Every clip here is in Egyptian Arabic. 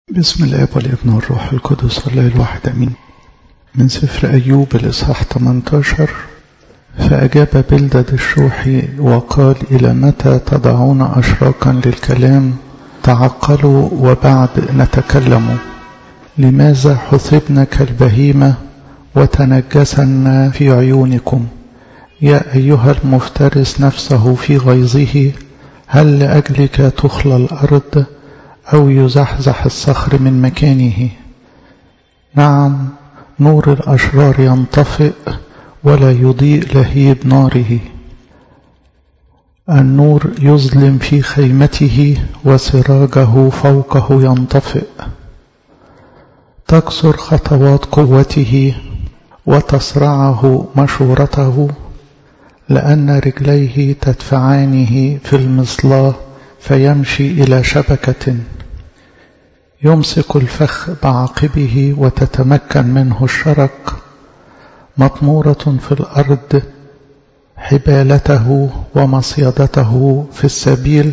بسم الاب والابن والروح القدس الله الواحد امين من سفر ايوب الاصحاح 18 فاجاب بلدد الشوحي وقال الى متى تضعون اشراكا للكلام تعقلوا وبعد نتكلم لماذا حثبنا كالبهيمه وتنجسنا في عيونكم يا ايها المفترس نفسه في غيظه هل لاجلك تخلى الارض أو يزحزح الصخر من مكانه نعم نور الأشرار ينطفئ ولا يضيء لهيب ناره النور يظلم في خيمته وسراجه فوقه ينطفئ تكسر خطوات قوته وتصرعه مشورته لأن رجليه تدفعانه في المصلاه فيمشي إلى شبكة يمسك الفخ بعقبه وتتمكن منه الشرك مطمورة في الأرض حبالته ومصيدته في السبيل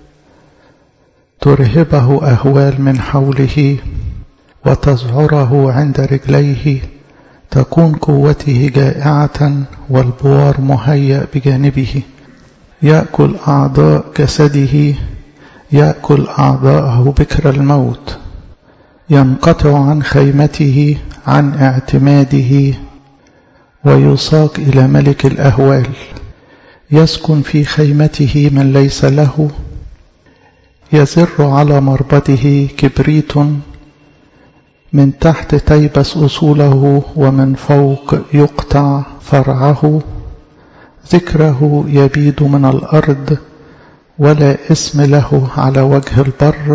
ترهبه أهوال من حوله وتزعره عند رجليه تكون قوته جائعة والبوار مهيأ بجانبه يأكل أعضاء جسده يأكل أعضاءه بكر الموت ينقطع عن خيمته عن اعتماده ويساق إلى ملك الأهوال يسكن في خيمته من ليس له يزر على مربده كبريت من تحت تيبس أصوله ومن فوق يقطع فرعه ذكره يبيد من الأرض ولا اسم له على وجه البر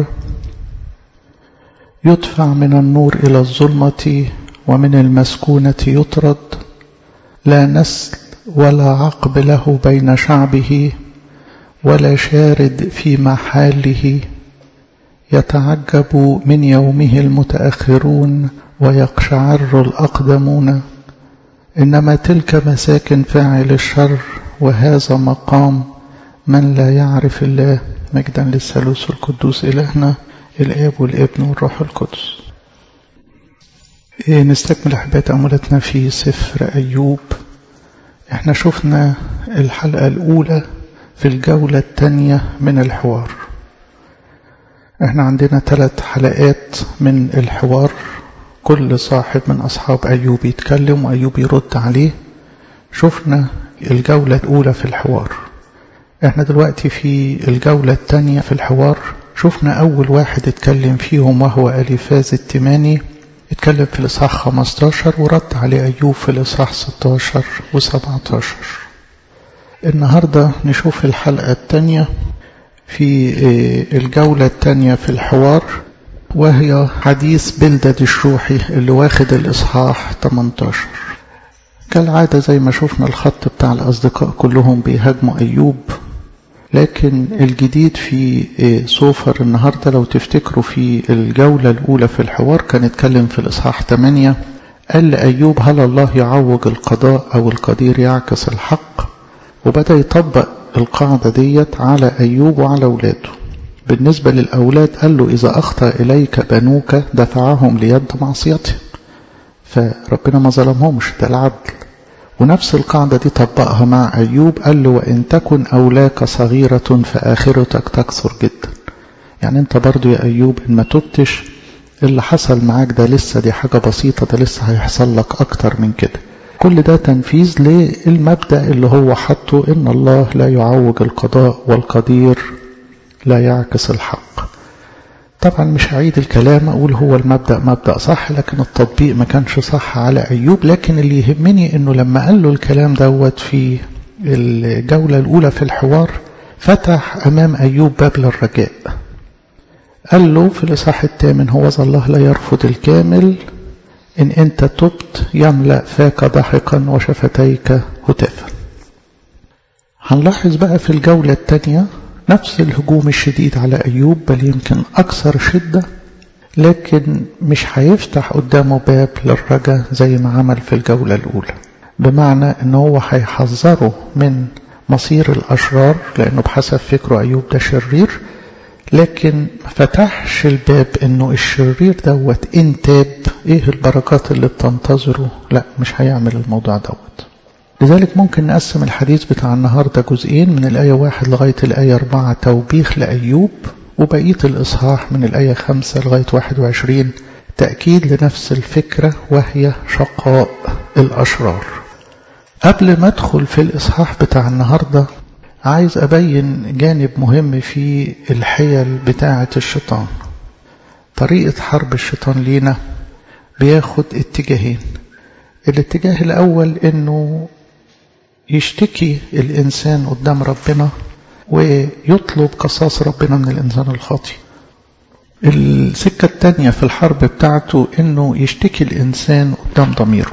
يدفع من النور إلى الظلمة ومن المسكونة يطرد لا نسل ولا عقب له بين شعبه ولا شارد في محاله يتعجب من يومه المتأخرون ويقشعر الأقدمون إنما تلك مساكن فاعل الشر وهذا مقام من لا يعرف الله مجدا للثالوث القدوس إلهنا الآب والابن والروح القدس إيه نستكمل أحبات أمولتنا في سفر أيوب احنا شفنا الحلقة الأولى في الجولة الثانية من الحوار احنا عندنا ثلاث حلقات من الحوار كل صاحب من أصحاب أيوب يتكلم وأيوب يرد عليه شفنا الجولة الأولى في الحوار احنا دلوقتي في الجولة الثانية في الحوار شفنا أول واحد اتكلم فيهم وهو أليفاز التماني اتكلم في الإصحاح 15 ورد عليه أيوب في الإصحاح 16 و17 النهاردة نشوف الحلقة الثانية في الجولة الثانية في الحوار وهي حديث بلدد الشوحي اللي واخد الإصحاح 18 كالعادة زي ما شفنا الخط بتاع الأصدقاء كلهم بيهاجموا أيوب لكن الجديد في سوفر النهاردة لو تفتكروا في الجولة الأولى في الحوار كان اتكلم في الإصحاح 8 قال لأيوب هل الله يعوج القضاء أو القدير يعكس الحق وبدأ يطبق القاعدة ديت على أيوب وعلى أولاده بالنسبة للأولاد قال له إذا أخطأ إليك بنوك دفعهم ليد معصيتهم فربنا ما ظلمهمش ده العدل ونفس القاعدة دي طبقها مع أيوب قال له وإن تكن أولاك صغيرة فآخرتك تكثر جدا يعني أنت برضو يا أيوب إن ما تبتش اللي حصل معاك ده لسه دي حاجة بسيطة ده لسه هيحصل لك أكتر من كده كل ده تنفيذ للمبدأ اللي هو حطه إن الله لا يعوج القضاء والقدير لا يعكس الحق طبعا مش هعيد الكلام أقول هو المبدأ مبدأ صح لكن التطبيق ما كانش صح على أيوب لكن اللي يهمني أنه لما قال له الكلام دوت في الجولة الأولى في الحوار فتح أمام أيوب باب للرجاء قال له في الإصحاح الثامن هو الله لا يرفض الكامل إن أنت تبت يملأ فاك ضحكا وشفتيك هتافا هنلاحظ بقى في الجولة الثانية نفس الهجوم الشديد على أيوب بل يمكن أكثر شدة لكن مش هيفتح قدامه باب للرجاء زي ما عمل في الجولة الأولى بمعنى أنه هو هيحذره من مصير الأشرار لأنه بحسب فكره أيوب ده شرير لكن ما فتحش الباب انه الشرير دوت ان تاب ايه البركات اللي بتنتظره لا مش هيعمل الموضوع دوت لذلك ممكن نقسم الحديث بتاع النهاردة جزئين من الآية واحد لغاية الآية أربعة توبيخ لأيوب وبقية الإصحاح من الآية خمسة لغاية واحد وعشرين تأكيد لنفس الفكرة وهي شقاء الأشرار قبل ما أدخل في الإصحاح بتاع النهاردة عايز أبين جانب مهم في الحيل بتاعة الشيطان طريقة حرب الشيطان لينا بياخد اتجاهين الاتجاه الأول إنه يشتكي الإنسان قدام ربنا ويطلب قصاص ربنا من الإنسان الخاطئ السكة التانية في الحرب بتاعته إنه يشتكي الإنسان قدام ضميره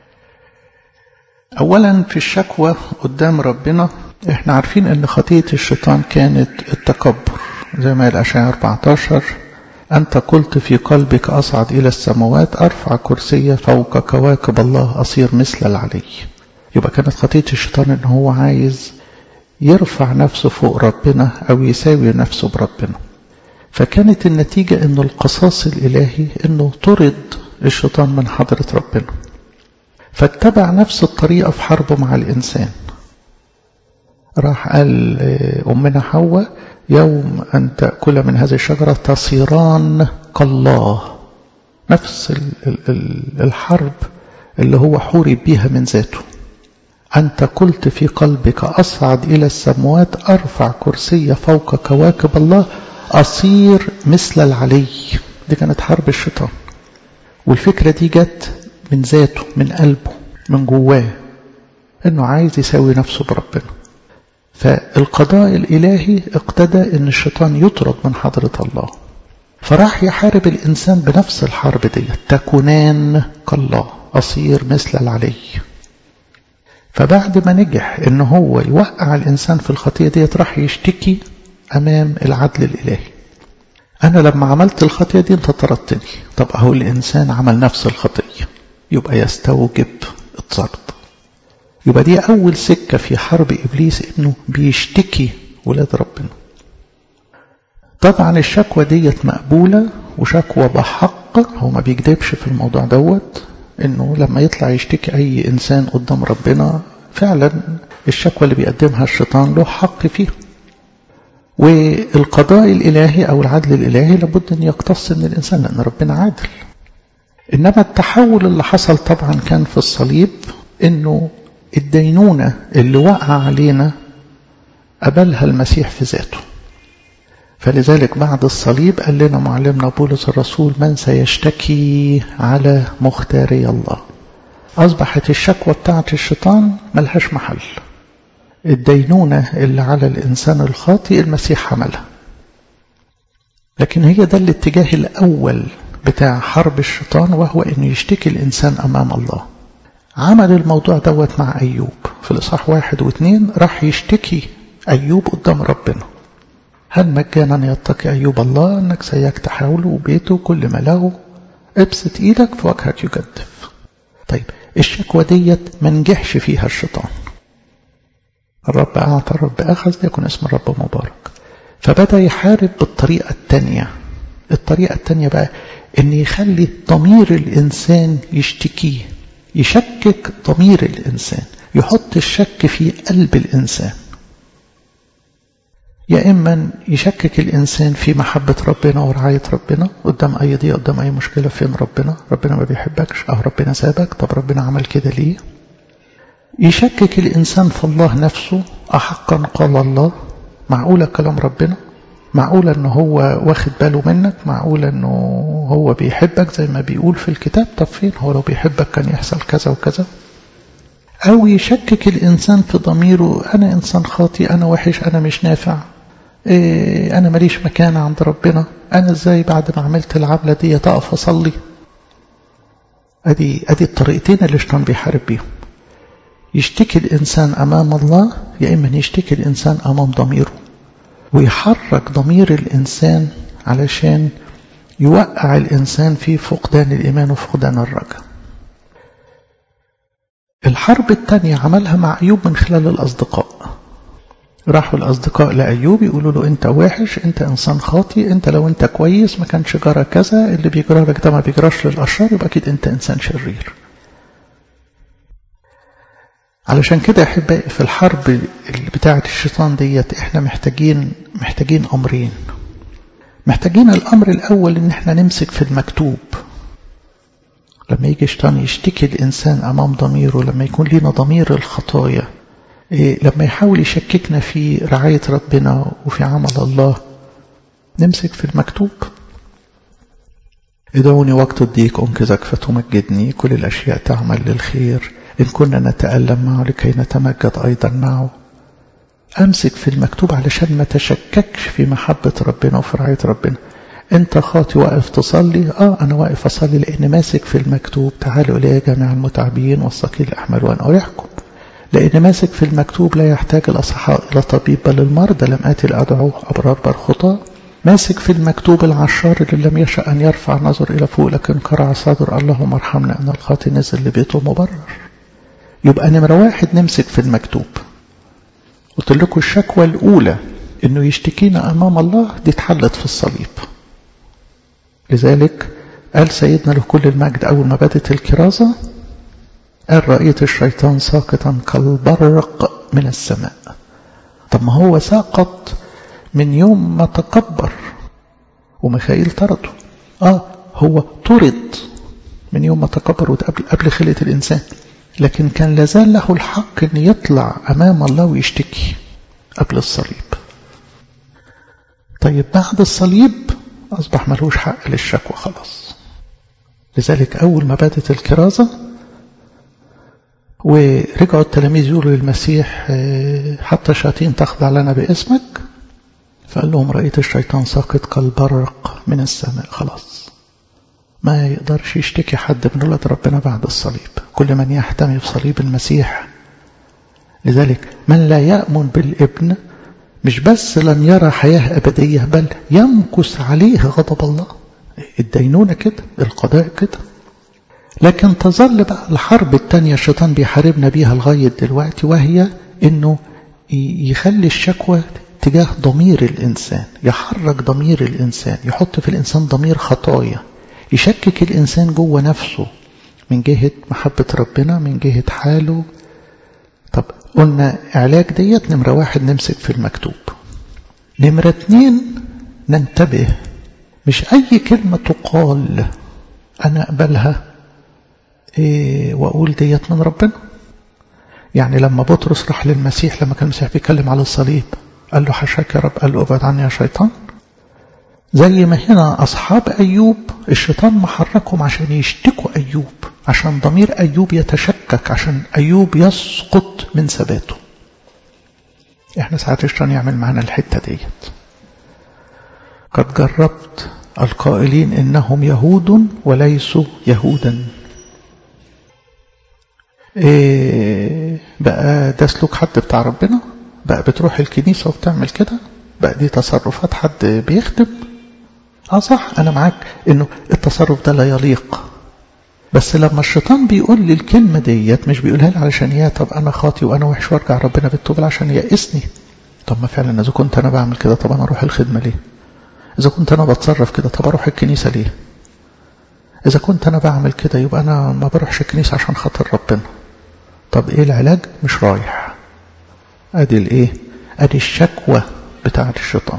أولا في الشكوى قدام ربنا احنا عارفين ان خطية الشيطان كانت التكبر زي ما الأشعة 14 أنت قلت في قلبك أصعد إلى السماوات أرفع كرسي فوق كواكب الله أصير مثل العلي يبقى كانت خطية الشيطان ان هو عايز يرفع نفسه فوق ربنا أو يساوي نفسه بربنا فكانت النتيجة أن القصاص الإلهي أنه طرد الشيطان من حضرة ربنا فاتبع نفس الطريقة في حربه مع الإنسان راح قال أمنا حواء يوم أن تأكل من هذه الشجرة تصيران كالله نفس الحرب اللي هو حورب بيها من ذاته أنت قلت في قلبك أصعد إلى السموات أرفع كرسي فوق كواكب الله أصير مثل العلي دي كانت حرب الشيطان والفكرة دي جت من ذاته من قلبه من جواه انه عايز يساوي نفسه بربنا فالقضاء الالهي اقتدى ان الشيطان يطرد من حضرة الله فراح يحارب الانسان بنفس الحرب دي تكونان كالله اصير مثل العلي فبعد ما نجح ان هو يوقع الانسان في الخطية ديت راح يشتكي امام العدل الالهي انا لما عملت الخطية دي انت طردتني طب اهو الانسان عمل نفس الخطية يبقى يستوجب الطرد يبقى دي أول سكة في حرب إبليس إنه بيشتكي ولاد ربنا طبعا الشكوى ديت مقبولة وشكوى بحق هو ما بيكذبش في الموضوع دوت إنه لما يطلع يشتكي أي إنسان قدام ربنا فعلا الشكوى اللي بيقدمها الشيطان له حق فيه والقضاء الإلهي أو العدل الإلهي لابد أن يقتص من الإنسان لأن ربنا عادل إنما التحول اللي حصل طبعا كان في الصليب إنه الدينونة اللي وقع علينا قبلها المسيح في ذاته فلذلك بعد الصليب قال لنا معلمنا بولس الرسول من سيشتكي على مختاري الله أصبحت الشكوى بتاعت الشيطان ملهاش محل الدينونة اللي على الإنسان الخاطئ المسيح حملها لكن هي ده الاتجاه الأول بتاع حرب الشيطان وهو أنه يشتكي الإنسان أمام الله عمل الموضوع دوت مع أيوب في الإصحاح واحد واثنين راح يشتكي أيوب قدام ربنا هل مجانا يتقي أيوب الله أنك سيك تحاوله وبيته كل ما له ابسط إيدك في وجهك يجدف طيب الشكوى ديت ما نجحش فيها الشيطان الرب أعطى الرب أخذ يكون اسم الرب مبارك فبدأ يحارب بالطريقة التانية الطريقة التانية بقى ان يخلي ضمير الإنسان يشتكيه يشكك ضمير الإنسان يحط الشك في قلب الإنسان يا إما يشكك الإنسان في محبة ربنا ورعاية ربنا قدام أي ضيق قدام أي مشكلة فين ربنا ربنا ما بيحبكش أو ربنا سابك طب ربنا عمل كده ليه يشكك الإنسان في الله نفسه أحقا قال الله معقولة كلام ربنا معقولة أنه هو واخد باله منك معقولة أنه هو بيحبك زي ما بيقول في الكتاب طب فين هو لو بيحبك كان يحصل كذا وكذا أو يشكك الإنسان في ضميره أنا إنسان خاطي أنا وحش أنا مش نافع إيه أنا ماليش مكان عند ربنا أنا إزاي بعد ما عملت العملة دي أقف أصلي أدي, أدي الطريقتين اللي الشيطان بيحارب بيهم يشتكي الإنسان أمام الله يا إما يشتكي الإنسان أمام ضميره ويحرك ضمير الإنسان علشان يوقع الإنسان في فقدان الإيمان وفقدان الرجاء الحرب الثانية عملها مع أيوب من خلال الأصدقاء راحوا الأصدقاء لأيوب يقولوا له أنت وحش أنت إنسان خاطي أنت لو أنت كويس ما كانش جرى كذا اللي بيجرى لك ده ما بيجراش للأشرار يبقى أكيد أنت إنسان شرير علشان كده يا أحبائي في الحرب بتاعة الشيطان ديت إحنا محتاجين محتاجين أمرين محتاجين الأمر الأول إن إحنا نمسك في المكتوب لما يجي الشيطان يشتكي الإنسان أمام ضميره لما يكون لنا ضمير الخطايا إيه لما يحاول يشككنا في رعاية ربنا وفي عمل الله نمسك في المكتوب ادعوني وقت الضيق أنكزك فتمجدني كل الأشياء تعمل للخير إن كنا نتألم معه لكي نتمجد أيضا معه أمسك في المكتوب علشان ما تشككش في محبة ربنا وفي رعاية ربنا أنت خاطي واقف تصلي آه أنا واقف أصلي لأن ماسك في المكتوب تعالوا إلي جميع المتعبين والثقيل الأحمال وأنا أريحكم لأن ماسك في المكتوب لا يحتاج الأصحاء إلى طبيب بل المرضى لم آتي لأدعو أبرار بل خطاة ماسك في المكتوب العشار اللي لم يشأ أن يرفع نظر إلى فوق لكن قرع صدر اللهم ارحمنا أن الخاطي نزل لبيته مبرر يبقى نمرة واحد نمسك في المكتوب قلت لكم الشكوى الأولى إنه يشتكينا أمام الله دي اتحلت في الصليب لذلك قال سيدنا له كل المجد أول ما بدت الكرازة قال رأيت الشيطان ساقطا كالبرق من السماء طب ما هو ساقط من يوم ما تكبر وميخائيل طرده اه هو طرد من يوم ما تكبر وقبل قبل خلقة الإنسان لكن كان لازال له الحق أن يطلع أمام الله ويشتكي قبل الصليب طيب بعد الصليب أصبح ملوش حق للشكوى خلاص لذلك أول ما بدت الكرازة ورجعوا التلاميذ يقولوا للمسيح حتى الشياطين تخضع لنا باسمك فقال لهم رأيت الشيطان ساقط كالبرق من السماء خلاص ما يقدرش يشتكي حد من ولاد ربنا بعد الصليب كل من يحتمي بصليب المسيح لذلك من لا يأمن بالابن مش بس لن يرى حياة أبدية بل يمكث عليه غضب الله الدينونة كده القضاء كده لكن تظل بقى الحرب التانية الشيطان بيحاربنا بيها لغاية دلوقتي وهي انه يخلي الشكوى تجاه ضمير الإنسان يحرك ضمير الإنسان يحط في الإنسان ضمير خطايا يشكك الإنسان جوه نفسه من جهة محبة ربنا من جهة حاله طب قلنا علاج ديت نمرة واحد نمسك في المكتوب نمرة اتنين ننتبه مش أي كلمة تقال أنا أقبلها إيه وأقول ديت من ربنا يعني لما بطرس راح للمسيح لما كان المسيح بيتكلم على الصليب قال له حشاك يا رب قال له ابعد عني يا شيطان زي ما هنا أصحاب أيوب الشيطان محركهم عشان يشتكوا أيوب عشان ضمير أيوب يتشكك عشان أيوب يسقط من ثباته احنا ساعات الشيطان يعمل معنا الحتة ديت قد جربت القائلين إنهم يهود وليسوا يهودا إيه بقى ده سلوك حد بتاع ربنا بقى بتروح الكنيسة وبتعمل كده بقى دي تصرفات حد بيخدم اه صح انا معاك انه التصرف ده لا يليق بس لما الشيطان بيقول لي الكلمة ديت مش بيقولها لي علشان يا طب انا خاطي وانا وحش وارجع ربنا بالتوبة عشان يأسني طب ما فعلا اذا كنت انا بعمل كده طب انا اروح الخدمة ليه اذا كنت انا بتصرف كده طب اروح الكنيسة ليه اذا كنت انا بعمل كده يبقى انا ما بروحش الكنيسة عشان خاطر ربنا طب ايه العلاج مش رايح ادي الايه ادي الشكوى بتاعة الشيطان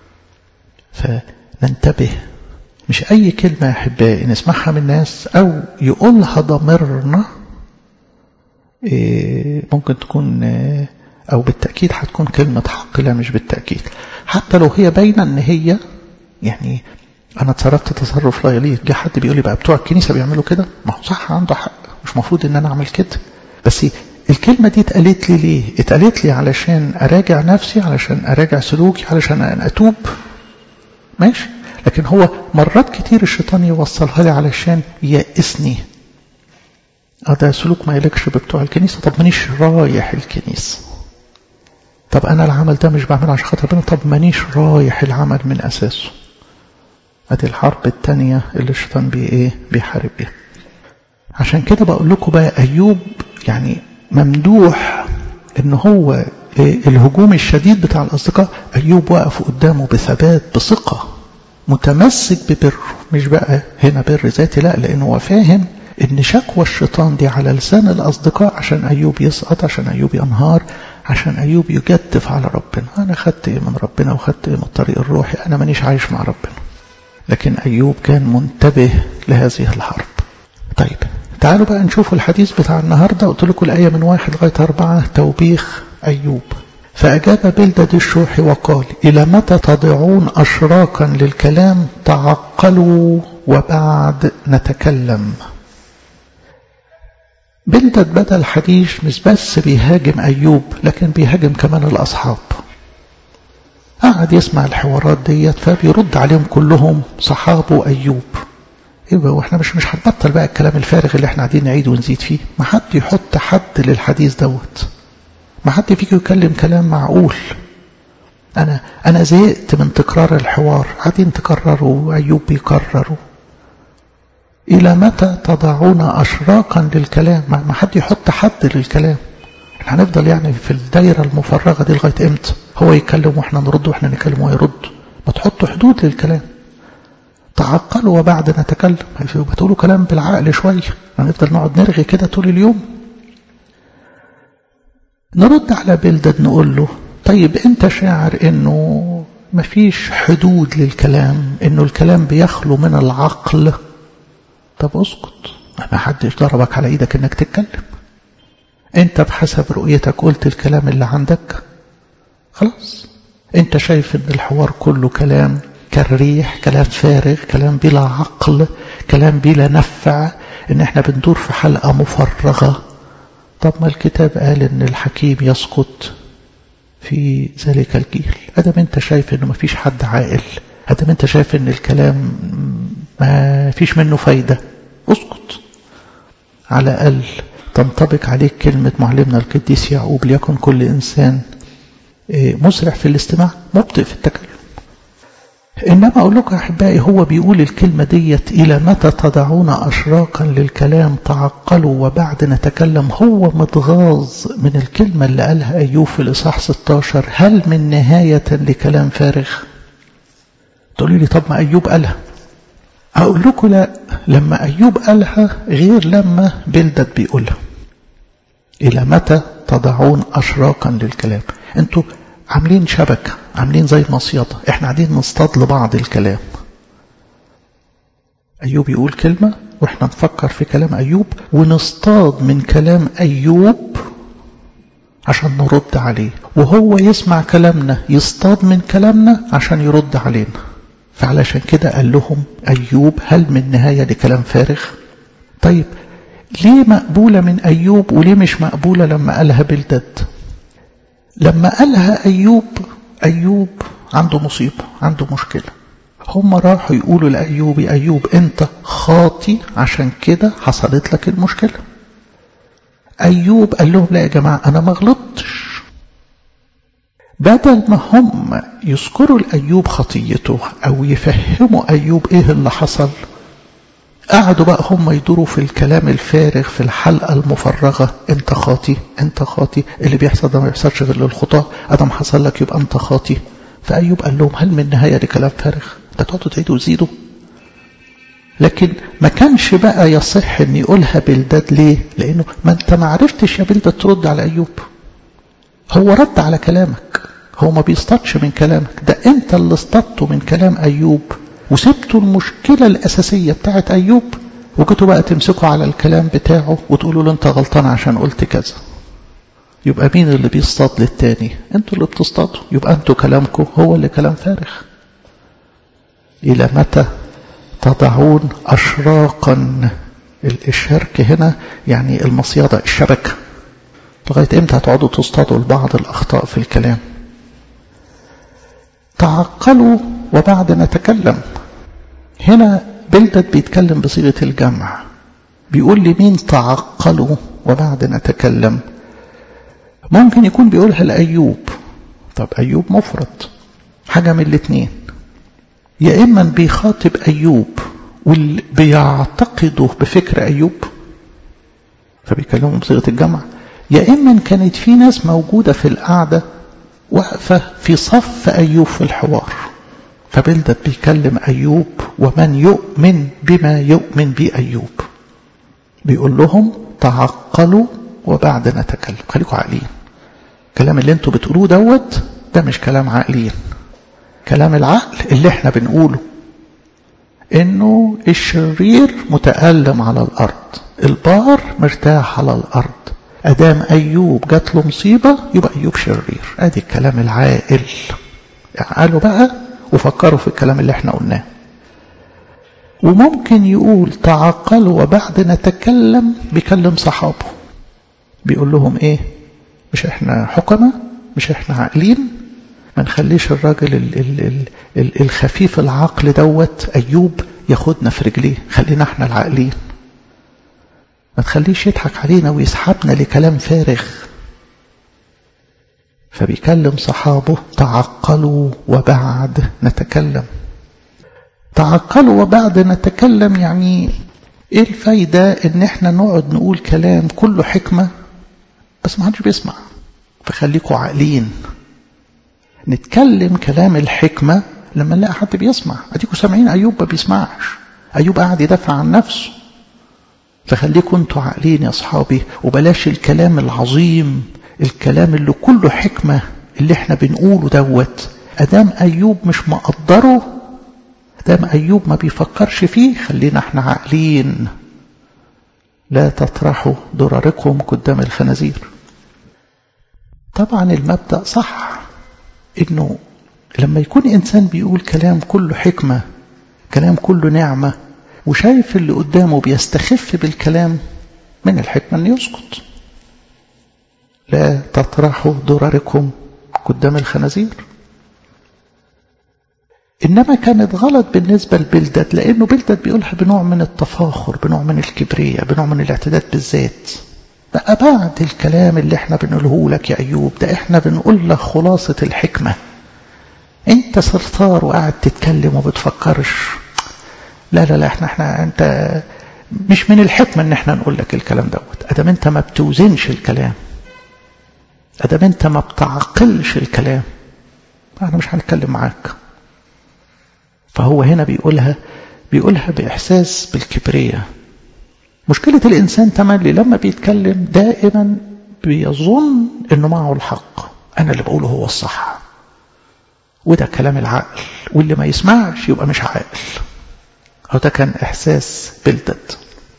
فننتبه مش اي كلمة يا احبائي نسمعها من الناس او يقولها ضميرنا إيه ممكن تكون إيه او بالتأكيد هتكون كلمة حق لا مش بالتأكيد حتى لو هي باينة ان هي يعني انا اتصرفت تصرف لا يليق جه حد بيقول لي بقى بتوع الكنيسة بيعملوا كده ما هو صح عنده حق مش مفروض ان انا اعمل كده بس الكلمة دي اتقالت لي ليه اتقالت لي علشان اراجع نفسي علشان اراجع سلوكي علشان اتوب ماشي لكن هو مرات كتير الشيطان يوصلها لي علشان يأسني اه ده سلوك ما يليقش ببتوع الكنيسة طب مانيش رايح الكنيسة طب انا العمل ده مش بعمله عشان خاطر ربنا طب مانيش رايح العمل من اساسه ادي الحرب التانية اللي الشيطان بي ايه بيحارب بيها عشان كده بقول لكم بقى ايوب يعني ممدوح ان هو الهجوم الشديد بتاع الأصدقاء أيوب وقف قدامه بثبات بثقة متمسك ببره مش بقى هنا بر ذاتي لا لأنه هو فاهم إن شكوى الشيطان دي على لسان الأصدقاء عشان أيوب يسقط عشان أيوب ينهار عشان أيوب يجدف على ربنا أنا خدت إيه من ربنا وخدت إيه من الطريق الروحي أنا مانيش عايش مع ربنا لكن أيوب كان منتبه لهذه الحرب طيب تعالوا بقى نشوف الحديث بتاع النهاردة قلت لكم الآية من واحد لغاية أربعة توبيخ أيوب فأجاب بلدة الشوح وقال إلى متى تضعون أشراكا للكلام تعقلوا وبعد نتكلم بلدة بدل حديث مش بس بيهاجم أيوب لكن بيهاجم كمان الأصحاب قعد يسمع الحوارات ديت فبيرد عليهم كلهم صحابه أيوب ايوه واحنا مش مش هنبطل بقى الكلام الفارغ اللي احنا قاعدين نعيد ونزيد فيه ما حد يحط حد للحديث دوت ما حد فيكم يتكلم كلام معقول انا انا زهقت من تكرار الحوار قاعدين تكرروا ايوب بيكرروا الى متى تضعون اشراكا للكلام ما حد يحط حد للكلام احنا هنفضل يعني في الدايره المفرغه دي لغايه امتى هو يتكلم واحنا نرد واحنا نتكلم وهو يرد ما تحطوا حدود للكلام تعقلوا وبعد نتكلم بتقولوا كلام بالعقل شوية هنفضل نقعد نرغي كده طول اليوم نرد على بلدد نقول له طيب انت شاعر انه مفيش حدود للكلام انه الكلام بيخلو من العقل طب اسكت ما حدش ضربك على ايدك انك تتكلم انت بحسب رؤيتك قلت الكلام اللي عندك خلاص انت شايف ان الحوار كله كلام كالريح كلام فارغ كلام بلا عقل كلام بلا نفع ان احنا بندور في حلقة مفرغة طب ما الكتاب قال ان الحكيم يسقط في ذلك الجيل ادم انت شايف انه مفيش حد عاقل ادم انت شايف ان الكلام ما فيش منه فايدة اسكت على الاقل تنطبق عليك كلمة معلمنا القديس يعقوب ليكن كل انسان مسرع في الاستماع مبطئ في التكلم إنما أقول لكم أحبائي هو بيقول الكلمة ديت إلى متى تضعون أشراكا للكلام تعقلوا وبعد نتكلم هو متغاظ من الكلمة اللي قالها أيوب في الإصحاح 16 هل من نهاية لكلام فارغ تقولي لي طب ما أيوب قالها أقول لكم لا لما أيوب قالها غير لما بلدت بيقولها إلى متى تضعون أشراكا للكلام أنتوا عاملين شبكة عاملين زي مصيدة احنا قاعدين نصطاد لبعض الكلام أيوب يقول كلمة واحنا نفكر في كلام أيوب ونصطاد من كلام أيوب عشان نرد عليه وهو يسمع كلامنا يصطاد من كلامنا عشان يرد علينا فعلشان كده قال لهم أيوب هل من نهاية لكلام فارغ طيب ليه مقبولة من أيوب وليه مش مقبولة لما قالها بلدد لما قالها أيوب أيوب عنده مصيبة عنده مشكلة هم راحوا يقولوا لأيوب أيوب أنت خاطي عشان كده حصلت لك المشكلة أيوب قال لهم لا يا جماعة أنا ما غلطتش بدل ما هم يذكروا لأيوب خطيته أو يفهموا أيوب إيه اللي حصل قعدوا بقى هم يدوروا في الكلام الفارغ في الحلقة المفرغة انت خاطي انت خاطي اللي بيحصل ده ما بيحصلش غير للخطاة ادم حصل لك يبقى انت خاطي فأيوب قال لهم هل من نهاية لكلام فارغ ده تقعدوا تعيدوا وزيدوا لكن ما كانش بقى يصح ان يقولها بلداد ليه لانه ما انت ما عرفتش يا بلداد ترد على ايوب هو رد على كلامك هو ما بيصطادش من كلامك ده انت اللي اصطدته من كلام ايوب وسبتوا المشكلة الأساسية بتاعت أيوب وجيتوا بقى تمسكوا على الكلام بتاعه وتقولوا له أنت غلطان عشان قلت كذا يبقى مين اللي بيصطاد للتاني انتوا اللي بتصطادوا يبقى انتوا كلامكم هو اللي كلام فارغ إلى متى تضعون أشراقا الشرك هنا يعني المصيادة الشبكة لغاية امتى هتقعدوا تصطادوا لبعض الأخطاء في الكلام تعقلوا وبعد نتكلم هنا بلدت بيتكلم بصيغة الجمع بيقول لي مين تعقلوا وبعد نتكلم ممكن يكون بيقولها لأيوب طب أيوب مفرد حاجة من الاتنين يا إما بيخاطب أيوب واللي بيعتقدوا بفكر أيوب فبيكلموا بصيغة الجمع يا إما كانت في ناس موجودة في القعدة واقفة في صف أيوب في الحوار فبلدت بيكلم أيوب ومن يؤمن بما يؤمن به أيوب بيقول لهم تعقلوا وبعد نتكلم خليكم عاقلين الكلام اللي انتوا بتقولوه دوت ده مش كلام عاقلين كلام العقل اللي احنا بنقوله انه الشرير متألم على الارض البار مرتاح على الارض ادام ايوب جات له مصيبة يبقى ايوب شرير ادي الكلام العاقل قالوا بقى وفكروا في الكلام اللي احنا قلناه وممكن يقول تعقلوا وبعد نتكلم بيكلم صحابه بيقول لهم ايه مش احنا حكمة مش احنا عاقلين ما نخليش الراجل ال ال ال ال الخفيف العقل دوت ايوب ياخدنا في رجليه خلينا احنا العاقلين ما تخليش يضحك علينا ويسحبنا لكلام فارغ فبيكلم صحابه تعقلوا وبعد نتكلم تعقلوا وبعد نتكلم يعني ايه الفايدة ان احنا نقعد نقول كلام كله حكمة بس ما حدش بيسمع فخليكوا عاقلين نتكلم كلام الحكمة لما نلاقي حد بيسمع اديكوا سامعين ايوب ما بيسمعش ايوب قاعد يدافع عن نفسه فخليكوا انتوا عاقلين يا اصحابي وبلاش الكلام العظيم الكلام اللي كله حكمة اللي احنا بنقوله دوت ادام ايوب مش مقدره ادام ايوب ما بيفكرش فيه خلينا احنا عاقلين لا تطرحوا ضرركم قدام الخنازير طبعا المبدأ صح انه لما يكون انسان بيقول كلام كله حكمة كلام كله نعمة وشايف اللي قدامه بيستخف بالكلام من الحكمة انه يسكت لا تطرحوا ضرركم قدام الخنازير إنما كانت غلط بالنسبة لبلدت لأنه بلدت بيقولها بنوع من التفاخر بنوع من الكبرية بنوع من الاعتداد بالذات بقى بعد الكلام اللي احنا بنقوله لك يا أيوب ده احنا بنقول لك خلاصة الحكمة انت صرصار وقاعد تتكلم وبتفكرش لا لا لا احنا احنا انت مش من الحكمة ان احنا نقول لك الكلام دوت ادام انت ما بتوزنش الكلام ادام انت ما بتعقلش الكلام احنا مش هنتكلم معاك فهو هنا بيقولها بيقولها بإحساس بالكبرية مشكلة الإنسان تملي لما بيتكلم دائما بيظن أنه معه الحق أنا اللي بقوله هو الصح وده كلام العقل واللي ما يسمعش يبقى مش عاقل أو ده كان إحساس بلدد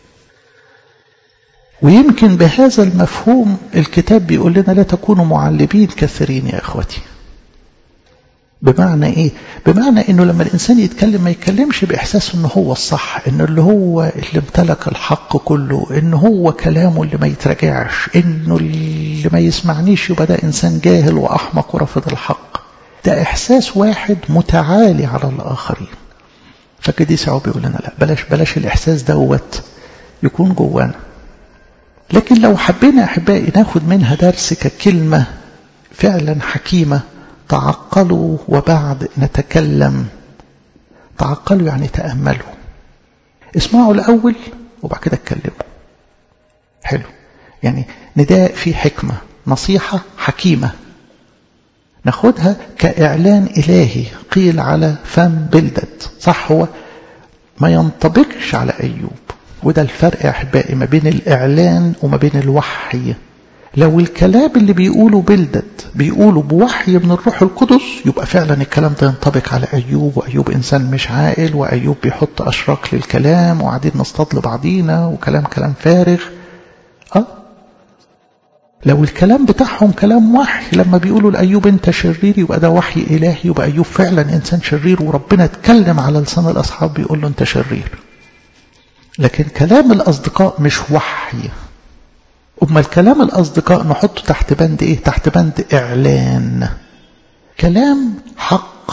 ويمكن بهذا المفهوم الكتاب بيقول لنا لا تكونوا معلبين كثيرين يا إخوتي بمعنى ايه بمعنى انه لما الانسان يتكلم ما يتكلمش باحساس انه هو الصح انه اللي هو اللي امتلك الحق كله انه هو كلامه اللي ما يتراجعش انه اللي ما يسمعنيش يبقى ده انسان جاهل واحمق ورافض الحق ده احساس واحد متعالي على الاخرين فكده يسعوا بيقول لنا لا بلاش بلاش الاحساس دوت يكون جوانا لكن لو حبينا احبائي ناخد منها درس ككلمه فعلا حكيمه تعقلوا وبعد نتكلم تعقلوا يعني تأملوا اسمعوا الأول وبعد كده اتكلموا حلو يعني نداء فيه حكمة نصيحة حكيمة ناخدها كإعلان إلهي قيل على فم بلدت صح هو ما ينطبقش على أيوب وده الفرق يا أحبائي ما بين الإعلان وما بين الوحي لو الكلام اللي بيقوله بلدت بيقوله بوحي من الروح القدس يبقى فعلا الكلام ده ينطبق على أيوب وأيوب إنسان مش عاقل وأيوب بيحط أشراك للكلام وقاعدين نصطاد لبعضينا وكلام كلام فارغ أه لو الكلام بتاعهم كلام وحي لما بيقولوا لأيوب أنت شرير يبقى ده وحي إلهي يبقى أيوب فعلا إنسان شرير وربنا اتكلم على لسان الأصحاب بيقول له أنت شرير لكن كلام الأصدقاء مش وحي أما الكلام الأصدقاء نحطه تحت بند إيه؟ تحت بند إعلان كلام حق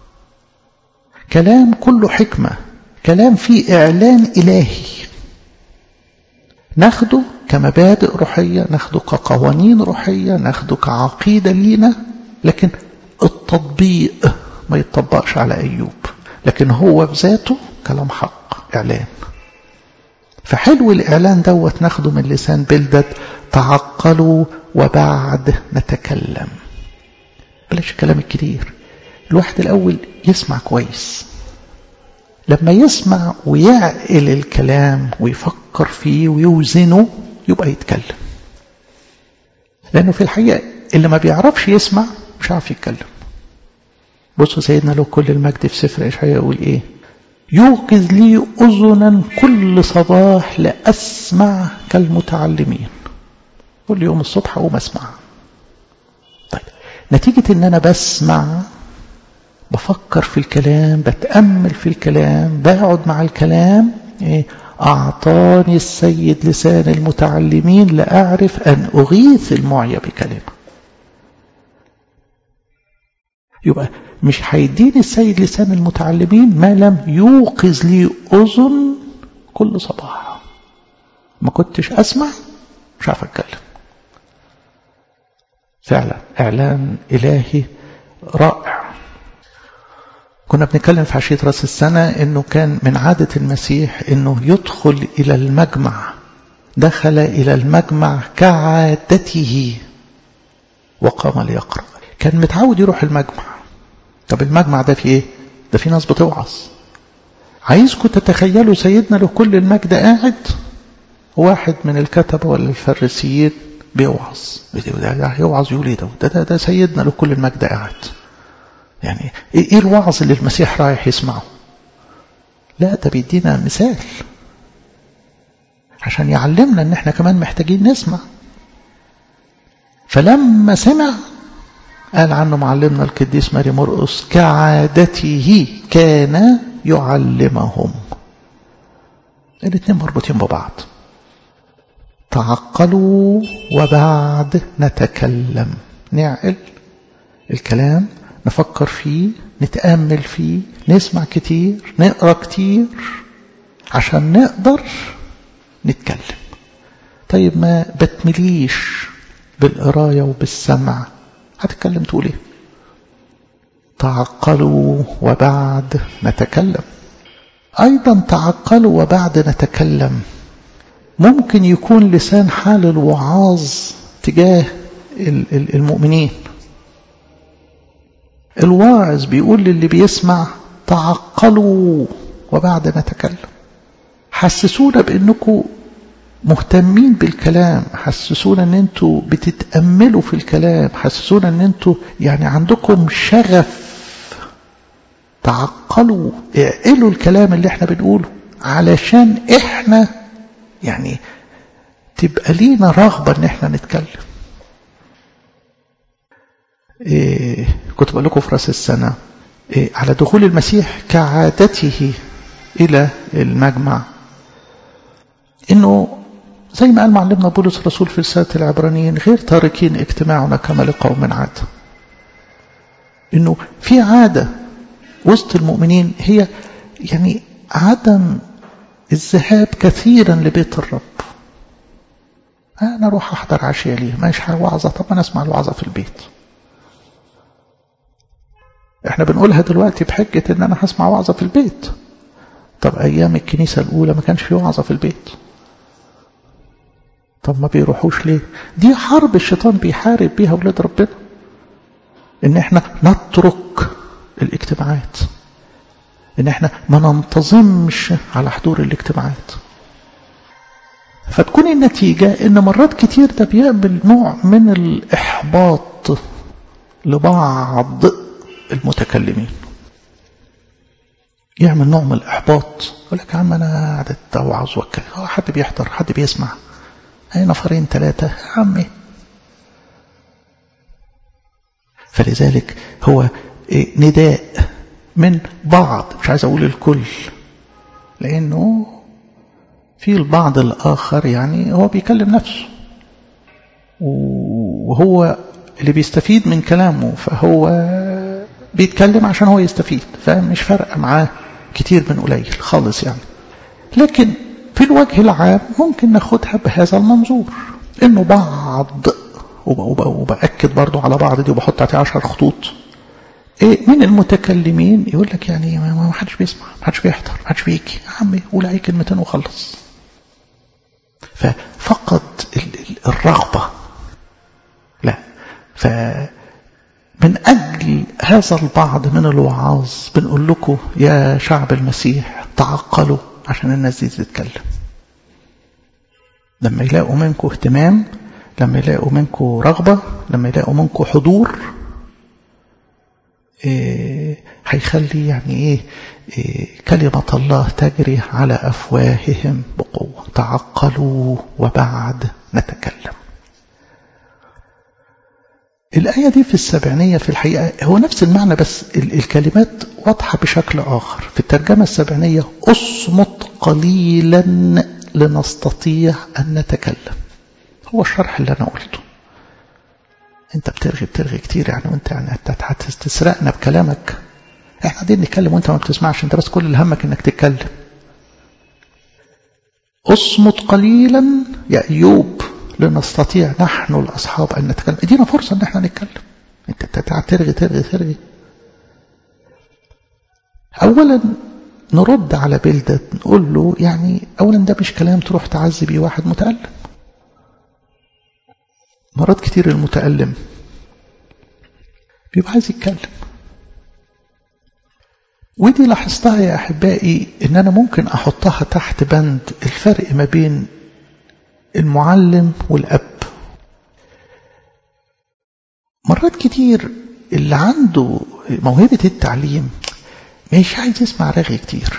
كلام كله حكمة كلام فيه إعلان إلهي ناخده كمبادئ روحية ناخده كقوانين روحية ناخده كعقيدة لينا لكن التطبيق ما يتطبقش على أيوب لكن هو بذاته كلام حق إعلان فحلو الإعلان دوت ناخده من لسان بلدت تعقلوا وبعد نتكلم بلاش الكلام الكتير الواحد الأول يسمع كويس لما يسمع ويعقل الكلام ويفكر فيه ويوزنه يبقى يتكلم لأنه في الحقيقة اللي ما بيعرفش يسمع مش عارف يتكلم بصوا سيدنا له كل المجد في سفر إشعياء يقول إيه يوقظ لي أذنا كل صباح لأسمع كالمتعلمين كل يوم الصبح أقوم أسمع طيب نتيجة إن أنا بسمع بفكر في الكلام بتأمل في الكلام بقعد مع الكلام إيه أعطاني السيد لسان المتعلمين لأعرف أن أغيث المعيا بكلمة يبقى مش هيديني السيد لسان المتعلمين ما لم يوقظ لي أذن كل صباح ما كنتش أسمع مش عارف أتكلم فعلا إعلان إلهي رائع كنا بنتكلم في عشية راس السنة انه كان من عادة المسيح انه يدخل الى المجمع دخل الى المجمع كعادته وقام ليقرأ كان متعود يروح المجمع طب المجمع ده في ايه ده في ناس بتوعظ عايزكم تتخيلوا سيدنا له كل المجد قاعد واحد من الكتبة ولا الفريسيين بيوعظ ده يوعظ يقول ايه ده ده, ده, ده سيدنا له كل المجد قاعد يعني ايه الوعظ اللي المسيح رايح يسمعه لا ده بيدينا مثال عشان يعلمنا ان احنا كمان محتاجين نسمع فلما سمع قال عنه معلمنا القديس ماري مرقس كعادته كان يعلمهم الاثنين مربوطين ببعض تعقلوا وبعد نتكلم نعقل الكلام نفكر فيه نتأمل فيه نسمع كتير نقرأ كتير عشان نقدر نتكلم طيب ما بتمليش بالقراية وبالسمع هتتكلم تقول ايه تعقلوا وبعد نتكلم أيضا تعقلوا وبعد نتكلم ممكن يكون لسان حال الوعاظ تجاه المؤمنين الواعظ بيقول للي بيسمع تعقلوا وبعد نتكلم حسسونا بانكم مهتمين بالكلام حسسونا ان انتوا بتتأملوا في الكلام حسسونا ان انتوا يعني عندكم شغف تعقلوا اعقلوا الكلام اللي احنا بنقوله علشان احنا يعني تبقى لينا رغبة ان احنا نتكلم إيه كنت بقول لكم في راس السنة إيه على دخول المسيح كعادته إلى المجمع إنه زي ما قال معلمنا بولس الرسول في رسالة العبرانيين غير تاركين اجتماعنا كما لقوم عادة إنه في عادة وسط المؤمنين هي يعني عدم الذهاب كثيرا لبيت الرب أنا أروح أحضر عشية ليه مش وعظة طب أنا أسمع الوعظة في البيت احنا بنقولها دلوقتي بحجة ان انا هسمع وعظة في البيت طب ايام الكنيسة الاولى ما كانش في وعظة في البيت طب ما بيروحوش ليه دي حرب الشيطان بيحارب بيها ولاد ربنا ان احنا نترك الاجتماعات ان احنا ما ننتظمش على حضور الاجتماعات فتكون النتيجة ان مرات كتير ده بيعمل نوع من الاحباط لبعض المتكلمين يعمل نوع من الإحباط يقول لك يا عم أنا قعدت أوعظ واتكلم هو حد بيحضر حد بيسمع أي نفرين ثلاثة يا عمي فلذلك هو نداء من بعض مش عايز أقول الكل لأنه في البعض الآخر يعني هو بيكلم نفسه وهو اللي بيستفيد من كلامه فهو بيتكلم عشان هو يستفيد فمش فارقه معاه كتير من قليل خالص يعني لكن في الوجه العام ممكن ناخدها بهذا المنظور انه بعض وبأكد برضو على بعض دي وبحط تحتها عشر خطوط إيه من المتكلمين يقول لك يعني ما حدش بيسمع ما حدش بيحضر ما حدش بيجي يا عمي قول اي كلمتين وخلص ففقد الرغبة لا ف من أجل هذا البعض من الوعاظ بنقول لكم يا شعب المسيح تعقلوا عشان الناس دي تتكلم لما يلاقوا منكم اهتمام لما يلاقوا منكم رغبة لما يلاقوا منكم حضور إيه هيخلي يعني إيه, إيه كلمة الله تجري على أفواههم بقوة تعقلوا وبعد نتكلم الآية دي في السبعينية في الحقيقة هو نفس المعنى بس الكلمات واضحة بشكل آخر في الترجمة السبعينية أصمت قليلا لنستطيع أن نتكلم هو الشرح اللي أنا قلته أنت بترغي بترغي كتير يعني وأنت يعني هتسرقنا بكلامك احنا قاعدين نتكلم وانت ما بتسمعش انت بس كل اللي همك انك تتكلم اصمت قليلا يا ايوب لنستطيع نحن الأصحاب أن نتكلم ادينا فرصة أن احنا نتكلم انت ترغي ترغي ترغي أولا نرد على بلدة نقول له يعني أولا ده مش كلام تروح تعزي بيه واحد متألم مرات كتير المتألم بيبقى عايز يتكلم ودي لاحظتها يا أحبائي إن أنا ممكن أحطها تحت بند الفرق ما بين المعلم والأب مرات كتير اللي عنده موهبة التعليم مش عايز يسمع رغي كتير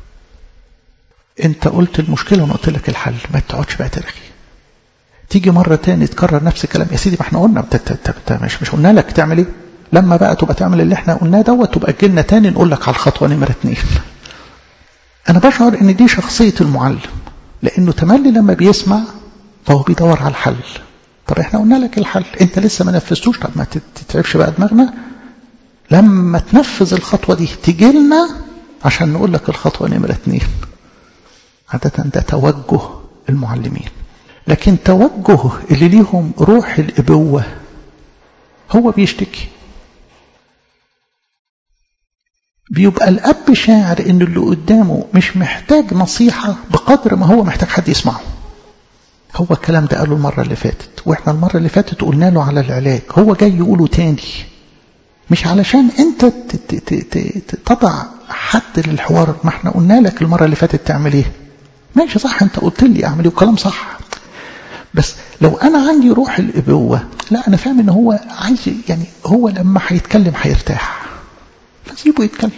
انت قلت المشكلة وانا قلت لك الحل ما تقعدش بقى ترغي تيجي مرة تاني تكرر نفس الكلام يا سيدي ما احنا قلنا مش مش قلنا لك تعمل ايه لما بقى تبقى تعمل اللي احنا قلناه دوت تبقى تجيلنا تاني نقول لك على الخطوة نمرة اتنين انا بشعر ان دي شخصية المعلم لانه تملي لما بيسمع فهو بيدور على الحل طب احنا قلنا لك الحل انت لسه ما نفذتوش طب ما تتعبش بقى دماغنا لما تنفذ الخطوة دي تيجي لنا عشان نقول لك الخطوة نمرة اتنين عادة ده توجه المعلمين لكن توجه اللي ليهم روح الإبوة هو بيشتكي بيبقى الأب شاعر إن اللي قدامه مش محتاج نصيحة بقدر ما هو محتاج حد يسمعه هو الكلام ده قاله المرة اللي فاتت واحنا المرة اللي فاتت قلنا له على العلاج هو جاي يقوله تاني مش علشان انت تضع حد للحوار ما احنا قلنا لك المرة اللي فاتت تعمل ايه ماشي صح انت قلت لي اعمل ايه وكلام صح بس لو انا عندي روح الابوة لا انا فاهم ان هو عايز يعني هو لما هيتكلم هيرتاح فسيبه يتكلم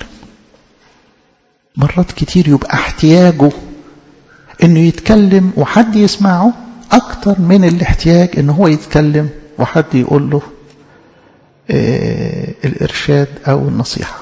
مرات كتير يبقى احتياجه انه يتكلم وحد يسمعه اكتر من الاحتياج ان هو يتكلم وحد يقول له اه الارشاد او النصيحة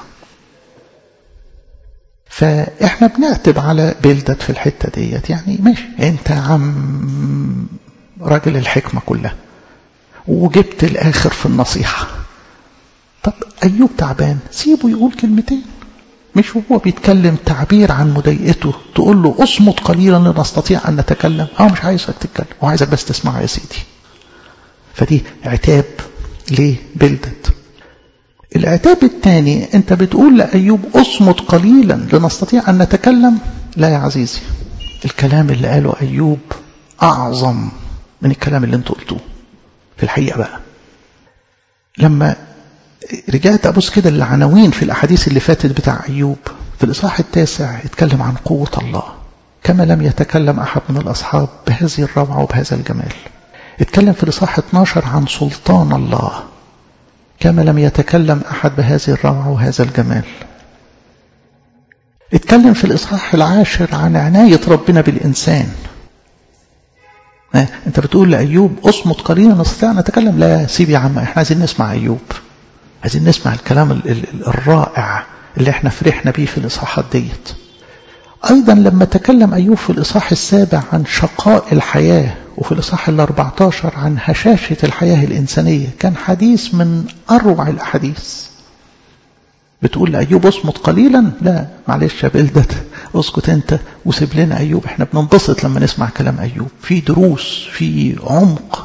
فاحنا بنعتب على بلدت في الحتة ديت يعني ماشي انت عم راجل الحكمة كلها وجبت الاخر في النصيحة طب ايوب تعبان سيبه يقول كلمتين مش وهو بيتكلم تعبير عن مضايقته تقول له اصمت قليلا لنستطيع ان نتكلم اه مش عايزك تتكلم هو عايزك بس تسمع يا سيدي فدي عتاب ليه بلدت العتاب الثاني انت بتقول لأيوب اصمت قليلا لنستطيع ان نتكلم لا يا عزيزي الكلام اللي قاله أيوب أعظم من الكلام اللي انت قلتوه في الحقيقة بقى لما رجعت أبص كده العناوين في الأحاديث اللي فاتت بتاع أيوب في الإصحاح التاسع يتكلم عن قوة الله كما لم يتكلم أحد من الأصحاب بهذه الروعة وبهذا الجمال اتكلم في الإصحاح 12 عن سلطان الله كما لم يتكلم أحد بهذه الروعة وهذا الجمال اتكلم في الإصحاح العاشر عن عناية ربنا بالإنسان انت بتقول لأيوب اصمت قليلا نستطيع نتكلم لا سيب يا عم احنا عايزين نسمع أيوب عايزين نسمع الكلام الرائع اللي احنا فرحنا بيه في الإصحاحات ديت أيضا لما تكلم أيوب في الإصحاح السابع عن شقاء الحياة وفي الإصحاح الأربعتاشر عن هشاشة الحياة الإنسانية كان حديث من أروع الأحاديث بتقول لأيوب اصمت قليلا لا معلش يا بلدت اسكت انت وسيب لنا أيوب احنا بننبسط لما نسمع كلام أيوب في دروس في عمق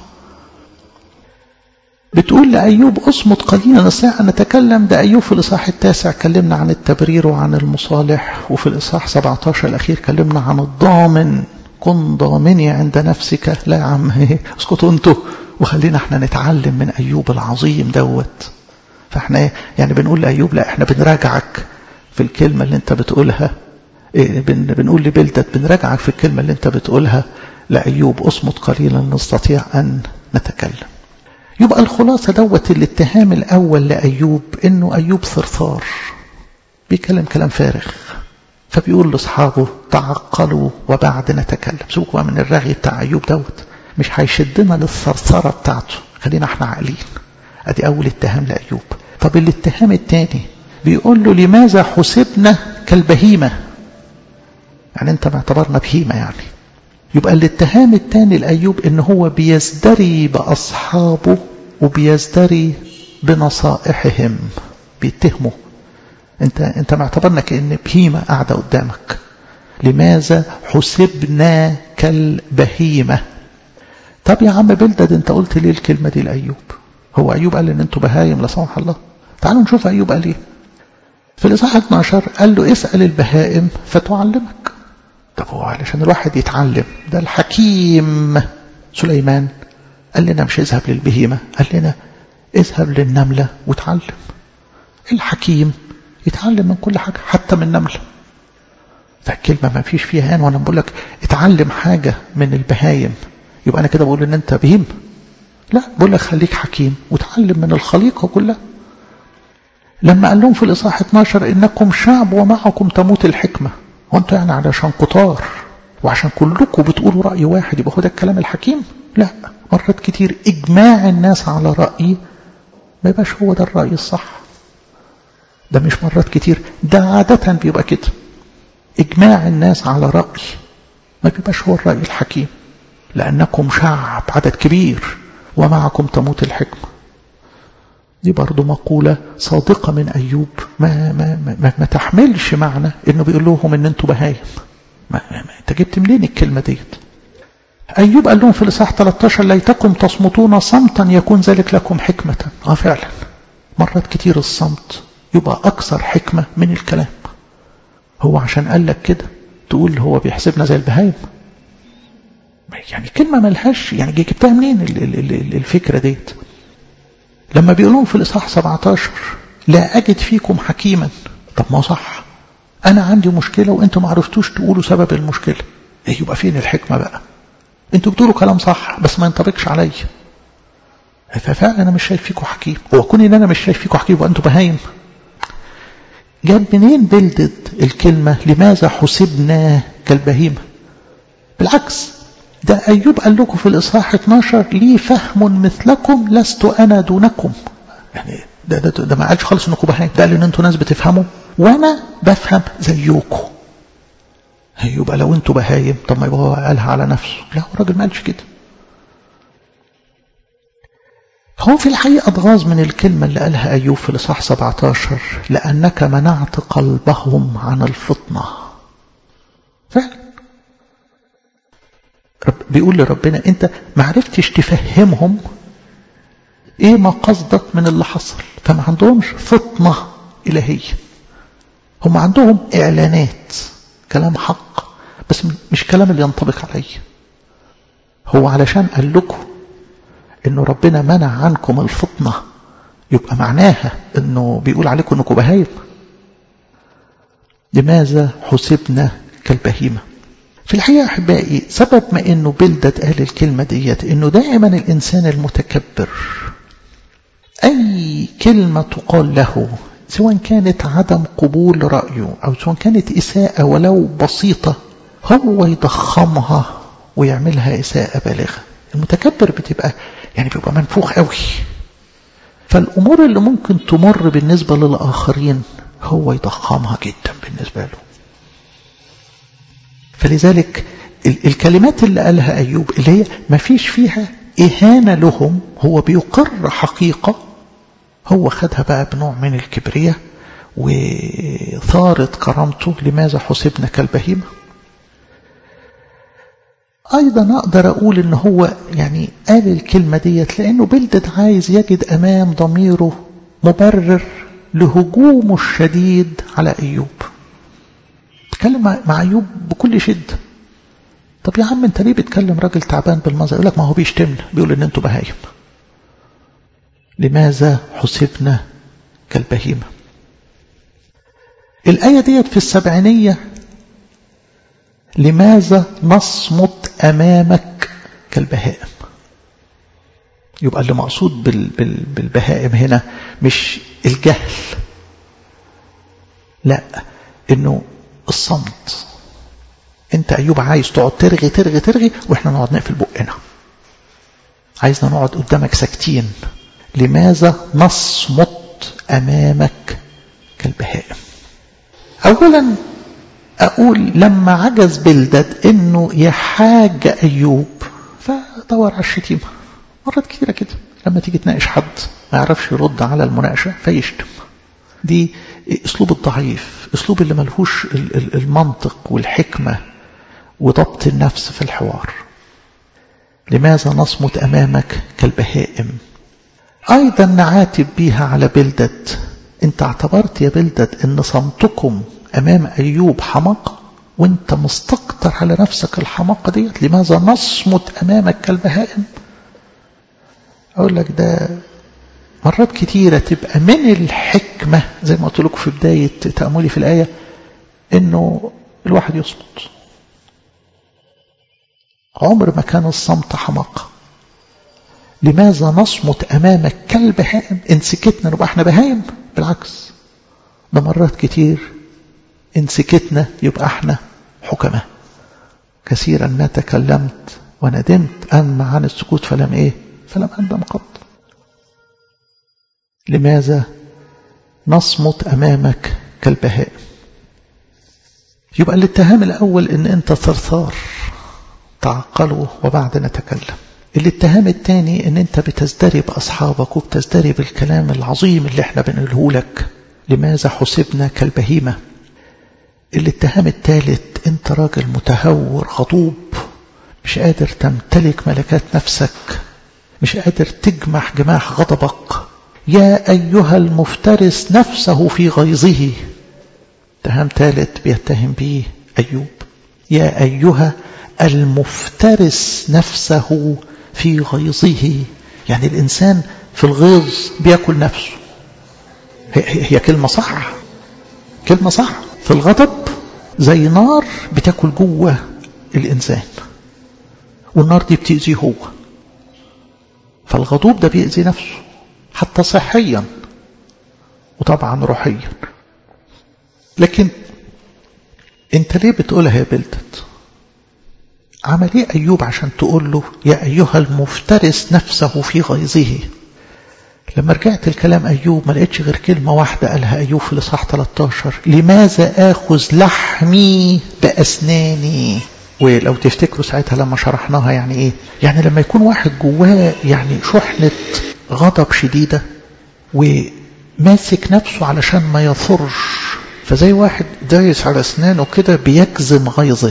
بتقول لأيوب اصمت قليلا نستطيع أن نتكلم ده أيوب في الإصحاح التاسع كلمنا عن التبرير وعن المصالح وفي الإصحاح 17 الأخير كلمنا عن الضامن كن ضامني عند نفسك لا يا عم اسكتوا انتوا وخلينا احنا نتعلم من أيوب العظيم دوت فاحنا يعني بنقول لأيوب لا احنا بنراجعك في الكلمة اللي انت بتقولها إيه بن بنقول لبلدة بنراجعك في الكلمة اللي انت بتقولها لأيوب اصمت قليلا نستطيع أن نتكلم يبقى الخلاصة دوت الاتهام الأول لأيوب إنه أيوب ثرثار بيكلم كلام فارغ فبيقول لأصحابه تعقلوا وبعد نتكلم سوقوا من الرغي بتاع أيوب دوت مش هيشدنا للثرثرة بتاعته خلينا احنا عاقلين ادي أول اتهام لأيوب طب الاتهام الثاني بيقول له لماذا حسبنا كالبهيمة يعني انت معتبرنا بهيمة يعني يبقى الاتهام الثاني لأيوب ان هو بيزدري بأصحابه وبيزدري بنصائحهم بيتهموا انت انت معتبرنا كأن بهيمة قاعدة قدامك لماذا حسبنا كالبهيمة طب يا عم بلدد انت قلت ليه الكلمة دي لأيوب هو أيوب قال ان انتوا بهايم لا سمح الله تعالوا نشوف أيوب قال ايه في الإصحاح 12 قال له اسأل البهائم فتعلمك طب هو علشان الواحد يتعلم ده الحكيم سليمان قال لنا مش اذهب للبهيمة قال لنا اذهب للنملة وتعلم الحكيم يتعلم من كل حاجة حتى من النملة فالكلمة ما فيش فيها هان وانا بقول لك اتعلم حاجة من البهايم يبقى انا كده بقول ان انت بهيم لا بقول لك خليك حكيم وتعلم من الخليقة كلها لما قال لهم في الإصحاح 12 إنكم شعب ومعكم تموت الحكمة وانتوا يعني علشان كتار وعشان كلكم بتقولوا رأي واحد يبقى هو ده الكلام الحكيم لا مرات كتير إجماع الناس على رأي ما يبقاش هو ده الرأي الصح ده مش مرات كتير ده عادة بيبقى كده إجماع الناس على رأي ما بيبقاش هو الرأي الحكيم لأنكم شعب عدد كبير ومعكم تموت الحكمة دي برضو مقولة صادقة من أيوب ما, ما, ما, ما تحملش معنى إنه بيقول لهم إن أنتوا بهايم ما, ما, ما أنت جبت منين الكلمة ديت أيوب قال لهم في الإصحاح 13 ليتكم تصمتون صمتا يكون ذلك لكم حكمة آه فعلا مرات كتير الصمت يبقى أكثر حكمة من الكلام هو عشان قال لك كده تقول هو بيحسبنا زي البهايم يعني كلمة ملهاش يعني جبتها منين الفكرة ديت لما بيقولون في الإصحاح 17 لا أجد فيكم حكيما طب ما صح أنا عندي مشكلة وأنتم ما عرفتوش تقولوا سبب المشكلة إيه يبقى فين الحكمة بقى أنتوا بتقولوا كلام صح بس ما ينطبقش عليا ففعلا أنا مش شايف فيكم حكيم هو كون إن أنا مش شايف فيكم حكيم وأنتوا بهايم جاب منين بلدت الكلمة لماذا حسبنا كالبهيمة بالعكس ده أيوب قال لكم في الإصحاح 12 لي فهم مثلكم لست أنا دونكم يعني ده, ده, ده ما قالش خالص انكم بهايم ده قال ان انتوا ناس بتفهموا وانا بفهم زيكم يبقى لو انتوا بهايم طب ما يبقى هو قالها على نفسه لا هو الراجل ما قالش كده هو في الحقيقة اتغاظ من الكلمة اللي قالها أيوب في الإصحاح 17 لأنك منعت قلبهم عن الفطنة فعلا رب بيقول لربنا انت ما عرفتش تفهمهم ايه ما قصدك من اللي حصل فما عندهمش فطنة الهية هم عندهم اعلانات كلام حق بس مش كلام اللي ينطبق عليه هو علشان قال لكم انه ربنا منع عنكم الفطنة يبقى معناها انه بيقول عليكم انكم بهايم لماذا حسبنا كالبهيمه في الحقيقة أحبائي سبب ما إنه بلدت قال الكلمة ديت إنه دائما الإنسان المتكبر أي كلمة تقال له سواء كانت عدم قبول رأيه أو سواء كانت إساءة ولو بسيطة هو يضخمها ويعملها إساءة بالغة المتكبر بتبقى يعني بيبقى منفوخ قوي فالأمور اللي ممكن تمر بالنسبة للآخرين هو يضخمها جدا بالنسبة له فلذلك الكلمات اللي قالها أيوب اللي هي ما فيش فيها إهانة لهم هو بيقر حقيقة هو خدها بقى بنوع من الكبرية وثارت كرامته لماذا حسبنا كالبهيمة أيضا أقدر أقول إن هو يعني قال الكلمة ديت لأنه بلدت عايز يجد أمام ضميره مبرر لهجومه الشديد على أيوب تكلم مع أيوب بكل شدة طب يا عم انت ليه بتكلم راجل تعبان بالمنظر يقول لك ما هو بيشتمنا بيقول ان انتوا بهايم لماذا حسبنا كالبهيمة الآية ديت في السبعينية لماذا نصمت أمامك كالبهائم يبقى اللي مقصود بال بال بالبهائم هنا مش الجهل لا انه الصمت انت ايوب عايز تقعد ترغي ترغي ترغي واحنا نقعد نقفل بقنا عايزنا نقعد قدامك ساكتين لماذا نصمت امامك كالبهائم اولا اقول لما عجز بلدد انه يحاج ايوب فدور على الشتيمه مرات كتيره كده لما تيجي تناقش حد ما يعرفش يرد على المناقشه فيشتم دي اسلوب الضعيف اسلوب اللي ملهوش المنطق والحكمه وضبط النفس في الحوار لماذا نصمت امامك كالبهائم ايضا نعاتب بيها على بلدد انت اعتبرت يا بلدد ان صمتكم امام ايوب حماقه وانت مستكتر على نفسك الحماقه ديت لماذا نصمت امامك كالبهائم اقول لك ده مرات كتيرة تبقى من الحكمة زي ما قلت لكم في بداية تأملي في الآية إنه الواحد يصمت عمر ما كان الصمت حماقة لماذا نصمت أمامك كالبهائم إن سكتنا نبقى احنا بهايم بالعكس ده مرات كتير إن سكتنا يبقى احنا حكماء كثيرا ما تكلمت وندمت أما عن السكوت فلم إيه فلم أندم قط لماذا نصمت أمامك كالبهائم يبقى الاتهام الأول إن أنت ثرثار تعقلوا وبعد نتكلم الاتهام الثاني إن أنت بتزدري بأصحابك وبتزدري بالكلام العظيم اللي احنا بنقوله لك لماذا حسبنا كالبهيمة الاتهام الثالث أنت راجل متهور غضوب مش قادر تمتلك ملكات نفسك مش قادر تجمح جماح غضبك يا أيها المفترس نفسه في غيظه اتهام ثالث بيتهم به أيوب يا أيها المفترس نفسه في غيظه يعني الإنسان في الغيظ بياكل نفسه هي, هي كلمة صح كلمة صح في الغضب زي نار بتاكل جوه الإنسان والنار دي بتأذيه هو فالغضوب ده بيأذي نفسه حتى صحيا وطبعا روحيا لكن انت ليه بتقولها يا بلدت عمل ايه ايوب عشان تقول له يا ايها المفترس نفسه في غيظه لما رجعت الكلام ايوب ما لقيتش غير كلمه واحده قالها ايوب في الاصحاح 13 لماذا اخذ لحمي باسناني ولو تفتكروا ساعتها لما شرحناها يعني ايه يعني لما يكون واحد جواه يعني شحنه غضب شديدة وماسك نفسه علشان ما يثرش فزي واحد دايس على اسنانه كده بيجزم غيظه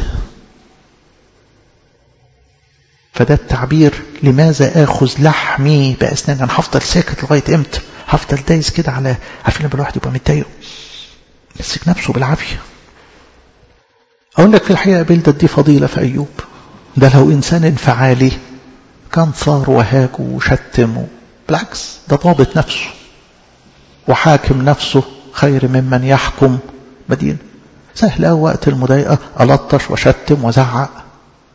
فده التعبير لماذا اخذ لحمي باسناني انا هفضل ساكت لغايه امتى هفضل دايس كده على عارفين لما الواحد يبقى متضايق مسك نفسه بالعافيه اقول لك في الحقيقه بلدت دي فضيله في ايوب ده لو انسان انفعالي كان صار وهاج وشتم بالعكس ده ضابط نفسه وحاكم نفسه خير ممن يحكم مدينة سهل أوي وقت المضايقة ألطش وشتم وزعق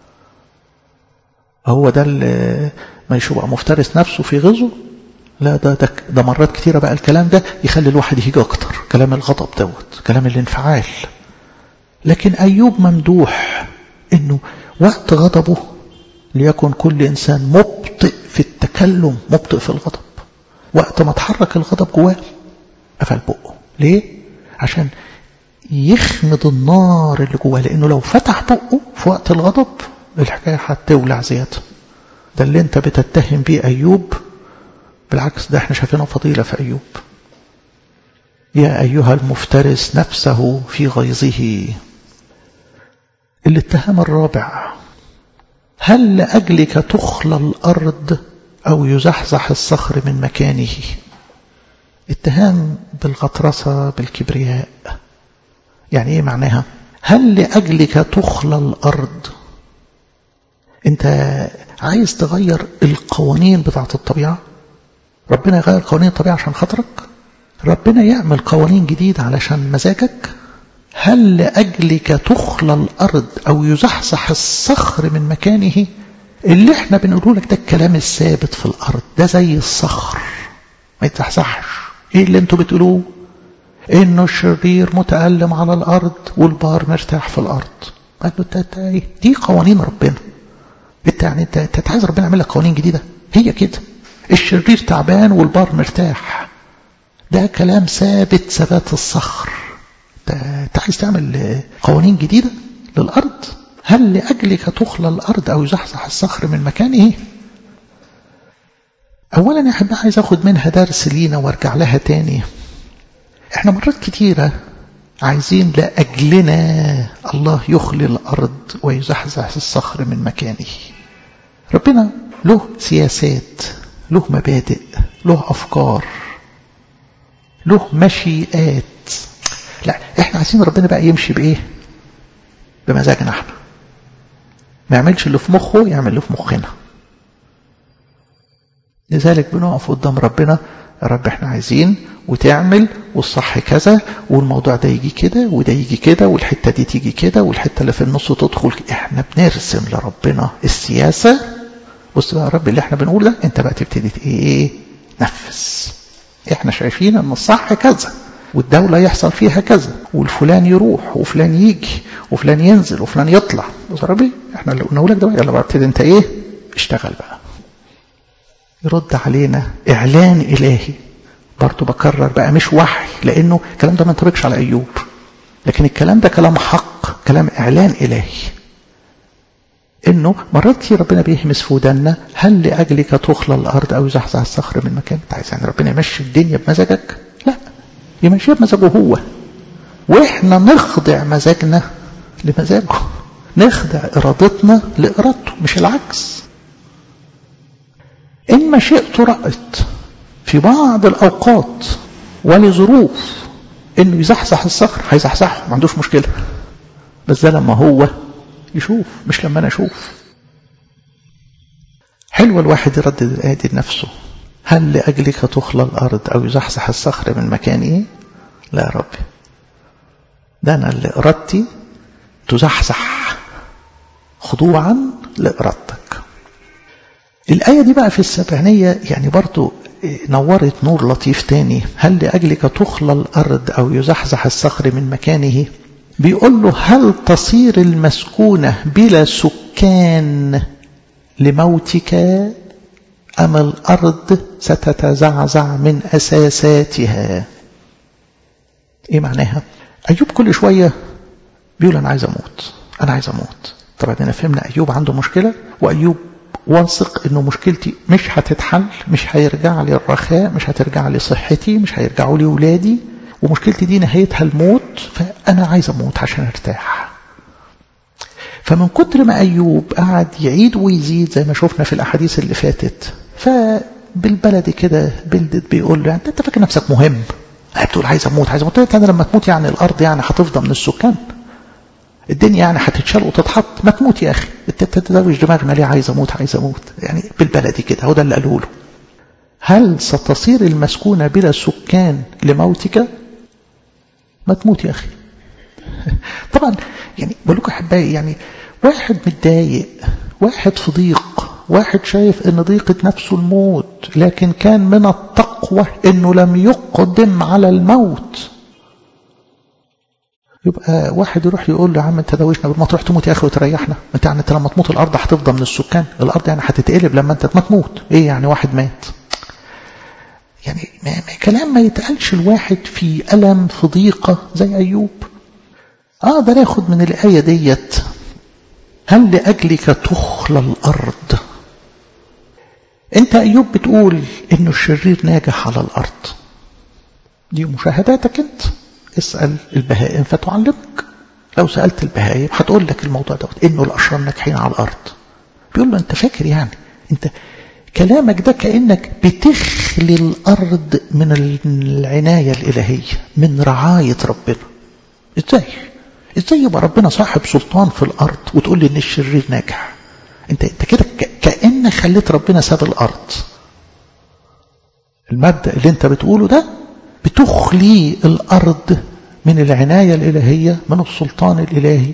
هو ده اللي ما يشوف مفترس نفسه في غزه لا ده, ده ده مرات كتيرة بقى الكلام ده يخلي الواحد يهيج أكتر كلام الغضب دوت كلام الانفعال لكن أيوب ممدوح إنه وقت غضبه ليكن كل إنسان مبطئ في التكلم مبطئ في الغضب وقت ما تحرك الغضب جواه قفل بقه ليه؟ عشان يخمد النار اللي جواه لأنه لو فتح بقه في وقت الغضب الحكاية هتولع زيادة ده اللي انت بتتهم بيه أيوب بالعكس ده احنا شايفينه فضيلة في أيوب يا أيها المفترس نفسه في غيظه الاتهام الرابع هل لأجلك تخلى الأرض أو يزحزح الصخر من مكانه اتهام بالغطرسة بالكبرياء يعني ايه معناها هل لأجلك تخلى الأرض انت عايز تغير القوانين بتاعت الطبيعة ربنا يغير قوانين الطبيعة عشان خاطرك ربنا يعمل قوانين جديدة علشان مزاجك هل لأجلك تخلى الأرض أو يزحزح الصخر من مكانه اللي احنا بنقوله لك ده الكلام الثابت في الأرض ده زي الصخر ما يتزحزحش ايه اللي انتوا بتقولوه انه الشرير متألم على الأرض والبار مرتاح في الأرض قال له ايه دي قوانين ربنا انت يعني انت, انت عايز ربنا يعمل لك قوانين جديدة هي كده الشرير تعبان والبار مرتاح ده كلام ثابت ثبات الصخر انت عايز تعمل قوانين جديدة للأرض هل لأجلك تخلى الأرض أو يزحزح الصخر من مكانه أولا يا أحبائي عايز أخد منها درس لينا وارجع لها تاني احنا مرات كتيرة عايزين لأجلنا الله يخلي الأرض ويزحزح الصخر من مكانه ربنا له سياسات له مبادئ له أفكار له مشيئات لا احنا عايزين ربنا بقى يمشي بايه بمزاجنا احنا ما يعملش اللي في مخه يعمل اللي في مخنا لذلك بنقف قدام ربنا يا رب احنا عايزين وتعمل والصح كذا والموضوع ده يجي كده وده يجي كده والحتة دي تيجي كده والحتة اللي في النص تدخل احنا بنرسم لربنا السياسة بص بقى يا رب اللي احنا بنقول ده انت بقى تبتدي ايه نفذ احنا شايفين ان الصح كذا والدولة يحصل فيها كذا والفلان يروح وفلان يجي وفلان ينزل وفلان يطلع بص يا ربي احنا اللي قلنا لك ده يلا بقى ابتدي انت ايه اشتغل بقى يرد علينا اعلان الهي برضه بكرر بقى مش وحي لانه الكلام ده ما ينطبقش على ايوب لكن الكلام ده كلام حق كلام اعلان الهي انه مرات كتير ربنا بيهمس في ودنا هل لاجلك تخلى الارض او يزحزح الصخر من مكان انت عايز يعني ربنا يمشي الدنيا بمزاجك لا يمشيها بمزاجه هو واحنا نخضع مزاجنا لمزاجه نخضع ارادتنا لارادته مش العكس ان مشيئته رأت في بعض الاوقات ولظروف انه يزحزح الصخر هيزحزحه ما عندوش مشكله بس ده لما هو يشوف مش لما انا اشوف حلو الواحد يردد الايه دي لنفسه هل لاجلك تخلى الارض او يزحزح الصخر من مكانه لا يا ربي ده انا اللي ارادتي تزحزح خضوعا لارادتك الايه دي بقى في السبعينيه يعني برضو نورت نور لطيف تاني هل لاجلك تخلى الارض او يزحزح الصخر من مكانه بيقول له هل تصير المسكونة بلا سكان لموتك أم الأرض ستتزعزع من أساساتها إيه معناها أيوب كل شوية بيقول أنا عايز أموت أنا عايز أموت طبعا أنا فهمنا أيوب عنده مشكلة وأيوب واثق انه مشكلتي مش هتتحل مش هيرجع لي الرخاء مش هترجع لي صحتي مش هيرجعوا لي ولادي ومشكلتي دي نهايتها الموت فأنا عايز أموت عشان أرتاح فمن كتر ما أيوب قعد يعيد ويزيد زي ما شفنا في الأحاديث اللي فاتت فبالبلدي كده بلدت بيقول له انت فاكر نفسك مهم بتقول عايز اموت عايز اموت انا لما تموت يعني الارض يعني هتفضى من السكان الدنيا يعني هتتشال وتتحط ما تموت يا اخي انت تدوش دماغنا ليه عايز اموت عايز اموت يعني بالبلدي كده هو ده اللي قالوا له هل ستصير المسكونة بلا سكان لموتك ما تموت يا أخي طبعا يعني بقول لكم أحبائي يعني واحد متضايق واحد في ضيق واحد شايف ان ضيقة نفسه الموت لكن كان من التقوى انه لم يقدم على الموت يبقى واحد يروح يقول له يا عم انت دوشنا ما تروح تموت يا اخي وتريحنا انت يعني انت لما تموت الارض هتفضى من السكان الارض يعني هتتقلب لما انت ما تموت ايه يعني واحد مات يعني ما ما كلام ما يتقالش الواحد في ألم في ضيقة زي أيوب أقدر آه آخد من الآية ديت هل لأجلك تخلى الأرض أنت أيوب بتقول إنه الشرير ناجح على الأرض دي مشاهداتك أنت اسأل البهائم فتعلمك لو سألت البهائم هتقول لك الموضوع دوت إنه الأشرار ناجحين على الأرض بيقول له أنت فاكر يعني أنت كلامك ده كأنك بتخلي الأرض من العناية الإلهية من رعاية ربنا إزاي؟ إزاي يبقى ربنا صاحب سلطان في الأرض وتقول لي إن الشرير ناجح انت انت كده كأن خليت ربنا ساب الارض المبدأ اللي انت بتقوله ده بتخلي الارض من العناية الالهية من السلطان الالهي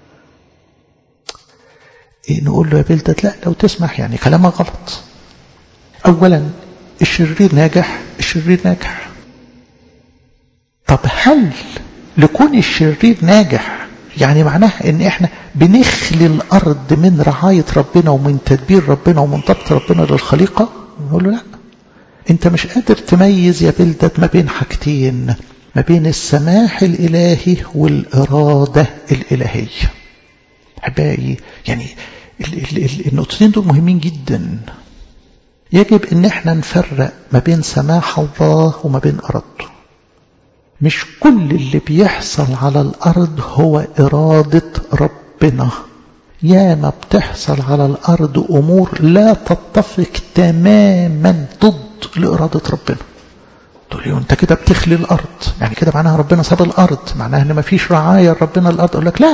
إيه نقول له يا بلدت لا لو تسمح يعني كلامك غلط اولا الشرير ناجح الشرير ناجح طب هل لكون الشرير ناجح يعني معناها ان احنا بنخلي الارض من رعاية ربنا ومن تدبير ربنا ومن ضبط ربنا للخليقة نقول له لا انت مش قادر تميز يا بلدت ما بين حاجتين ما بين السماح الالهي والارادة الالهية احبائي يعني النقطتين دول مهمين جدا يجب ان احنا نفرق ما بين سماح الله وما بين ارادته مش كل اللي بيحصل على الارض هو ارادة ربنا ياما بتحصل على الارض امور لا تتفق تماما ضد لارادة ربنا تقول لي انت كده بتخلي الارض يعني كده معناها ربنا ساب الارض معناها ان مفيش رعاية ربنا الارض اقول لك لا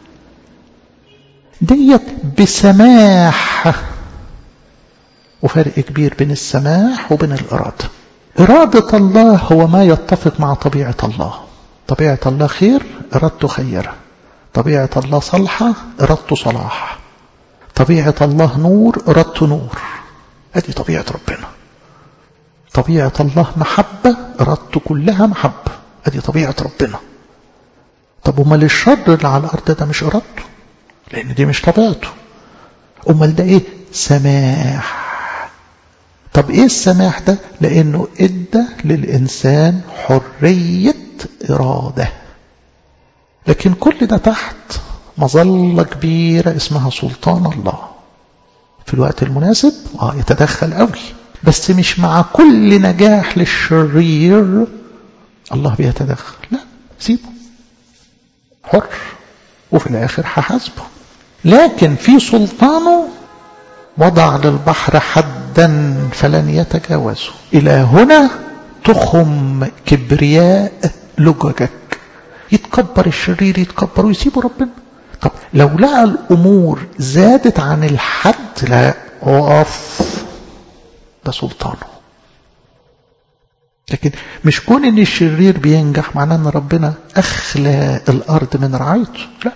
ديت بسماح وفرق كبير بين السماح وبين الإرادة إرادة الله هو ما يتفق مع طبيعة الله طبيعة الله خير إرادته خيرة طبيعة الله صالحة إرادته صلاح طبيعة الله نور إرادته نور هذه طبيعة ربنا طبيعة الله محبة إرادته كلها محبة هذه طبيعة ربنا طب وما الشر اللي على الأرض ده مش إرادته لأن دي مش طبيعته أمال ده إيه سماح طب إيه السماح ده لأنه إدى للإنسان حرية إرادة لكن كل ده تحت مظلة كبيرة اسمها سلطان الله في الوقت المناسب آه يتدخل قوي بس مش مع كل نجاح للشرير الله بيتدخل لا سيبه حر وفي الآخر هحاسبه لكن في سلطانه وضع للبحر حدا فلن يتجاوزه إلى هنا تخم كبرياء لججك يتكبر الشرير يتكبر ويسيبه ربنا طب لو لقى الأمور زادت عن الحد لا وقف ده سلطانه لكن مش كون ان الشرير بينجح معناه ان ربنا اخلى الارض من رعايته لا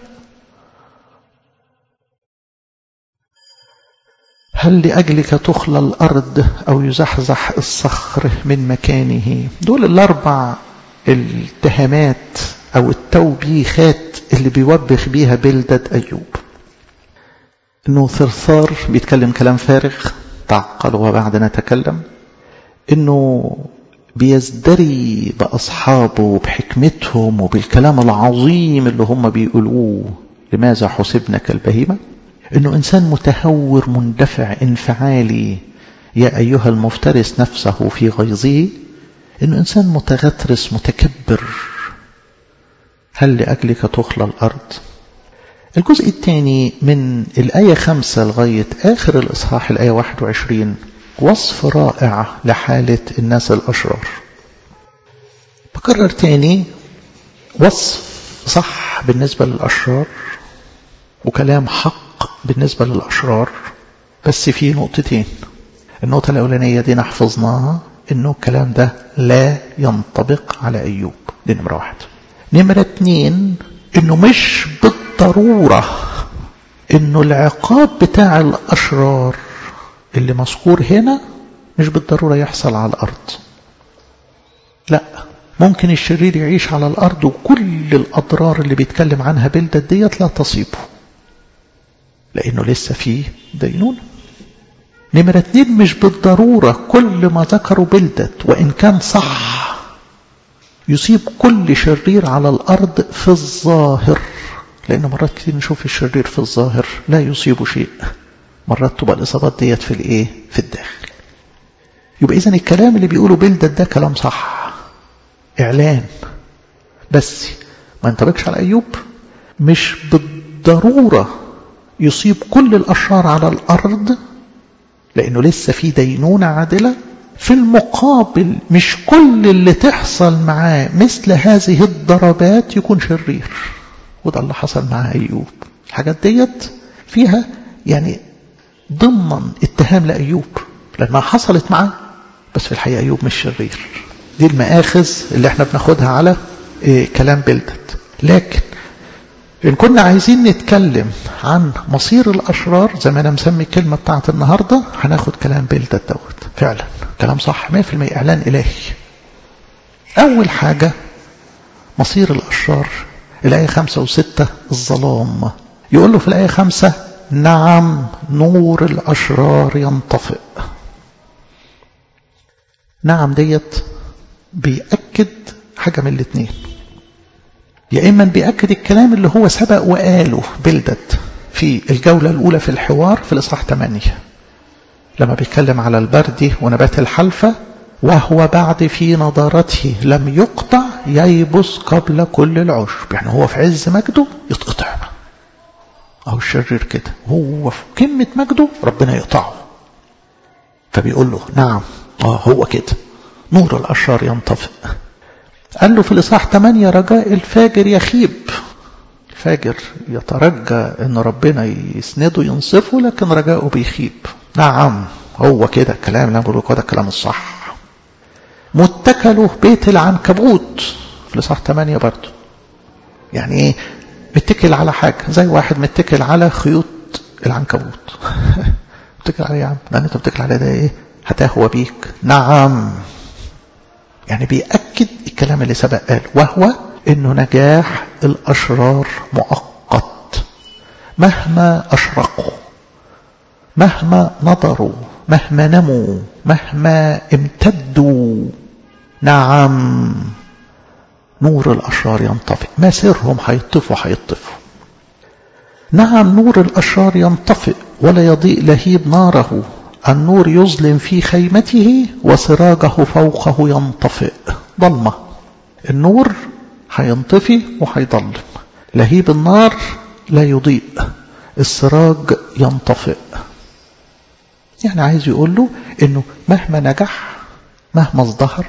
هل لأجلك تخلى الأرض أو يزحزح الصخر من مكانه دول الأربع التهمات أو التوبيخات اللي بيوبخ بيها بلدة أيوب إنه ثرثار بيتكلم كلام فارغ تعقل وبعد نتكلم إنه بيزدري بأصحابه بحكمتهم وبالكلام العظيم اللي هم بيقولوه لماذا حسبنا كالبهيمة انه انسان متهور مندفع انفعالي يا ايها المفترس نفسه في غيظه انه انسان متغترس متكبر هل لاجلك تخلى الارض الجزء الثاني من الآية خمسة لغاية آخر الإصحاح الآية 21 وصف رائع لحالة الناس الأشرار بكرر تاني وصف صح بالنسبة للأشرار وكلام حق بالنسبة للأشرار بس في نقطتين النقطة الأولانية دي نحفظناها إنه الكلام ده لا ينطبق على أيوب دي نمرة واحد نمرة اتنين إنه مش بالضرورة إنه العقاب بتاع الأشرار اللي مذكور هنا مش بالضرورة يحصل على الأرض لا ممكن الشرير يعيش على الأرض وكل الأضرار اللي بيتكلم عنها بلدة ديت لا تصيبه لأنه لسه فيه دينونة نمرة اتنين مش بالضرورة كل ما ذكروا بلدة وإن كان صح يصيب كل شرير على الأرض في الظاهر لأن مرات كتير نشوف الشرير في الظاهر لا يصيب شيء مرات تبقى الإصابات ديت في الإيه في الداخل يبقى إذن الكلام اللي بيقوله بلدة ده كلام صح إعلان بس ما ينطبقش على أيوب مش بالضرورة يصيب كل الأشرار على الأرض لأنه لسه في دينونة عادلة في المقابل مش كل اللي تحصل معاه مثل هذه الضربات يكون شرير وده اللي حصل مع أيوب الحاجات ديت فيها يعني ضمن اتهام لأيوب لما حصلت معاه بس في الحقيقة أيوب مش شرير دي المآخذ اللي احنا بناخدها على إيه كلام بلدت لكن إن كنا عايزين نتكلم عن مصير الأشرار زي ما أنا مسمي الكلمة بتاعت النهاردة هناخد كلام بلدت دوت فعلا كلام صح 100% إعلان إلهي أول حاجة مصير الأشرار الآية خمسة وستة الظلام يقول له في الآية خمسة نعم نور الأشرار ينطفئ نعم ديت بيأكد حاجة من الاثنين يا إما بيأكد الكلام اللي هو سبق وقاله بلدت في الجولة الأولى في الحوار في الإصحاح 8 لما بيتكلم على البرد ونبات الحلفة وهو بعد في نضارته لم يقطع ييبس قبل كل العشب يعني هو في عز مجده يتقطع أو الشرير كده هو في قمة مجده ربنا يقطعه فبيقول له نعم آه هو كده نور الأشرار ينطفئ قال له في الإصحاح 8 رجاء الفاجر يخيب الفاجر يترجى أن ربنا يسنده ينصفه لكن رجاؤه بيخيب نعم هو كده الكلام اللي أنا بقوله ده الكلام الصح متكله بيت العنكبوت في الإصحاح 8 برضه يعني ايه متكل على حاجة زي واحد متكل على خيوط العنكبوت متكل عليه يا عم لأن انت متكل عليه ده ايه هتهوى بيك نعم يعني بيأكد الكلام اللي سبق قال وهو انه نجاح الاشرار مؤقت مهما اشرقوا مهما نظروا مهما نموا مهما امتدوا نعم نور الأشرار ينطفئ مسيرهم هيطفوا هيطفوا نعم نور الأشرار ينطفئ ولا يضيء لهيب ناره النور يظلم في خيمته وسراجه فوقه ينطفئ ضلمة النور هينطفي وهيضلم لهيب النار لا يضيء السراج ينطفئ يعني عايز يقول له انه مهما نجح مهما ازدهر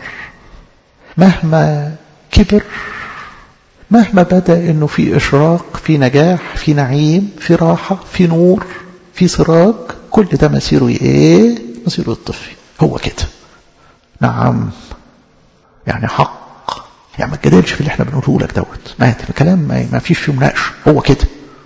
مهما كبر مهما بدا انه في اشراق في نجاح في نعيم في راحه في نور في سراج كل ده مسيره ايه مسيره الطفي هو كده نعم يعني حق يعني ما تجادلش في اللي احنا بنقوله لك دوت ما الكلام ما فيش فيه مناقشه هو كده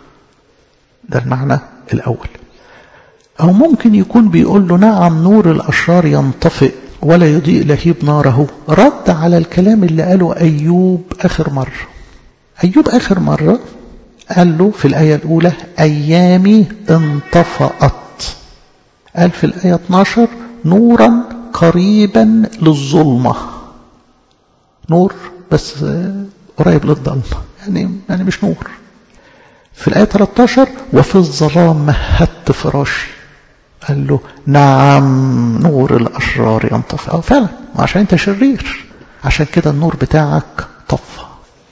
ده المعنى الاول أو ممكن يكون بيقول له نعم نور الأشرار ينطفئ ولا يضيء لهيب ناره رد على الكلام اللي قاله أيوب آخر مرة أيوب آخر مرة قال له في الآية الأولى أيامي انطفأت قال في الآية 12 نورا قريبا للظلمة نور بس قريب للظلمة يعني يعني مش نور في الآية 13 وفي الظلام مهدت فراشي قال له نعم نور الأشرار ينطفئ أو فعلا عشان أنت شرير عشان كده النور بتاعك طفى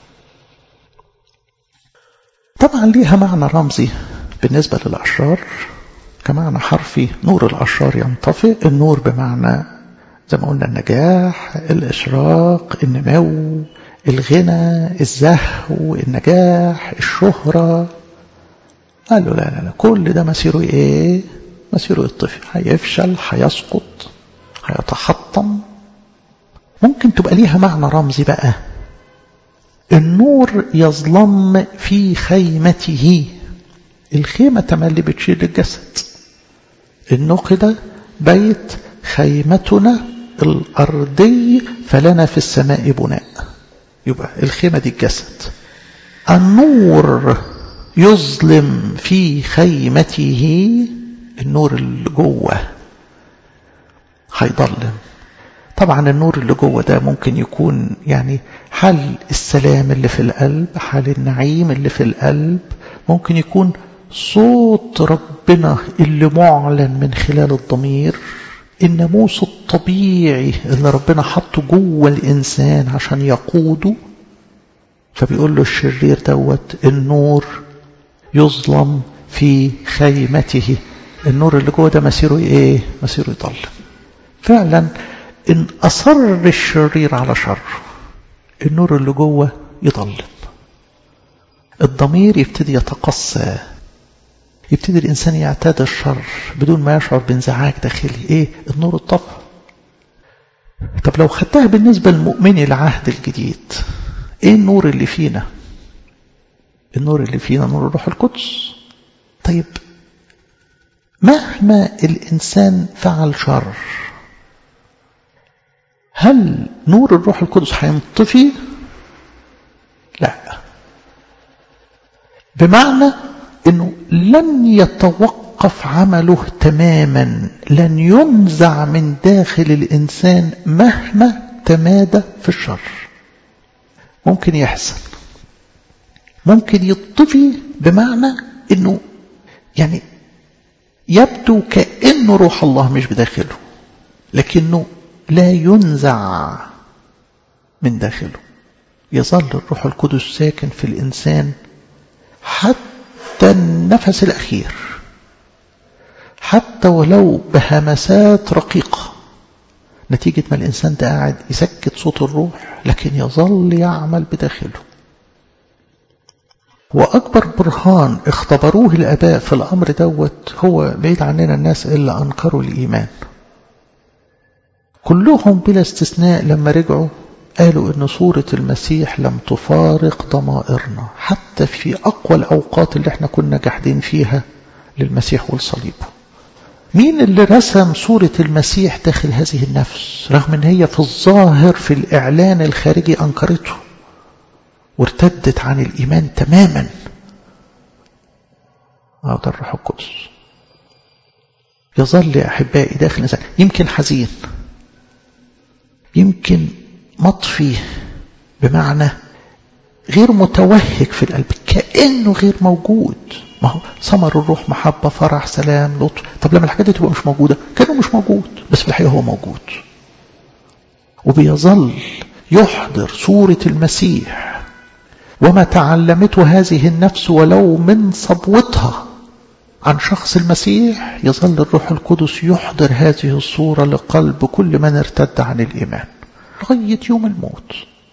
طبعا ليها معنى رمزي بالنسبة للأشرار كمعنى حرفي نور الأشرار ينطفئ النور بمعنى زي ما قلنا النجاح الإشراق النمو الغنى الزهو النجاح الشهرة قال له لا لا لا كل ده مسيره ايه مسيره يطفي هيفشل هيسقط هيتحطم ممكن تبقى ليها معنى رمزي بقى النور يظلم في خيمته الخيمة تملي بتشيل الجسد النوق ده بيت خيمتنا الأرضي فلنا في السماء بناء يبقى الخيمة دي الجسد النور يظلم في خيمته النور اللي جوه هيضلم طبعا النور اللي جوه ده ممكن يكون يعني حال السلام اللي في القلب حال النعيم اللي في القلب ممكن يكون صوت ربنا اللي معلن من خلال الضمير الناموس الطبيعي اللي ربنا حطه جوه الإنسان عشان يقوده فبيقول له الشرير دوت النور يظلم في خيمته النور اللي جوه ده مسيره ايه مسيره يضل فعلا ان اصر الشرير على شر النور اللي جوه يضلم الضمير يبتدي يتقصى يبتدي الإنسان يعتاد الشر بدون ما يشعر بانزعاج داخلي إيه النور الطبع طب لو خدتها بالنسبة للمؤمن العهد الجديد إيه النور اللي فينا النور اللي فينا نور الروح القدس طيب مهما الإنسان فعل شر هل نور الروح القدس هينطفي لا بمعنى انه لن يتوقف عمله تماما لن ينزع من داخل الانسان مهما تمادى في الشر ممكن يحصل ممكن يطفي بمعنى انه يعني يبدو كأنه روح الله مش بداخله لكنه لا ينزع من داخله يظل الروح القدس ساكن في الإنسان حتى النفس الأخير حتى ولو بهمسات رقيقة نتيجة ما الإنسان ده قاعد يسكت صوت الروح لكن يظل يعمل بداخله وأكبر برهان اختبروه الآباء في الأمر دوت هو بعيد عننا الناس اللي أنكروا الإيمان كلهم بلا استثناء لما رجعوا قالوا ان صورة المسيح لم تفارق ضمائرنا حتى في اقوى الاوقات اللي احنا كنا جاحدين فيها للمسيح والصليب مين اللي رسم صورة المسيح داخل هذه النفس رغم ان هي في الظاهر في الاعلان الخارجي انكرته وارتدت عن الايمان تماما هذا الروح القدس يظل يا احبائي داخل الانسان يمكن حزين يمكن مطفي بمعنى غير متوهج في القلب كأنه غير موجود ما هو ثمر الروح محبة فرح سلام لطف طب لما الحاجات دي تبقى مش موجودة كأنه مش موجود بس في الحقيقة هو موجود وبيظل يحضر صورة المسيح وما تعلمته هذه النفس ولو من صبوتها عن شخص المسيح يظل الروح القدس يحضر هذه الصورة لقلب كل من ارتد عن الإيمان لغاية يوم الموت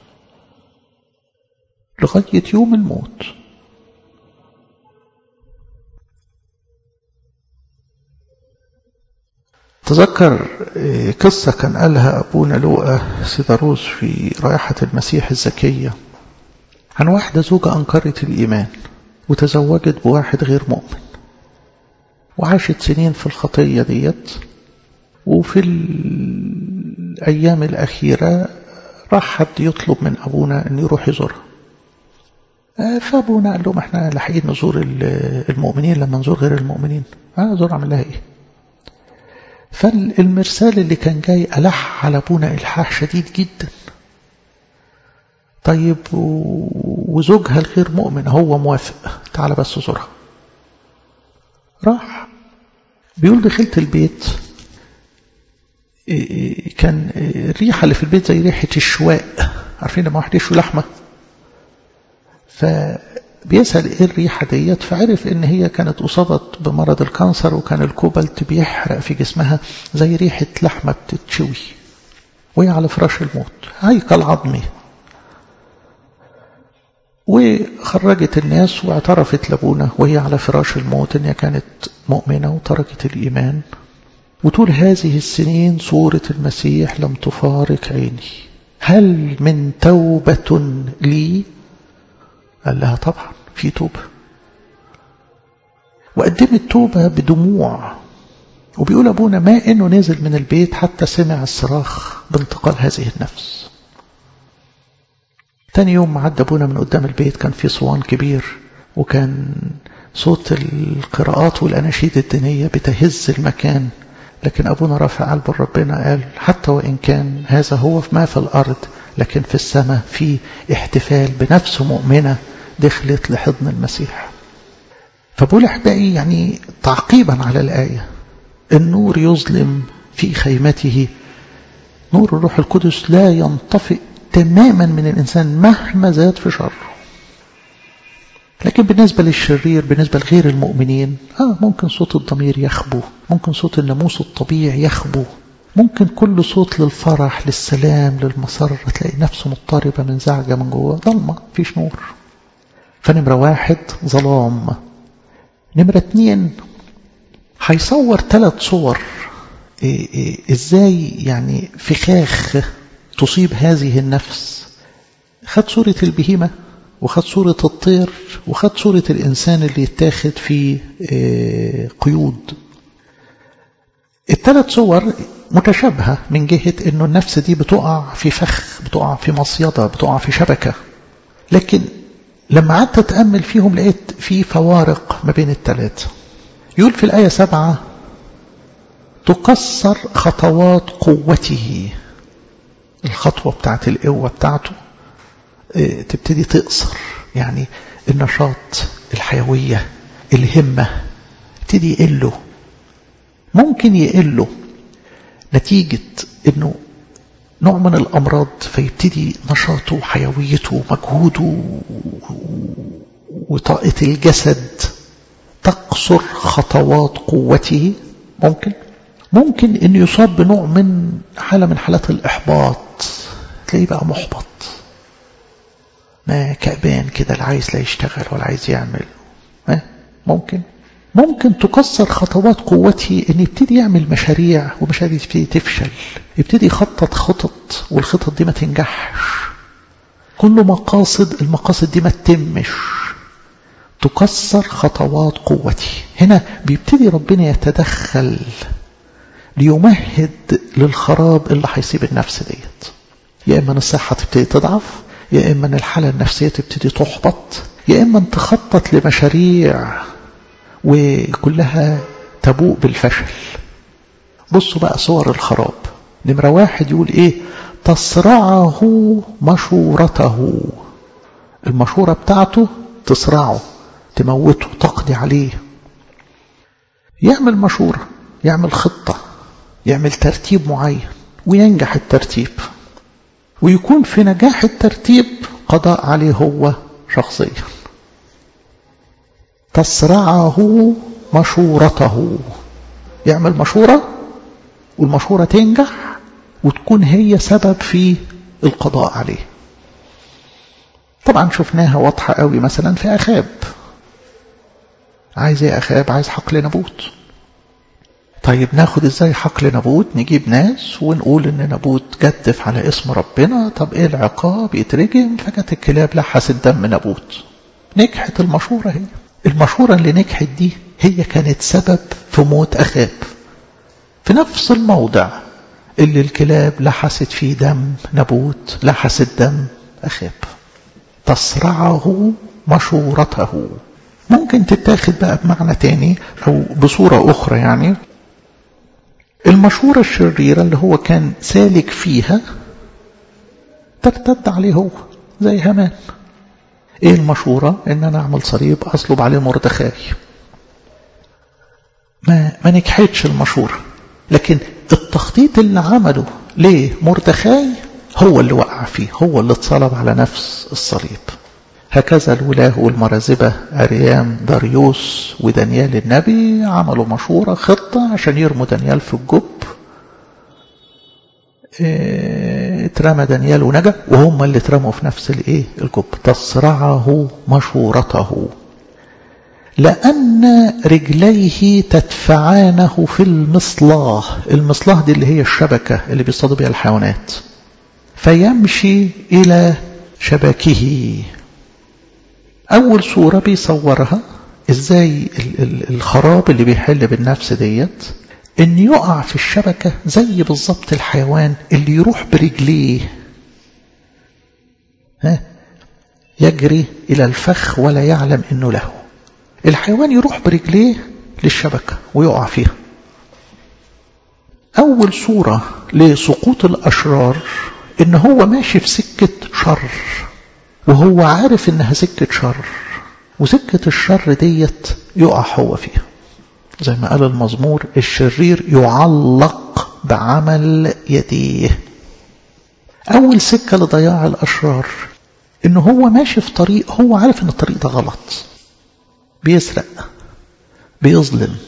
لغاية يوم الموت تذكر قصة كان قالها أبونا لوقا سيداروس في رائحة المسيح الزكية عن واحدة زوجة أنكرت الإيمان وتزوجت بواحد غير مؤمن وعاشت سنين في الخطية ديت وفي الأيام الأخيرة راح حد يطلب من أبونا أن يروح يزورها فأبونا قال لهم احنا لاحقين نزور المؤمنين لما نزور غير المؤمنين أنا زور أعمل لها إيه فالمرسال اللي كان جاي ألح على أبونا إلحاح شديد جدا طيب وزوجها الغير مؤمن هو موافق تعال بس زورها راح بيقول دخلت البيت كان الريحة اللي في البيت زي ريحة الشواء عارفين لما واحد يشوي لحمة فبيسأل ايه الريحة ديت فعرف ان هي كانت اصابت بمرض الكانسر وكان الكوبالت بيحرق في جسمها زي ريحة لحمة بتتشوي وهي على فراش الموت هيكل عظمي وخرجت الناس واعترفت لابونا وهي على فراش الموت ان هي كانت مؤمنة وتركت الإيمان وطول هذه السنين صورة المسيح لم تفارق عيني هل من توبة لي قال لها طبعا في توبة وقدمت توبة بدموع وبيقول أبونا ما إنه نزل من البيت حتى سمع الصراخ بانتقال هذه النفس تاني يوم عدى أبونا من قدام البيت كان في صوان كبير وكان صوت القراءات والأناشيد الدينية بتهز المكان لكن أبونا رفع قلبه لربنا قال حتى وإن كان هذا هو ما في الأرض لكن في السماء في احتفال بنفس مؤمنة دخلت لحضن المسيح فبقول أحبائي يعني تعقيبا على الآية النور يظلم في خيمته نور الروح القدس لا ينطفئ تماما من الإنسان مهما زاد في شره لكن بالنسبة للشرير بالنسبة لغير المؤمنين آه ممكن صوت الضمير يخبو ممكن صوت الناموس الطبيعي يخبو ممكن كل صوت للفرح للسلام للمسر تلاقي نفسه مضطربة من زعجة من جوه ضلمة فيش نور فنمرة واحد ظلام نمرة اتنين هيصور ثلاث صور إيه إيه ازاي يعني فخاخ تصيب هذه النفس خد صورة البهيمة وخد صورة الطير وخد صورة الإنسان اللي يتاخد في إيه قيود الثلاث صور متشابهة من جهة أنه النفس دي بتقع في فخ بتقع في مصيدة بتقع في شبكة لكن لما قعدت أتأمل فيهم لقيت في فوارق ما بين الثلاثة يقول في الآية سبعة تكسر خطوات قوته الخطوة بتاعت القوة بتاعته تبتدي تقصر يعني النشاط الحيوية الهمة تبتدي يقله ممكن يقله نتيجة انه نوع من الامراض فيبتدي نشاطه وحيويته ومجهوده وطاقة الجسد تقصر خطوات قوته ممكن ممكن ان يصاب بنوع من حالة من حالات الاحباط تلاقيه بقى محبط ما كأبان كده لا عايز لا يشتغل ولا عايز يعمل ما ممكن ممكن تكسر خطوات قوته ان يبتدي يعمل مشاريع ومشاريع تبتدي تفشل يبتدي يخطط خطط والخطط دي ما تنجحش كل مقاصد المقاصد دي ما تتمش تكسر خطوات قوتي هنا بيبتدي ربنا يتدخل ليمهد للخراب اللي هيصيب النفس ديت يا اما الصحه تبتدي تضعف يا اما الحاله النفسيه تبتدي تحبط يا اما تخطط لمشاريع وكلها تبوء بالفشل بصوا بقى صور الخراب نمرة واحد يقول ايه تصرعه مشورته المشورة بتاعته تصرعه تموته تقضي عليه يعمل مشورة يعمل خطة يعمل ترتيب معين وينجح الترتيب ويكون في نجاح الترتيب قضاء عليه هو شخصيا تصرعه مشورته يعمل مشورة والمشورة تنجح وتكون هي سبب في القضاء عليه طبعا شفناها واضحة قوي مثلا في أخاب عايز ايه أخاب عايز حقل نبوت طيب ناخد ازاي حقل نبوت نجيب ناس ونقول ان نبوت جدف على اسم ربنا طب ايه العقاب يترجم فجت الكلاب لحست دم نبوت نجحت المشورة هي المشورة اللي نجحت دي هي كانت سبب في موت أخاب في نفس الموضع اللي الكلاب لحست فيه دم نبوت لحست دم أخاب تصرعه مشورته ممكن تتاخد بقى بمعنى تاني أو بصورة أخرى يعني المشورة الشريرة اللي هو كان سالك فيها ترتد عليه هو زي همان ايه المشورة ان انا اعمل صليب اصلب عليه مردخاي ما, ما نجحتش المشورة لكن التخطيط اللي عمله ليه مردخاي هو اللي وقع فيه هو اللي اتصلب على نفس الصليب هكذا الولاه والمرازبة أريام داريوس ودانيال النبي عملوا مشورة خطة عشان يرموا دانيال في الجب اترمى دانيال ونجا وهم اللي اترموا في نفس الايه الجب تصرعه مشورته لأن رجليه تدفعانه في المصلاه المصلاه دي اللي هي الشبكة اللي بيصطادوا بها الحيوانات فيمشي إلى شبكه أول صورة بيصورها إزاي الخراب اللي بيحل بالنفس ديت إن يقع في الشبكة زي بالظبط الحيوان اللي يروح برجليه ها يجري إلى الفخ ولا يعلم إنه له الحيوان يروح برجليه للشبكة ويقع فيها أول صورة لسقوط الأشرار إن هو ماشي في سكة شر وهو عارف إنها سكة شر وسكة الشر ديت يقع هو فيها زي ما قال المزمور الشرير يعلق بعمل يديه أول سكة لضياع الأشرار إن هو ماشي في طريق هو عارف إن الطريق ده غلط بيسرق بيظلم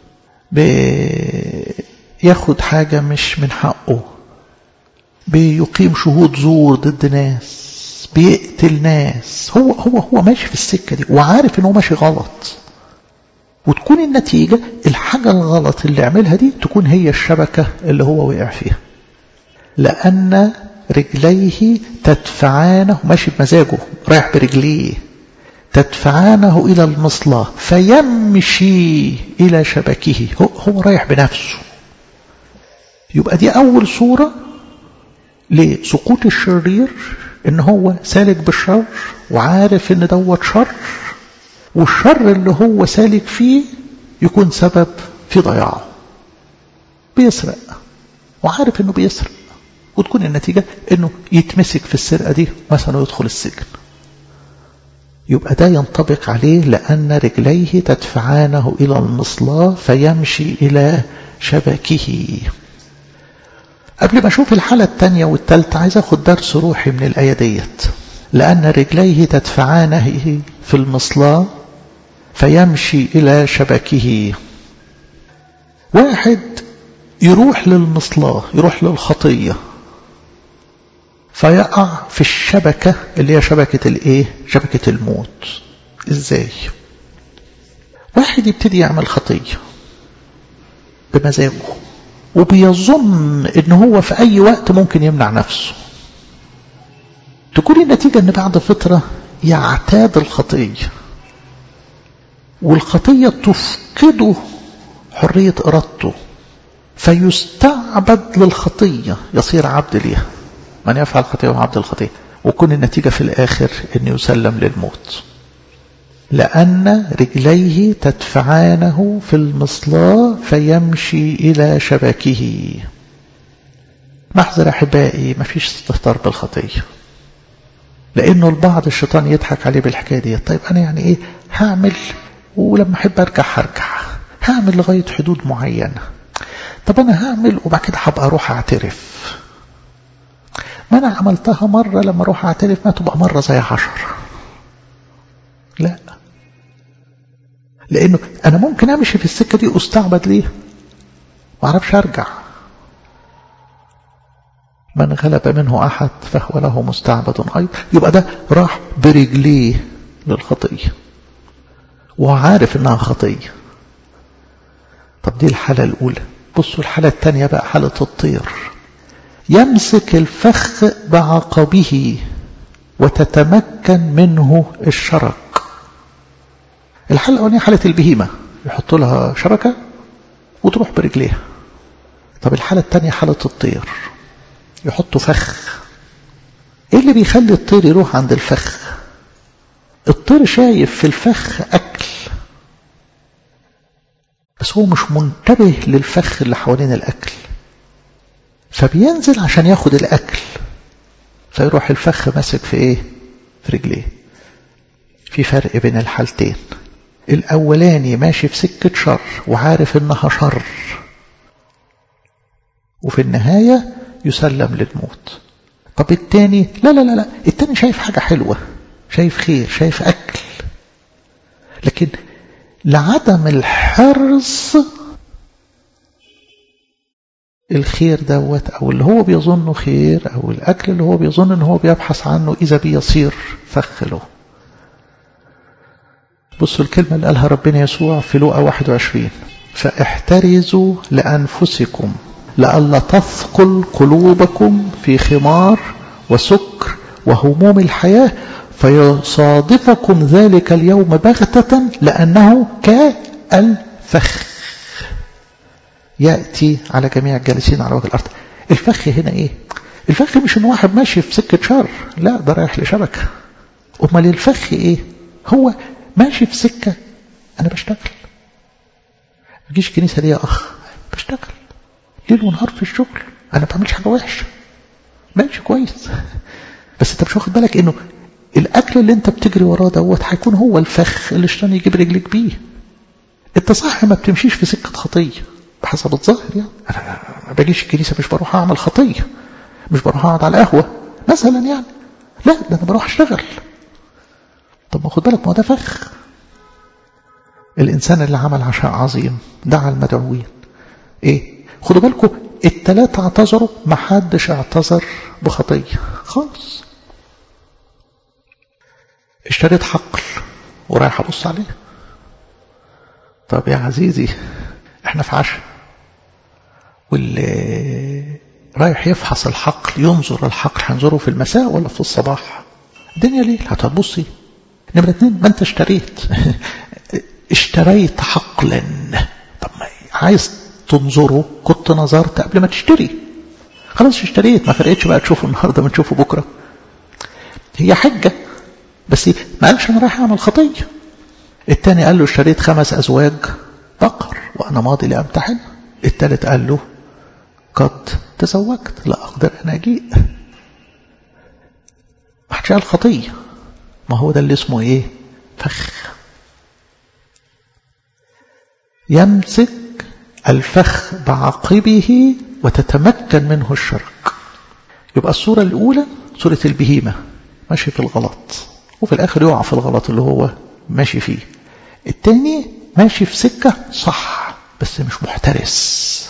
بياخد حاجة مش من حقه بيقيم شهود زور ضد ناس بيقتل ناس هو هو هو ماشي في السكة دي وعارف إن هو ماشي غلط وتكون النتيجة الحاجة الغلط اللي عملها دي تكون هي الشبكة اللي هو وقع فيها لأن رجليه تدفعانه ماشي بمزاجه رايح برجليه تدفعانه إلى المصلاة فيمشي إلى شبكه هو, هو رايح بنفسه يبقى دي أول صورة لسقوط الشرير إن هو سالك بالشر وعارف إن دوت شر والشر اللي هو سالك فيه يكون سبب في ضياعه بيسرق وعارف إنه بيسرق وتكون النتيجة إنه يتمسك في السرقة دي مثلا يدخل السجن يبقى ده ينطبق عليه لأن رجليه تدفعانه إلى المصلاة فيمشي إلى شبكه قبل ما أشوف الحالة الثانية والثالثة عايز أخد درس روحي من الآية ديت لأن رجليه تدفعانه في المصلاة فيمشي إلى شبكه واحد يروح للمصلاة يروح للخطية فيقع في الشبكة اللي هي شبكة الايه شبكة الموت ازاي واحد يبتدي يعمل خطية بمزاجه وبيظن ان هو في اي وقت ممكن يمنع نفسه تكون النتيجة ان بعد فترة يعتاد الخطية والخطية تفقده حرية ارادته فيستعبد للخطية يصير عبد ليها من يفعل خطيئة وعبد الخطيئة وكون النتيجة في الآخر أن يسلم للموت لأن رجليه تدفعانه في المصلاة فيمشي إلى شبكه محذر أحبائي ما فيش استهتار بالخطية لأنه البعض الشيطان يضحك عليه بالحكاية دي طيب أنا يعني إيه هعمل ولما أحب أرجع هرجع هعمل لغاية حدود معينة طب أنا هعمل وبعد كده هبقى أروح أعترف ما أنا عملتها مرة لما أروح أعترف ما تبقى مرة زي عشر لا لأنه أنا ممكن أمشي في السكة دي أستعبد ليه ما أعرفش أرجع من غلب منه أحد فهو له مستعبد أيضا يبقى ده راح برجليه للخطية وعارف إنها خطية طب دي الحالة الأولى بصوا الحالة الثانية بقى حالة الطير يمسك الفخ بعقبه وتتمكن منه الشرك الحالة الأولانية حالة البهيمة يحط لها شبكة وتروح برجليها طب الحالة الثانية حالة الطير يحطوا فخ ايه اللي بيخلي الطير يروح عند الفخ الطير شايف في الفخ أكل بس هو مش منتبه للفخ اللي حوالين الأكل فبينزل عشان ياخد الأكل فيروح الفخ ماسك في ايه في رجليه في فرق بين الحالتين الأولاني ماشي في سكة شر وعارف إنها شر وفي النهاية يسلم للموت طب التاني لا لا لا لا التاني شايف حاجة حلوة شايف خير شايف أكل لكن لعدم الحرص الخير دوت أو اللي هو بيظنه خير أو الأكل اللي هو بيظن إن هو بيبحث عنه إذا بيصير فخ له بصوا الكلمة اللي قالها ربنا يسوع في لوقا 21 فاحترزوا لأنفسكم لئلا تثقل قلوبكم في خمار وسكر وهموم الحياة فيصادفكم ذلك اليوم بغتة لأنه كالفخ يأتي على جميع الجالسين على وجه الأرض الفخ هنا إيه الفخ مش إن واحد ماشي في سكة شر لا ده رايح لشبكة أمال الفخ إيه هو ماشي في سكة أنا بشتغل ما جيش كنيسة دي يا أخ بشتغل ليل ونهار في الشغل أنا ما بعملش حاجة وحشة ماشي كويس بس أنت مش واخد بالك إنه الأكل اللي أنت بتجري وراه دوت هيكون هو الفخ اللي الشيطان يجيب رجلك بيه أنت صح ما بتمشيش في سكة خطية بحسب الظاهر يعني أنا ما باجيش الكنيسة مش بروح أعمل خطية مش بروح أقعد على القهوة مثلا يعني لا ده أنا بروح أشتغل طب ما خد بالك ما ده فخ الإنسان اللي عمل عشاء عظيم دعا المدعوين إيه خدوا بالكم التلاتة اعتذروا ما حدش اعتذر بخطية خالص اشتريت حقل ورايح ابص عليه طب يا عزيزي احنا في عشاء واللي رايح يفحص الحقل ينظر الحقل هنظره في المساء ولا في الصباح الدنيا ليل هتبصي نمرة اتنين ما انت اشتريت اشتريت حقلا طب ما عايز تنظره كنت نظرت قبل ما تشتري خلاص اشتريت ما فرقتش بقى تشوفه النهارده ما تشوفه بكره هي حجه بس ما قالش انا رايح اعمل خطيه التاني قال له اشتريت خمس ازواج بقر وانا ماضي لامتحن التالت قال له قد تزوجت لا اقدر ان اجيء محدش قال خطيه ما هو ده اللي اسمه ايه فخ يمسك الفخ بعقبه وتتمكن منه الشرك يبقى الصورة الأولى صورة البهيمة ماشي في الغلط وفي الآخر يقع في الغلط اللي هو ماشي فيه التاني ماشي في سكة صح بس مش محترس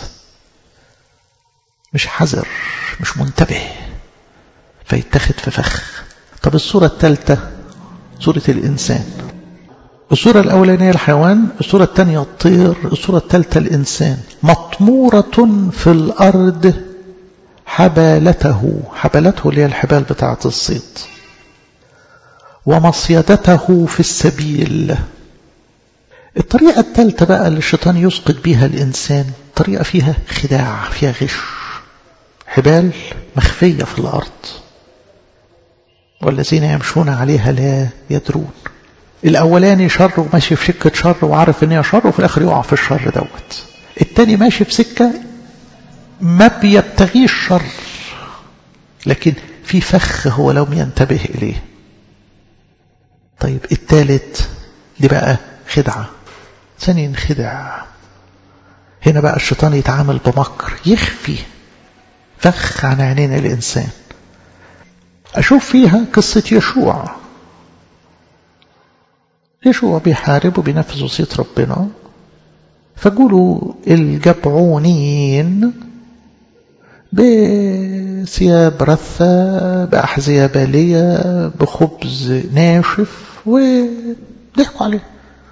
مش حذر مش منتبه فيتخذ في فخ طب الصورة الثالثة صورة الإنسان الصورة الأولانية الحيوان الصورة الثانية الطير الصورة الثالثة الإنسان مطمورة في الأرض حبالته حبالته اللي هي الحبال بتاعة الصيد ومصيدته في السبيل الطريقة الثالثة بقى اللي الشيطان يسقط بيها الإنسان طريقة فيها خداع فيها غش حبال مخفية في الأرض والذين يمشون عليها لا يدرون الأولاني شر وماشي في سكة شر وعارف إن هي شر وفي الآخر يقع في الشر دوت التاني ماشي في سكة ما بيبتغيش شر لكن في فخ هو لم ينتبه إليه طيب التالت دي بقى خدعة ثاني انخدع هنا بقى الشيطان يتعامل بمكر يخفي فخ عن عينين الإنسان أشوف فيها قصة يشوع يشوع بيحارب وبينفذ وصية ربنا فقولوا الجبعونين بثياب رثة بأحذية بالية بخبز ناشف وضحكوا عليه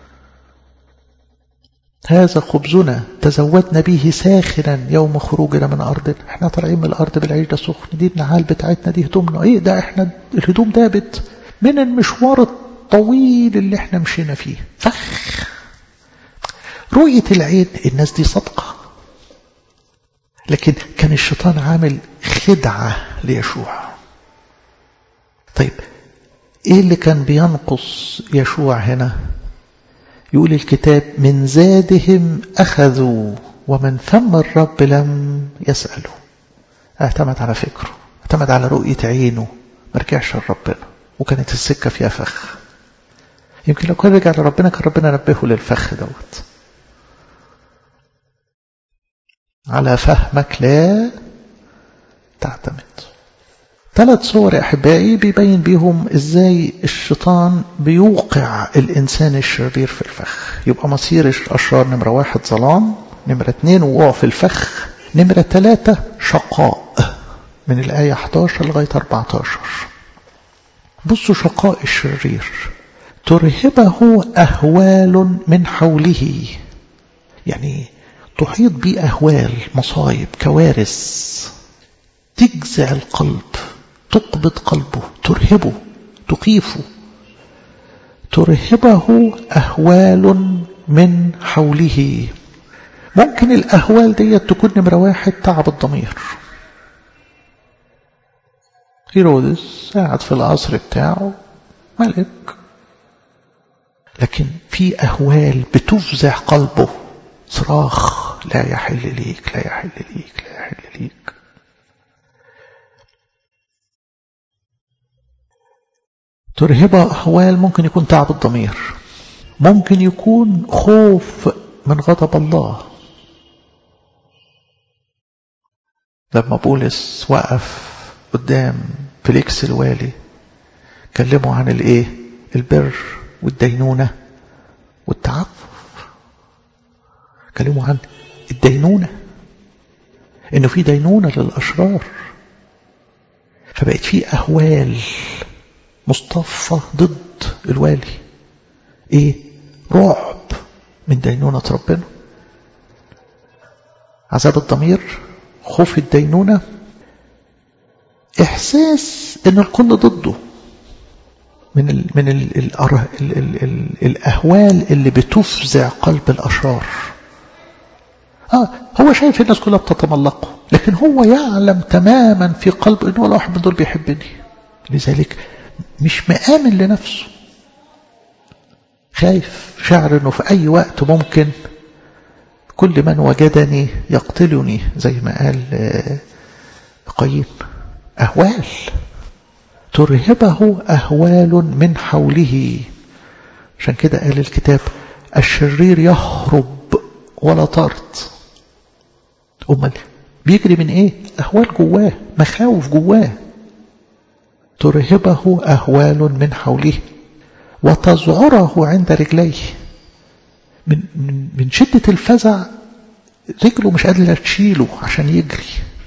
هذا خبزنا تزودنا به ساخنا يوم خروجنا من أرضنا احنا طالعين من الأرض بالعيش ده سخن دي النعال بتاعتنا دي هدومنا ايه ده احنا الهدوم دابت من المشوار الطويل اللي احنا مشينا فيه فخ رؤية العين الناس دي صدقة لكن كان الشيطان عامل خدعة ليشوع طيب ايه اللي كان بينقص يشوع هنا يقول الكتاب من زادهم أخذوا ومن فم الرب لم يسأله اعتمد على فكره اعتمد على رؤية عينه مرجعش لربنا وكانت السكة فيها فخ يمكن لو كان رجع لربنا كان ربنا نبهه للفخ دوت على فهمك لا تعتمد ثلاث صور يا أحبائي بيبين بيهم إزاي الشيطان بيوقع الإنسان الشرير في الفخ يبقى مصير الأشرار نمرة واحد ظلام نمرة اتنين وقوع في الفخ نمرة ثلاثة شقاء من الآية 11 لغاية 14 بصوا شقاء الشرير ترهبه أهوال من حوله يعني تحيط به أهوال مصايب كوارث تجزع القلب تقبض قلبه ترهبه تخيفه ترهبه أهوال من حوله ممكن الأهوال دي تكون نمرة واحد تعب الضمير هيرودس قاعد في القصر بتاعه ملك لكن في أهوال بتفزع قلبه صراخ لا يحل ليك لا يحل ليك لا يحل ليك ترهبها أهوال ممكن يكون تعب الضمير ممكن يكون خوف من غضب الله لما بولس وقف قدام فليكس الوالي كلموا عن الايه البر والدينونة والتعفف كلموا عن الدينونة انه في دينونة للأشرار فبقت في أهوال مصطفى ضد الوالي ايه رعب من دينونة ربنا عذاب الضمير خوف الدينونة إحساس إن الكل ضده من ال من ال ال ال ال ال الأهوال اللي بتفزع قلب الأشرار آه هو شايف الناس كلها بتتملقه لكن هو يعلم تماما في قلبه إنه ولا واحد من دول بيحبني لذلك مش مآمن لنفسه خايف شعر انه في اي وقت ممكن كل من وجدني يقتلني زي ما قال قايين اهوال ترهبه اهوال من حوله عشان كده قال الكتاب الشرير يهرب ولا طرد امال بيجري من ايه اهوال جواه مخاوف جواه ترهبه اهوال من حوله وتذعره عند رجليه من, من, من شدة الفزع رجله مش قادرة تشيله عشان يجري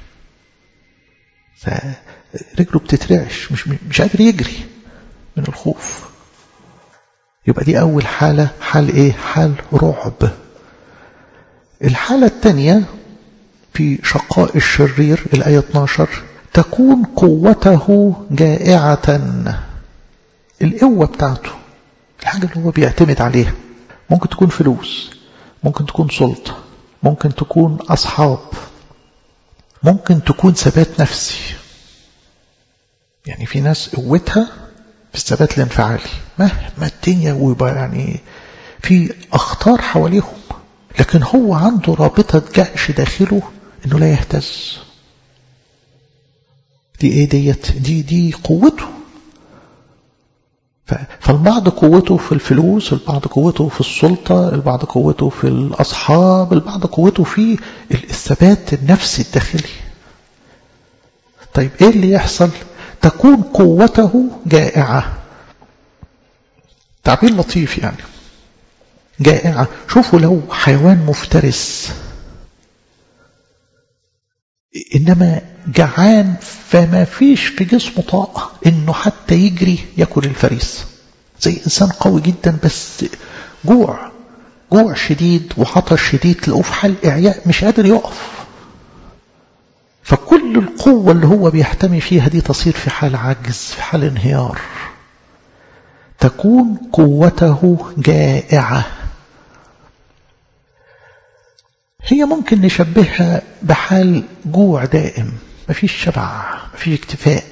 فرجله بتترعش مش, مش قادر يجري من الخوف يبقى دي أول حالة حال إيه حال رعب الحالة الثانية في شقاء الشرير الآية 12 تكون قوته جائعة القوة بتاعته الحاجة اللي هو بيعتمد عليها ممكن تكون فلوس ممكن تكون سلطة ممكن تكون أصحاب ممكن تكون ثبات نفسي يعني في ناس قوتها في الثبات الانفعالي مهما الدنيا ويبقى يعني في أخطار حواليهم لكن هو عنده رابطة جأش داخله إنه لا يهتز دي إيه ديت دي دي قوته فالبعض قوته في الفلوس البعض قوته في السلطة البعض قوته في الأصحاب البعض قوته في الثبات النفسي الداخلي طيب ايه اللي يحصل تكون قوته جائعة تعبير لطيف يعني جائعة شوفوا لو حيوان مفترس إنما جعان فما فيش في جسمه طاقة إنه حتى يجري ياكل الفريس زي إنسان قوي جدا بس جوع جوع شديد وعطش شديد تلاقوه في حال إعياء مش قادر يقف فكل القوة اللي هو بيحتمي فيها دي تصير في حال عجز في حال انهيار تكون قوته جائعة هي ممكن نشبهها بحال جوع دائم مفيش شبع مفيش اكتفاء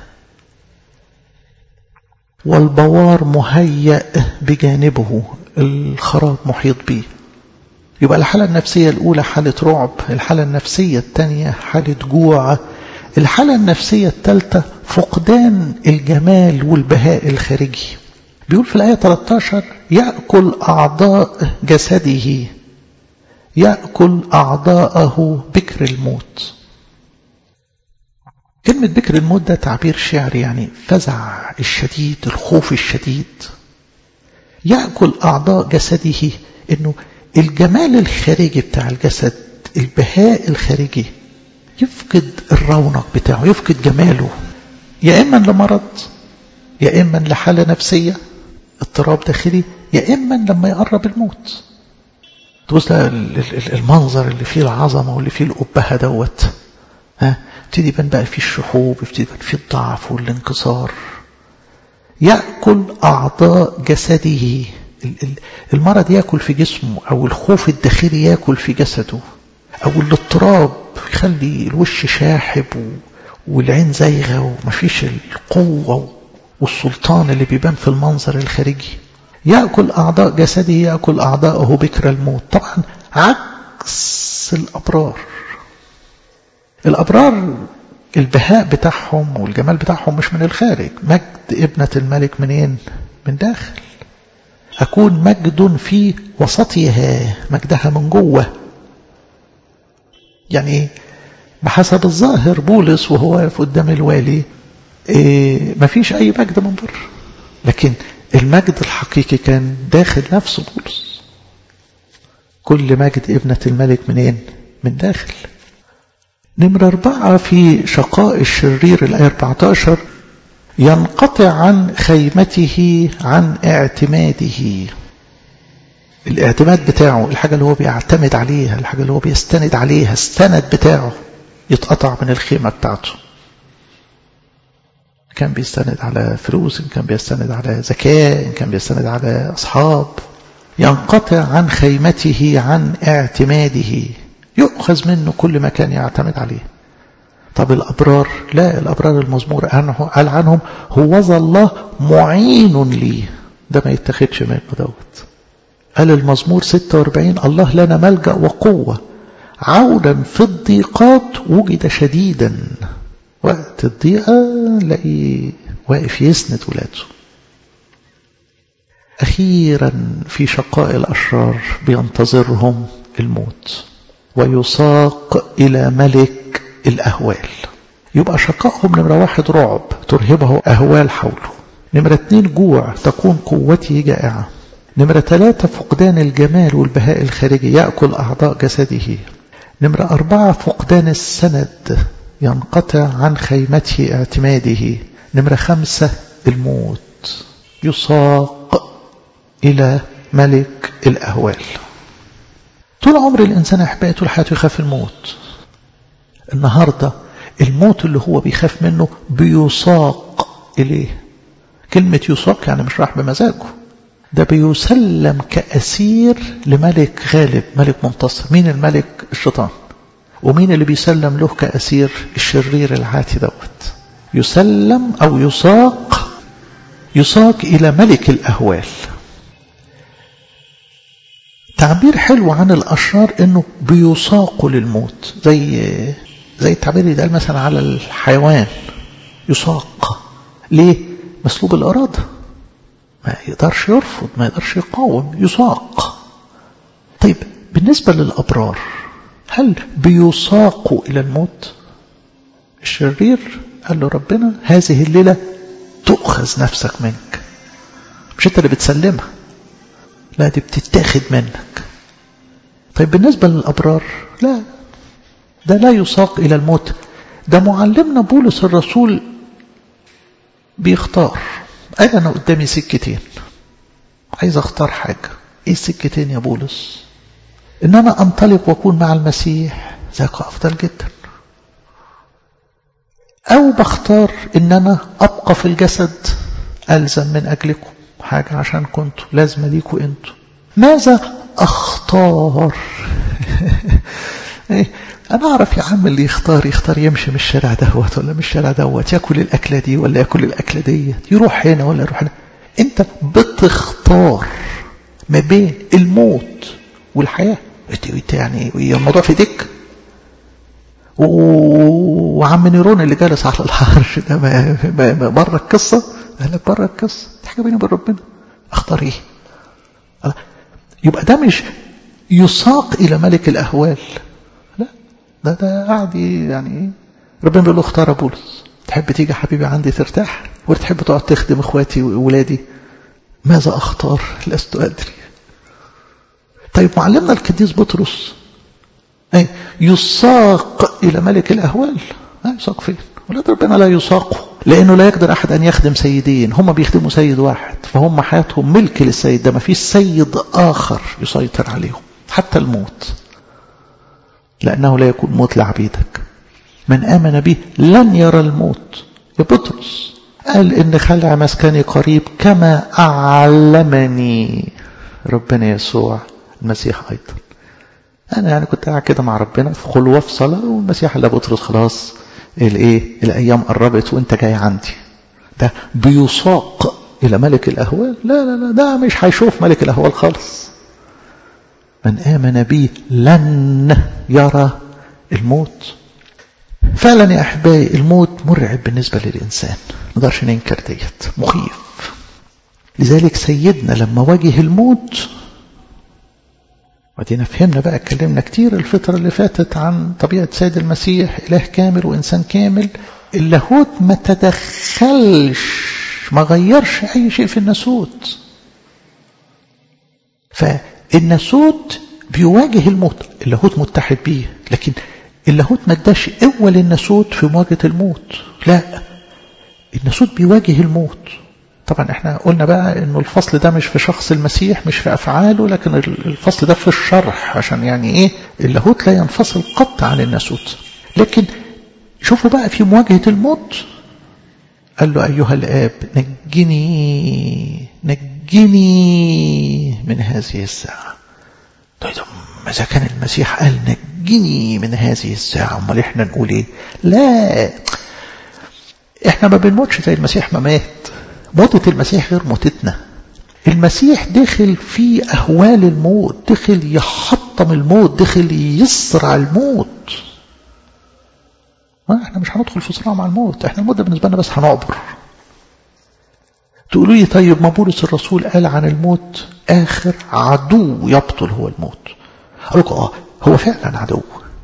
والبوار مهيأ بجانبه الخراب محيط به يبقى الحالة النفسية الأولى حالة رعب الحالة النفسية الثانية حالة جوع الحالة النفسية الثالثة فقدان الجمال والبهاء الخارجي بيقول في الآية 13 يأكل أعضاء جسده يأكل أعضاءه بكر الموت كلمة بكر الموت ده تعبير شعري يعني فزع الشديد الخوف الشديد يأكل أعضاء جسده إنه الجمال الخارجي بتاع الجسد البهاء الخارجي يفقد الرونق بتاعه يفقد جماله يا إما لمرض يا إما لحالة نفسية اضطراب داخلي يا إما لما يقرب الموت تبص المنظر اللي فيه العظمة واللي فيه الأبهة دوت ها ابتدي يبان بقى فيه الشحوب ابتدي يبان فيه الضعف والانكسار يأكل أعضاء جسده المرض يأكل في جسمه أو الخوف الداخلي يأكل في جسده أو الاضطراب يخلي الوش شاحب والعين زايغة ومفيش القوة والسلطان اللي بيبان في المنظر الخارجي يأكل أعضاء جسده يأكل أعضاءه بكر الموت طبعا عكس الأبرار الأبرار البهاء بتاعهم والجمال بتاعهم مش من الخارج مجد ابنة الملك منين من داخل أكون مجد في وسطها مجدها من جوه يعني بحسب الظاهر بولس وهو واقف قدام الوالي إيه مفيش أي مجد من بره لكن المجد الحقيقي كان داخل نفس بولس كل مجد ابنة الملك منين من داخل نمرة أربعة في شقاء الشرير الآية 14 ينقطع عن خيمته عن اعتماده الاعتماد بتاعه الحاجة اللي هو بيعتمد عليها الحاجة اللي هو بيستند عليها السند بتاعه يتقطع من الخيمة بتاعته كان بيستند على فلوس إن كان بيستند على زكاة إن كان بيستند على أصحاب ينقطع عن خيمته عن اعتماده يؤخذ منه كل ما كان يعتمد عليه طب الأبرار لا الأبرار المزمور قال عنهم هو الله معين لي ده ما يتخدش منه دوت قال المزمور 46 الله لنا ملجأ وقوة عودا في الضيقات وجد شديدا وقت الضيقة لاقي واقف يسند ولاده أخيرا في شقاء الأشرار بينتظرهم الموت ويساق إلى ملك الأهوال يبقى شقائهم نمرة واحد رعب ترهبه أهوال حوله نمرة اتنين جوع تكون قوته جائعة نمرة ثلاثة فقدان الجمال والبهاء الخارجي يأكل أعضاء جسده نمرة أربعة فقدان السند ينقطع عن خيمته اعتماده نمرة خمسة الموت يساق إلى ملك الأهوال طول عمر الإنسان أحبائي طول حياته يخاف الموت النهاردة الموت اللي هو بيخاف منه بيساق إليه كلمة يساق يعني مش راح بمزاجه ده بيسلم كأسير لملك غالب ملك منتصر مين الملك الشيطان ومين اللي بيسلم له كأسير الشرير العاتي دوت يسلم أو يساق يساق إلى ملك الأهوال تعبير حلو عن الأشرار إنه بيساقوا للموت زي زي التعبير اللي قال مثلا على الحيوان يساق ليه؟ مسلوب الإرادة ما يقدرش يرفض ما يقدرش يقاوم يساق طيب بالنسبة للأبرار هل بيساقوا إلى الموت الشرير قال له ربنا هذه الليلة تؤخذ نفسك منك مش انت اللي بتسلمها لا دي بتتاخد منك طيب بالنسبة للأبرار لا ده لا يساق إلى الموت ده معلمنا بولس الرسول بيختار قال أنا قدامي سكتين عايز أختار حاجة إيه السكتين يا بولس إن أنا أنطلق وأكون مع المسيح ذاك أفضل جدا أو بختار إن أنا أبقى في الجسد ألزم من أجلكم حاجة عشان كنتوا لازمة ليكوا أنتوا ماذا أختار أنا أعرف يا عم اللي يختار يختار يمشي من الشارع دوت ولا من الشارع دوت ياكل الأكلة دي ولا ياكل الأكلة دي يروح هنا ولا يروح هنا أنت بتختار ما بين الموت والحياة انت يعني الموضوع في ايديك وعم نيرون اللي جالس على العرش ده ما بره القصة قال لك بره القصة دي حاجة بيني وبين ربنا اختار ايه يبقى ده مش يساق إلى ملك الأهوال لا ده ده قاعد يعني ربنا بيقول له اختار بولس تحب تيجي حبيبي عندي ترتاح ولا تحب تقعد تخدم اخواتي وولادي ماذا اختار لست ادري طيب معلمنا القديس بطرس أي يساق إلى ملك الأهوال لا يساق فين ولاد ربنا لا يساقوا لأنه لا يقدر أحد أن يخدم سيدين هم بيخدموا سيد واحد فهم حياتهم ملك للسيد ده ما فيش سيد آخر يسيطر عليهم حتى الموت لأنه لا يكون موت لعبيدك من آمن به لن يرى الموت يا بطرس قال إن خلع مسكني قريب كما أعلمني ربنا يسوع المسيح أيضا أنا يعني كنت قاعد كده مع ربنا في خلوة في صلاة والمسيح قال بطرس خلاص الإيه الأيام قربت وأنت جاي عندي ده بيساق إلى ملك الأهوال لا لا لا ده مش هيشوف ملك الأهوال خالص من آمن بي لن يرى الموت فعلا يا أحبائي الموت مرعب بالنسبة للإنسان ما نقدرش ننكر ديت مخيف لذلك سيدنا لما واجه الموت ودينا فهمنا بقى اتكلمنا كتير الفترة اللي فاتت عن طبيعة سيد المسيح إله كامل وإنسان كامل اللاهوت ما تدخلش ما غيرش أي شيء في الناسوت فالناسوت بيواجه الموت اللاهوت متحد بيه لكن اللاهوت ما اداش قوة للناسوت في مواجهة الموت لا الناسوت بيواجه الموت طبعا احنا قلنا بقى انه الفصل ده مش في شخص المسيح مش في افعاله لكن الفصل ده في الشرح عشان يعني ايه اللاهوت لا ينفصل قط عن الناسوت لكن شوفوا بقى في مواجهة الموت قال له أيها الآب نجني نجني من هذه الساعة طيب ماذا كان المسيح قال نجني من هذه الساعة امال احنا نقول ايه لا احنا ما بنموتش زي المسيح ما مات موتة المسيح غير موتتنا المسيح دخل في أهوال الموت دخل يحطم الموت دخل يسرع الموت ما احنا مش هندخل في صراع مع الموت احنا الموت بالنسبة لنا بس هنعبر تقولوا لي طيب ما بولس الرسول قال عن الموت آخر عدو يبطل هو الموت أقول لكم اه هو فعلا عدو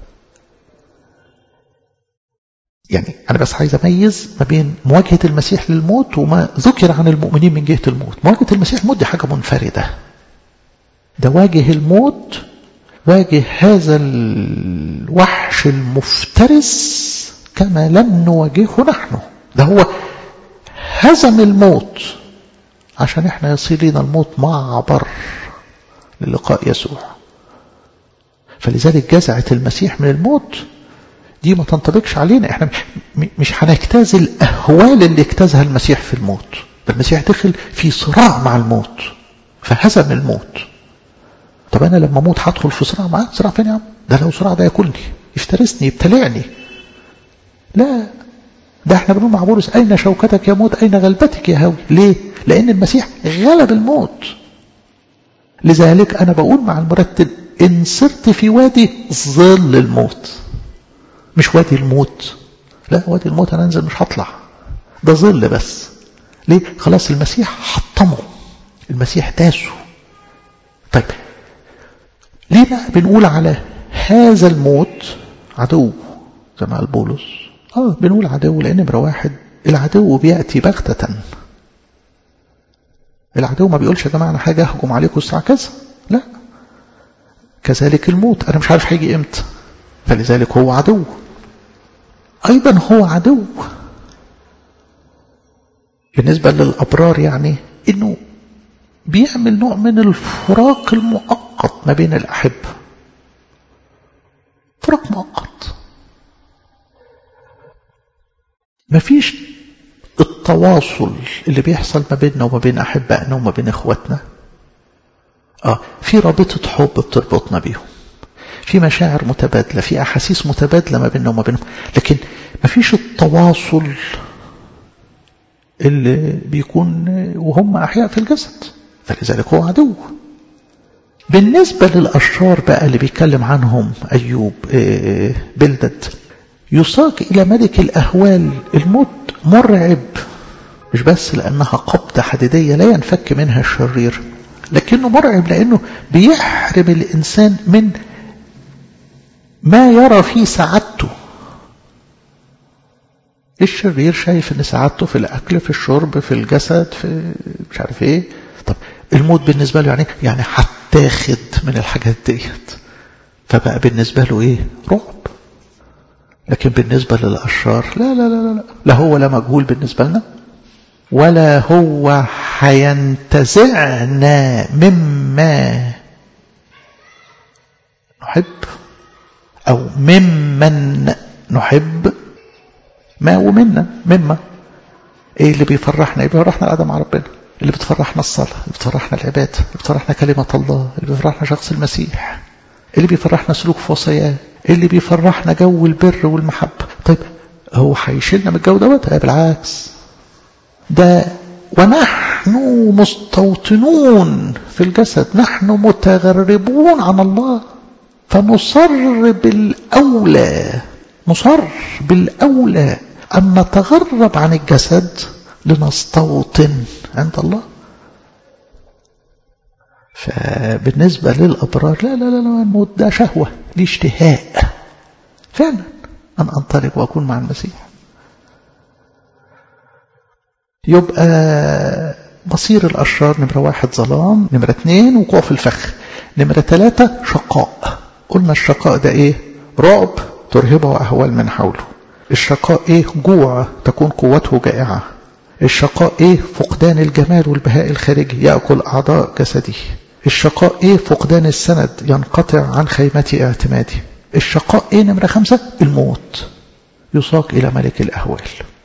يعني أنا بس عايز أميز ما بين مواجهة المسيح للموت وما ذكر عن المؤمنين من جهة الموت مواجهة المسيح الموت دي حاجة منفردة ده واجه الموت واجه هذا الوحش المفترس كما لم نواجهه نحن ده هو هزم الموت عشان احنا يصير لنا الموت معبر للقاء يسوع فلذلك جزعة المسيح من الموت دي ما تنطبقش علينا احنا مش هنجتاز الاهوال اللي اجتازها المسيح في الموت المسيح دخل في صراع مع الموت فهزم الموت طب انا لما اموت هدخل في صراع معاه صراع فين يا عم ده لو صراع ده ياكلني يفترسني يبتلعني لا ده احنا بنقول مع بولس اين شوكتك يا موت اين غلبتك يا هوي ليه لان المسيح غلب الموت لذلك انا بقول مع المرتب ان صرت في وادي ظل الموت مش وادي الموت لا وادي الموت انا انزل مش هطلع ده ظل بس ليه خلاص المسيح حطمه المسيح داسه طيب ليه بقى بنقول على هذا الموت عدو زي ما قال بولس اه بنقول عدو لان نمره واحد العدو بياتي بغتة العدو ما بيقولش يا جماعه انا حاجه اهجم عليكم الساعه كذا لا كذلك الموت انا مش عارف هيجي امتى فلذلك هو عدو ايضا هو عدو بالنسبه للابرار يعني انه بيعمل نوع من الفراق المؤقت ما بين الأحبة فراق مؤقت مفيش التواصل اللي بيحصل ما بيننا وما بين أحبائنا وما بين إخواتنا آه في رابطة حب بتربطنا بيهم في مشاعر متبادلة في أحاسيس متبادلة ما بيننا وما بينهم لكن مفيش التواصل اللي بيكون وهم أحياء في الجسد فلذلك هو عدو بالنسبة للأشرار بقى اللي بيتكلم عنهم أيوب بلدد يساق إلى ملك الأهوال الموت مرعب مش بس لأنها قبضة حديدية لا ينفك منها الشرير لكنه مرعب لأنه بيحرم الإنسان من ما يرى في سعادته الشرير شايف ان سعادته في الاكل في الشرب في الجسد في مش عارف ايه طب الموت بالنسبه له يعني يعني هتاخد من الحاجات ديت فبقى بالنسبه له ايه رعب لكن بالنسبه للاشرار لا لا لا لا لا هو لا مجهول بالنسبه لنا ولا هو هينتزعنا مما نحب او ممن نحب ما ومنا مما ايه اللي بيفرحنا اللي بيفرحنا القعده مع ربنا اللي بتفرحنا الصلاه اللي بتفرحنا العباده اللي بتفرحنا كلمه الله اللي بيفرحنا شخص المسيح اللي بيفرحنا سلوك في وصاياه اللي بيفرحنا جو البر والمحبه طيب هو هيشيلنا من الجو دوت بالعكس ده ونحن مستوطنون في الجسد نحن متغربون عن الله فنصر بالأولى نصر بالأولى أن نتغرب عن الجسد لنستوطن عند الله فبالنسبة للأبرار لا لا لا لا الموت ده شهوة دي اشتهاء فعلا أن أنطلق وأكون مع المسيح يبقى مصير الأشرار نمرة واحد ظلام نمرة اثنين وقوع في الفخ نمرة ثلاثة شقاء قلنا الشقاء ده ايه رعب ترهبه أهوال من حوله الشقاء ايه جوع تكون قوته جائعة الشقاء ايه فقدان الجمال والبهاء الخارجي يأكل أعضاء جسده الشقاء ايه فقدان السند ينقطع عن خيمة اعتمادي الشقاء ايه نمرة خمسة الموت يساق إلى ملك الأهوال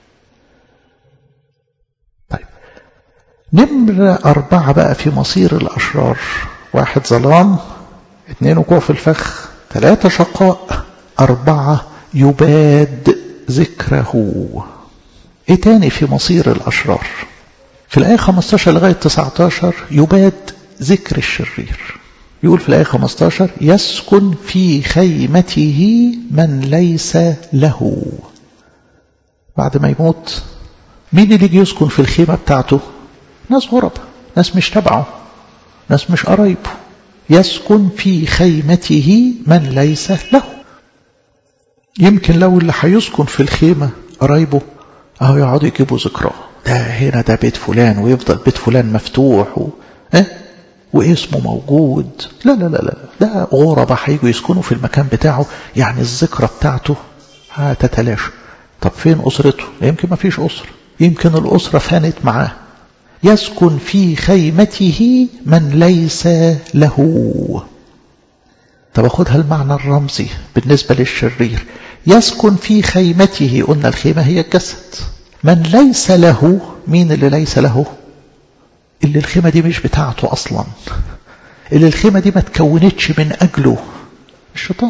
طيب نمرة أربعة بقى في مصير الأشرار واحد ظلام اثنين وقوع في الفخ ثلاثة شقاء أربعة يباد ذكره ايه تاني في مصير الأشرار في الآية 15 لغاية 19 يباد ذكر الشرير يقول في الآية 15 يسكن في خيمته من ليس له بعد ما يموت مين اللي يجي يسكن في الخيمة بتاعته ناس غربة ناس مش تبعه ناس مش قرايبه يسكن في خيمته من ليس له يمكن لو اللي هيسكن في الخيمة قرايبه اهو يقعدوا يجيبوا ذكراه ده هنا ده بيت فلان ويفضل بيت فلان مفتوح و... اه؟ واسمه موجود لا لا لا لا ده غرباء هيجوا يسكنوا في المكان بتاعه يعني الذكرى بتاعته هتتلاشى طب فين أسرته يمكن ما فيش أسرة يمكن الأسرة فانت معاه يسكن في خيمته من ليس له طب أخدها المعنى الرمزي بالنسبة للشرير يسكن في خيمته قلنا الخيمة هي الجسد من ليس له مين اللي ليس له اللي الخيمة دي مش بتاعته أصلا اللي الخيمة دي ما تكونتش من أجله الشيطان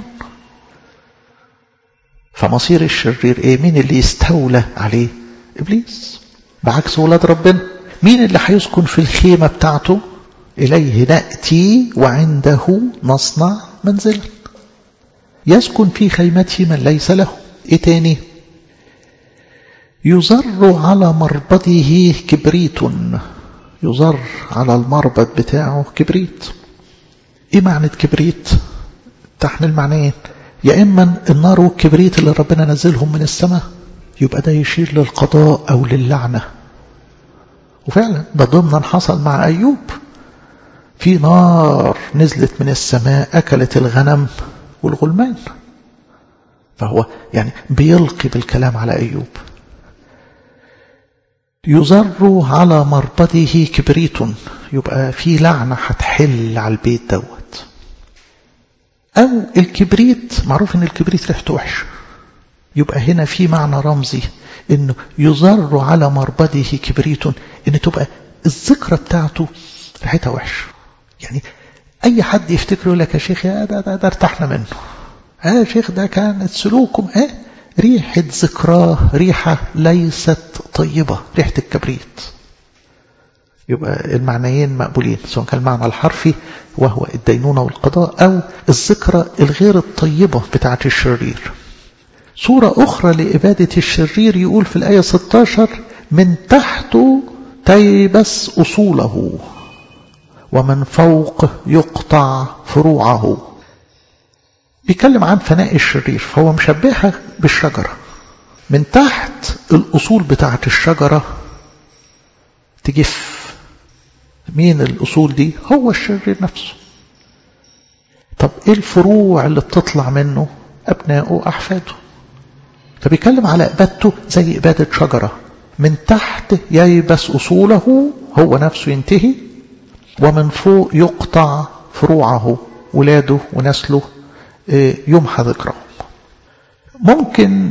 فمصير الشرير ايه مين اللي يستولى عليه إبليس بعكس ولاد ربنا مين اللي هيسكن في الخيمة بتاعته إليه نأتي وعنده نصنع منزلا يسكن في خيمته من ليس له ايه تاني يزر على مربده كبريت يزر على المربد بتاعه كبريت ايه معنى كبريت تحن المعنيين يا اما النار والكبريت اللي ربنا نزلهم من السماء يبقى ده يشير للقضاء او للعنة وفعلا ده ضمنا حصل مع ايوب في نار نزلت من السماء اكلت الغنم والغلمان فهو يعني بيلقي بالكلام على ايوب يزر على مربده كبريت يبقى في لعنة هتحل على البيت دوت أو الكبريت معروف إن الكبريت ريحته وحش يبقى هنا في معنى رمزي إنه يزر على مربده كبريت إن تبقى الذكرى بتاعته ريحتها وحش يعني أي حد يفتكر لك يا شيخ يا ده, ده, ده ارتحنا منه يا شيخ ده كانت سلوكم ايه ريحة ذكراه ريحة ليست طيبة ريحة الكبريت يبقى المعنيين مقبولين سواء كان المعنى الحرفي وهو الدينونة والقضاء أو الذكرى الغير الطيبة بتاعة الشرير صورة أخرى لإبادة الشرير يقول في الآية 16 من تحت تيبس أصوله ومن فوق يقطع فروعه بيتكلم عن فناء الشرير فهو مشبهها بالشجرة من تحت الأصول بتاعة الشجرة تجف مين الأصول دي هو الشرير نفسه طب ايه الفروع اللي بتطلع منه أبنائه وأحفاده فبيتكلم على إبادته زي إبادة شجرة من تحت ييبس أصوله هو نفسه ينتهي ومن فوق يقطع فروعه ولاده ونسله يمحى ذكرهم ممكن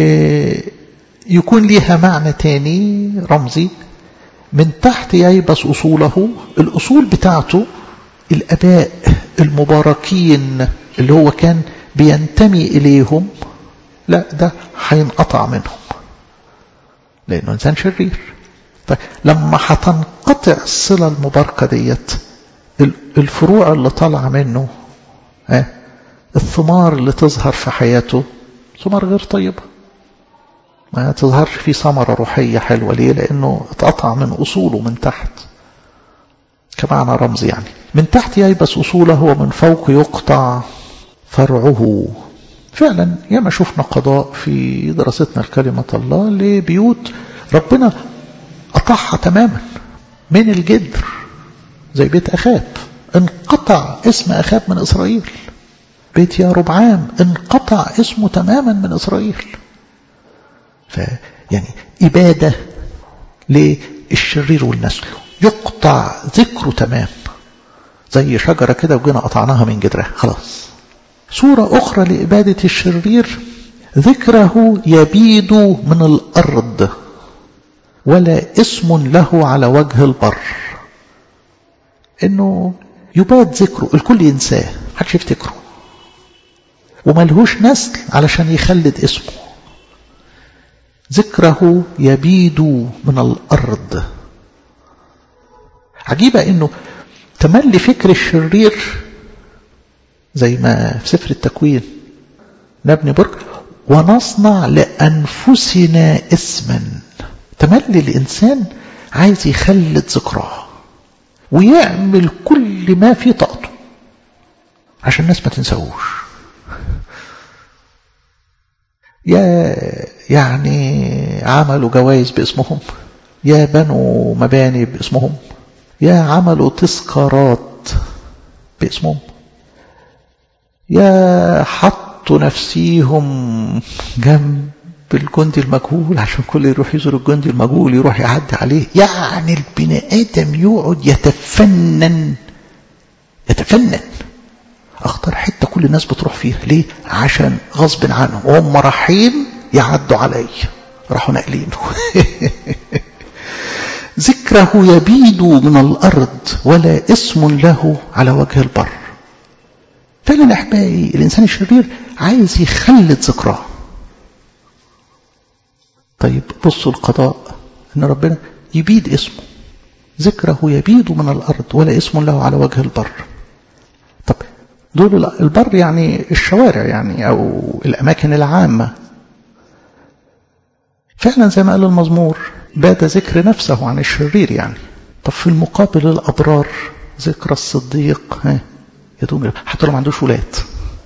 يكون ليها معنى تاني رمزي من تحت ييبس أصوله الأصول بتاعته الأباء المباركين اللي هو كان بينتمي إليهم لا ده هينقطع منهم لأنه إنسان شرير فلما هتنقطع الصلة المباركة ديت الفروع اللي طالعة منه اه الثمار اللي تظهر في حياته ثمار غير طيبة ما تظهرش فيه ثمرة روحية حلوة ليه لأنه اتقطع من أصوله من تحت كمعنى رمز يعني من تحت ييبس أصوله ومن فوق يقطع فرعه فعلا ياما شفنا قضاء في دراستنا لكلمة الله لبيوت ربنا قطعها تماما من الجدر زي بيت أخاب انقطع اسم أخاب من إسرائيل بيت يا ربعام انقطع اسمه تماما من إسرائيل فيعني إبادة للشرير والنسل يقطع ذكره تمام زي شجرة كده وجينا قطعناها من جدرها خلاص صورة أخرى لإبادة الشرير ذكره يبيد من الأرض ولا اسم له على وجه البر انه يباد ذكره الكل ينساه محدش يفتكره وملهوش نسل علشان يخلد اسمه ذكره يبيد من الأرض عجيبة انه تملي فكر الشرير زي ما في سفر التكوين نبني برج ونصنع لأنفسنا اسما تملي الإنسان عايز يخلد ذكراه ويعمل كل ما في طاقته عشان الناس ما تنساهوش يا يعني عملوا جوائز باسمهم يا بنوا مباني باسمهم يا عملوا تذكارات باسمهم يا حطوا نفسيهم جنب الجندي المجهول عشان كل يروح يزور الجندي المجهول يروح يعدي عليه يعني البني ادم يقعد يتفنن يتفنن اختار حته كل الناس بتروح فيها ليه عشان غصب عنهم وهم رايحين يعدوا علي راحوا ناقلينه ذكره يبيد من الارض ولا اسم له على وجه البر فعلا احبائي الانسان الشرير عايز يخلد ذكراه طيب بصوا القضاء ان ربنا يبيد اسمه ذكره يبيد من الارض ولا اسم له على وجه البر طب دول البر يعني الشوارع يعني او الاماكن العامه فعلا زي ما قال المزمور باد ذكر نفسه عن الشرير يعني طب في المقابل الابرار ذكر الصديق ها يدوم حتى لو ما عندوش ولاد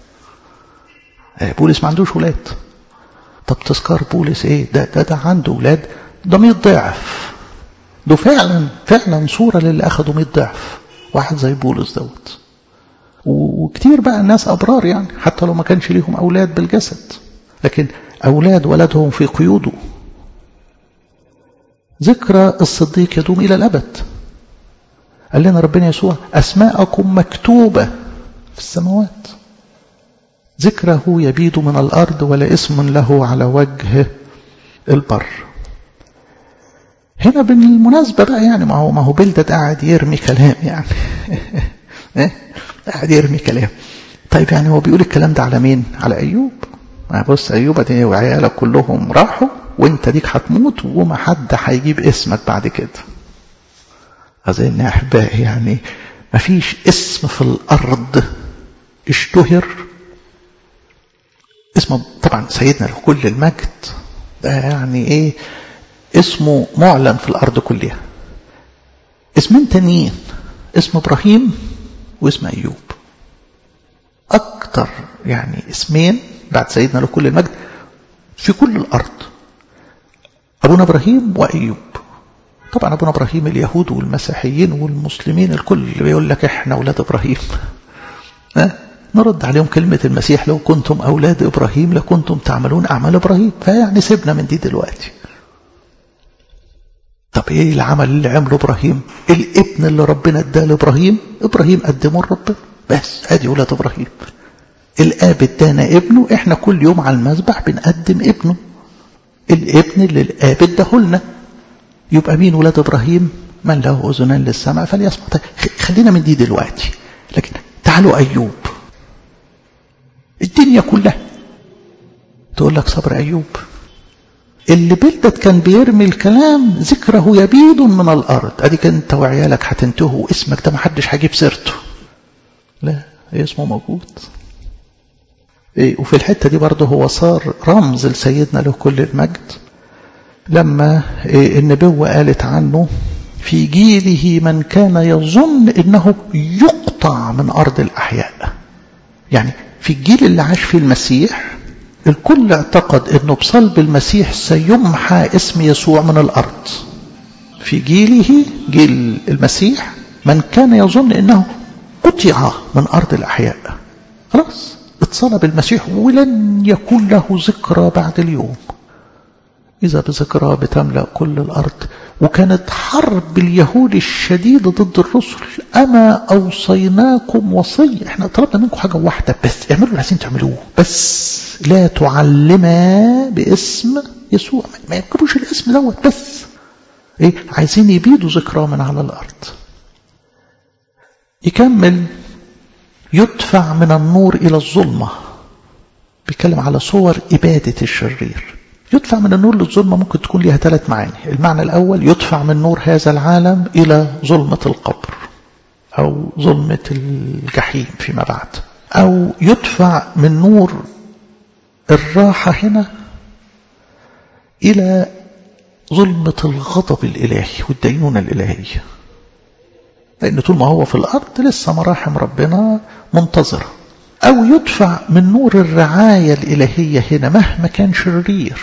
بولس ما عندوش ولاد طب تذكار بولس ايه ده ده ده عنده ولاد ده 100 ضعف ده فعلا فعلا صورة للي أخدوا 100 ضعف واحد زي بولس دوت وكتير بقى الناس أبرار يعني حتى لو ما كانش ليهم أولاد بالجسد لكن أولاد ولدهم في قيوده ذكرى الصديق يدوم إلى الأبد قال لنا ربنا يسوع أسماءكم مكتوبة في السماوات ذكره يبيد من الأرض ولا اسم له على وجه البر هنا بالمناسبة بقى يعني ما هو ما هو بلدة قاعد يرمي كلام يعني قاعد يرمي كلام طيب يعني هو بيقول الكلام ده على مين على أيوب ما بص أيوب دي وعيالك كلهم راحوا وانت ديك هتموت وما حد هيجيب اسمك بعد كده أظن يا أحبائي يعني ما فيش اسم في الأرض اشتهر اسمه طبعا سيدنا له كل المجد ده يعني ايه اسمه معلن في الارض كلها اسمين تانيين اسم ابراهيم واسم ايوب اكتر يعني اسمين بعد سيدنا له كل المجد في كل الارض ابونا ابراهيم وايوب طبعا ابونا ابراهيم اليهود والمسيحيين والمسلمين الكل بيقول لك احنا اولاد ابراهيم ها نرد عليهم كلمة المسيح لو كنتم أولاد إبراهيم لكنتم تعملون أعمال إبراهيم فيعني سيبنا من دي دلوقتي طب إيه العمل اللي عمله إبراهيم الابن اللي ربنا اداه لإبراهيم إبراهيم قدمه لربنا بس أدي أولاد إبراهيم الآب ادانا ابنه إحنا كل يوم على المذبح بنقدم ابنه الابن اللي الآب اداهولنا يبقى مين ولاد إبراهيم من له أذنان للسمع فليسمع طيب خلينا من دي دلوقتي لكن تعالوا أيوب الدنيا كلها تقول لك صبر أيوب اللي بلدت كان بيرمي الكلام ذكره يبيد من الأرض أديك أنت وعيالك هتنتهوا اسمك ده محدش هيجيب سيرته لا اسمه موجود إيه وفي الحتة دي برضه هو صار رمز لسيدنا له كل المجد لما إيه النبوة قالت عنه في جيله من كان يظن انه يقطع من ارض الاحياء يعني في الجيل اللي عاش فيه المسيح الكل اعتقد انه بصلب المسيح سيمحى اسم يسوع من الارض في جيله جيل المسيح من كان يظن انه قطع من ارض الاحياء خلاص اتصلب المسيح ولن يكون له ذكرى بعد اليوم إذا بذكرى بتملأ كل الأرض وكانت حرب اليهود الشديدة ضد الرسل أما أوصيناكم وصية احنا طلبنا منكم حاجة واحدة بس اعملوا اللي عايزين تعملوه بس لا تعلما باسم يسوع ما يكتبوش الاسم دوت بس ايه عايزين يبيدوا ذكراه من على الأرض يكمل يدفع من النور إلى الظلمة بيتكلم على صور إبادة الشرير يدفع من النور للظلمة ممكن تكون لها ثلاث معاني المعنى الأول يدفع من نور هذا العالم إلى ظلمة القبر أو ظلمة الجحيم فيما بعد أو يدفع من نور الراحة هنا إلى ظلمة الغضب الإلهي والدينونة الإلهية لأن طول ما هو في الأرض لسه مراحم ربنا منتظرة أو يدفع من نور الرعاية الإلهية هنا مهما كان شرير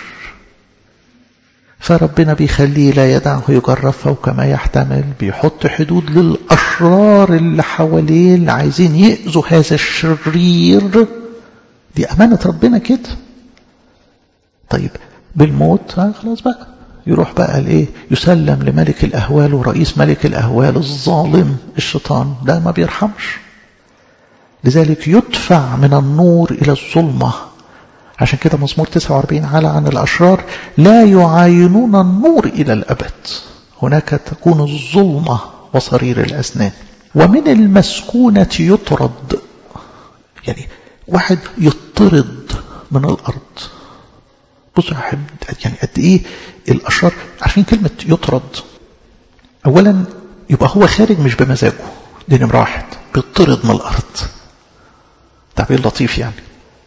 فربنا بيخليه لا يدعه يجرب فوق ما يحتمل بيحط حدود للأشرار اللي حواليه اللي عايزين يأذوا هذا الشرير دي أمانة ربنا كده طيب بالموت آه خلاص بقى يروح بقى الايه يسلم لملك الأهوال ورئيس ملك الأهوال الظالم الشيطان ده ما بيرحمش لذلك يدفع من النور إلى الظلمة عشان كده مزمور 49 على عن الأشرار لا يعاينون النور إلى الأبد هناك تكون الظلمة وصرير الأسنان ومن المسكونة يطرد يعني واحد يطرد من الأرض بصوا يا حبيبي يعني قد إيه الأشرار عارفين كلمة يطرد أولا يبقى هو خارج مش بمزاجه دي نمرة واحد بيطرد من الأرض تعبير لطيف يعني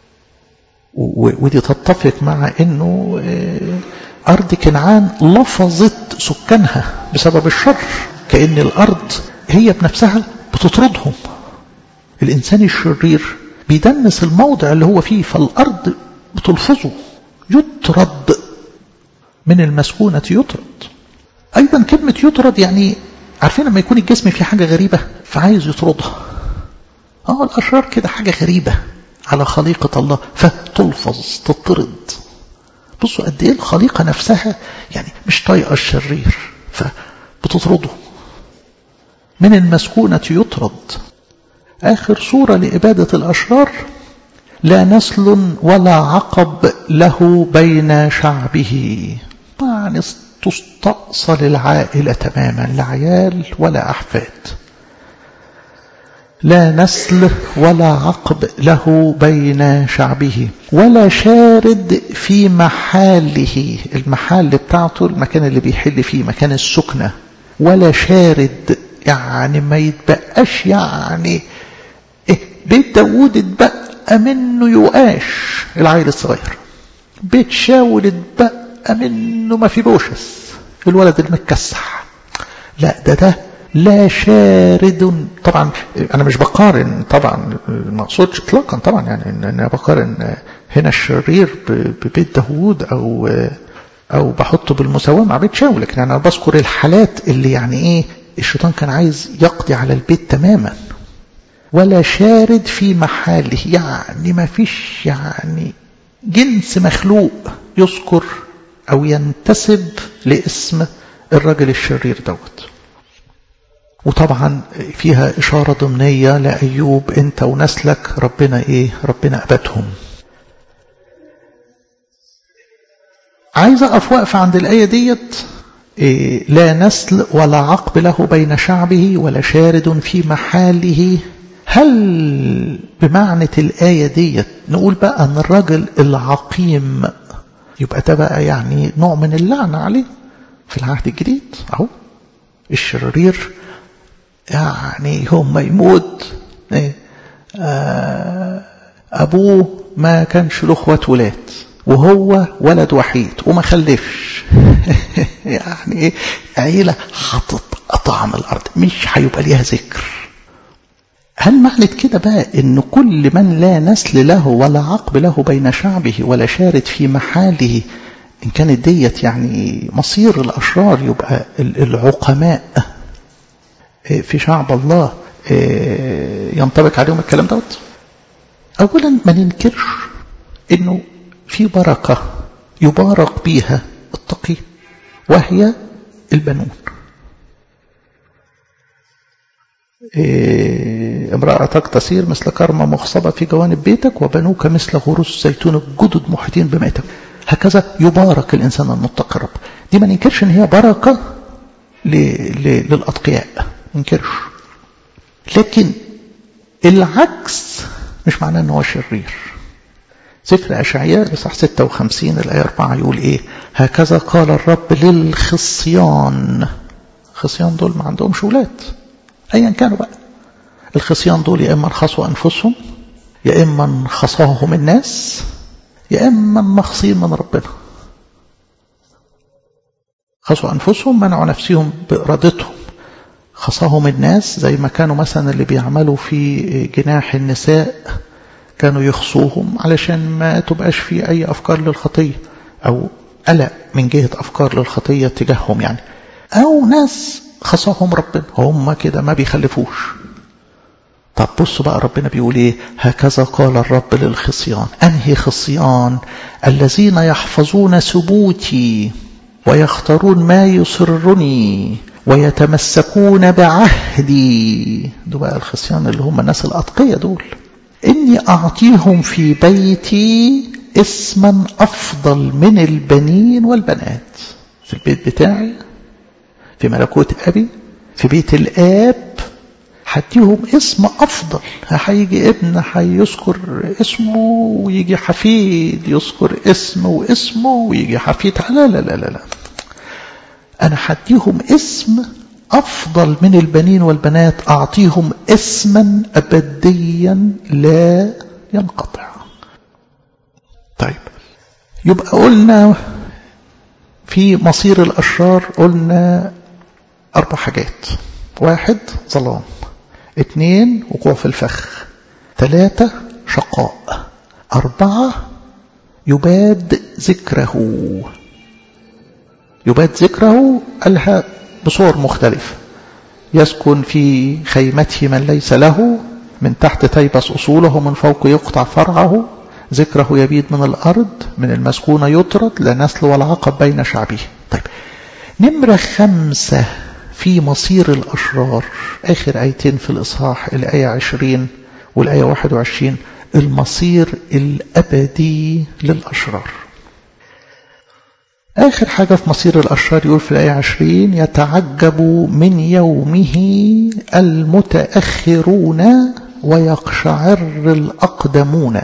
ودي تتفق مع انه ارض كنعان لفظت سكانها بسبب الشر كأن الارض هي بنفسها بتطردهم الانسان الشرير بيدنس الموضع اللي هو فيه فالارض بتلفظه يطرد من المسكونة يطرد ايضا كلمة يطرد يعني عارفين لما يكون الجسم فيه حاجة غريبة فعايز يطردها اه الاشرار كده حاجة غريبة على خليقة الله فتلفظ تطرد بصوا قد ايه الخليقة نفسها يعني مش طايقة الشرير فبتطرده من المسكونة يطرد آخر صورة لإبادة الأشرار لا نسل ولا عقب له بين شعبه يعني تستأصل العائلة تماما لا عيال ولا أحفاد لا نسل ولا عقب له بين شعبه ولا شارد في محاله المحال بتاعته المكان اللي بيحل فيه مكان السكنة ولا شارد يعني ما يتبقاش يعني إيه بيت داود اتبقى منه يؤاش العيل الصغير بيت شاول اتبقى منه ما في بوشس الولد المتكسح لا ده ده لا شارد طبعا انا مش بقارن طبعا ما اقصدش اطلاقا طبعا يعني ان انا بقارن هنا الشرير ببيت داوود او او بحطه بالمساواه مع بيت شاول لكن انا بذكر الحالات اللي يعني ايه الشيطان كان عايز يقضي على البيت تماما ولا شارد في محاله يعني ما فيش يعني جنس مخلوق يذكر او ينتسب لاسم الرجل الشرير دوت وطبعا فيها إشارة ضمنية لأيوب أنت ونسلك ربنا إيه ربنا أبدهم عايز أقف وقفة عند الآية ديت إيه لا نسل ولا عقب له بين شعبه ولا شارد في محاله هل بمعنى الآية ديت نقول بقى أن الرجل العقيم يبقى ده بقى يعني نوع من اللعنة عليه في العهد الجديد أهو الشرير يعني يوم ما يموت أبوه ما كانش له اخوات ولاد وهو ولد وحيد وما خلفش يعني ايه عيلة هتتقطع من الأرض مش هيبقى ليها ذكر هل معنى كده بقى ان كل من لا نسل له ولا عقب له بين شعبه ولا شارد في محاله ان كانت ديت يعني مصير الاشرار يبقى العقماء في شعب الله ينطبق عليهم الكلام دوت اولا ما ننكرش انه في بركه يبارك بيها التقي وهي البنون إيه امرأتك تسير مثل كرمة مخصبة في جوانب بيتك وبنوك مثل غروس زيتون الجدد محيطين بمائتك هكذا يبارك الإنسان المتقي رب دي ما ننكرش ان هي بركة ل... ل... للأتقياء ما ننكرش لكن العكس مش معناه ان هو شرير سفر أشعياء إصحاح 56 الآية 4 يقول إيه هكذا قال الرب للخصيان الخصيان دول ما عندهمش ولاد أيا كانوا بقى الخصيان دول يا إما خصوا أنفسهم يا إما خصاهم الناس يا إما مخصين من ربنا خصوا أنفسهم منعوا نفسهم بإرادتهم خصاهم الناس زي ما كانوا مثلا اللي بيعملوا في جناح النساء كانوا يخصوهم علشان ما تبقاش في أي أفكار للخطية أو قلق من جهة أفكار للخطية تجاههم يعني أو ناس خصاهم ربنا هم كده ما بيخلفوش طب بصوا بقى ربنا بيقول ايه هكذا قال الرب للخصيان انهي خصيان الذين يحفظون ثبوتي ويختارون ما يسرني ويتمسكون بعهدي دول بقى الخصيان اللي هم الناس الأتقية دول إني أعطيهم في بيتي اسما أفضل من البنين والبنات في البيت بتاعي في ملكوت أبي في بيت الآب هديهم اسم أفضل هيجي ابن هيذكر اسمه ويجي حفيد يذكر اسمه واسمه ويجي حفيد لا لا لا لا, لا. أنا هديهم اسم أفضل من البنين والبنات أعطيهم اسما أبديا لا ينقطع طيب يبقى قلنا في مصير الأشرار قلنا أربع حاجات واحد ظلام اثنين وقوع في الفخ ثلاثة شقاء أربعة يباد ذكره يباد ذكره قالها بصور مختلفة يسكن في خيمته من ليس له من تحت تيبس أصوله من فوق يقطع فرعه ذكره يبيد من الأرض من المسكونة يطرد لا نسل ولا عقب بين شعبه طيب نمرة خمسة في مصير الأشرار آخر آيتين في الإصحاح الآية عشرين والآية واحد وعشرين المصير الأبدي للأشرار آخر حاجة في مصير الأشرار يقول في الآية عشرين يتعجب من يومه المتأخرون ويقشعر الأقدمون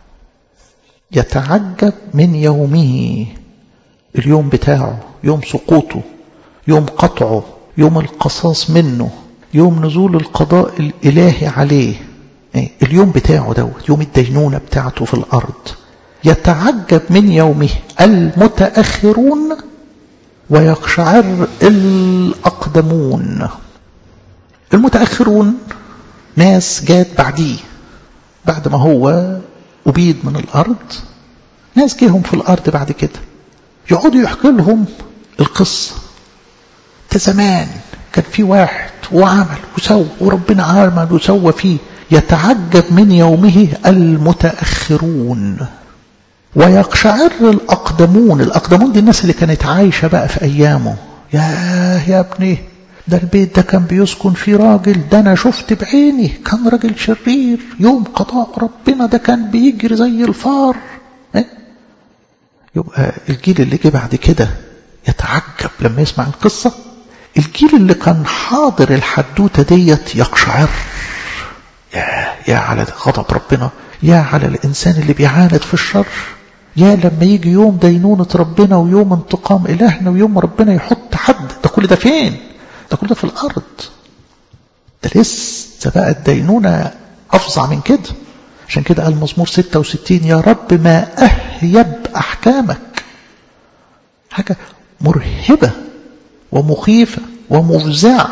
يتعجب من يومه اليوم بتاعه يوم سقوطه يوم قطعه يوم القصاص منه يوم نزول القضاء الإلهي عليه اليوم بتاعه دوت يوم الدينونة بتاعته في الأرض يتعجب من يومه المتأخرون ويقشعر الأقدمون المتأخرون ناس جات بعديه بعد ما هو أبيد من الأرض ناس جيهم في الأرض بعد كده يقعدوا يحكي لهم القصة ده زمان كان في واحد وعمل وسوى وربنا عمل وسوى فيه يتعجب من يومه المتأخرون ويقشعر الأقدمون الأقدمون دي الناس اللي كانت عايشة بقى في أيامه يا يا ابني ده البيت ده كان بيسكن فيه راجل ده أنا شفت بعيني كان راجل شرير يوم قضاء ربنا ده كان بيجري زي الفار إيه؟ يبقى الجيل اللي جه بعد كده يتعجب لما يسمع القصة الجيل اللي كان حاضر الحدوتة ديت يقشعر يا يا على غضب ربنا يا على الإنسان اللي بيعاند في الشر يا لما يجي يوم دينونة ربنا ويوم انتقام إلهنا ويوم ربنا يحط حد ده كل ده فين ده كل ده في الأرض ده لسه بقى الدينونة أفظع من كده عشان كده قال مزمور 66 يا رب ما أهيب أحكامك حاجة مرهبة ومخيفة ومفزعة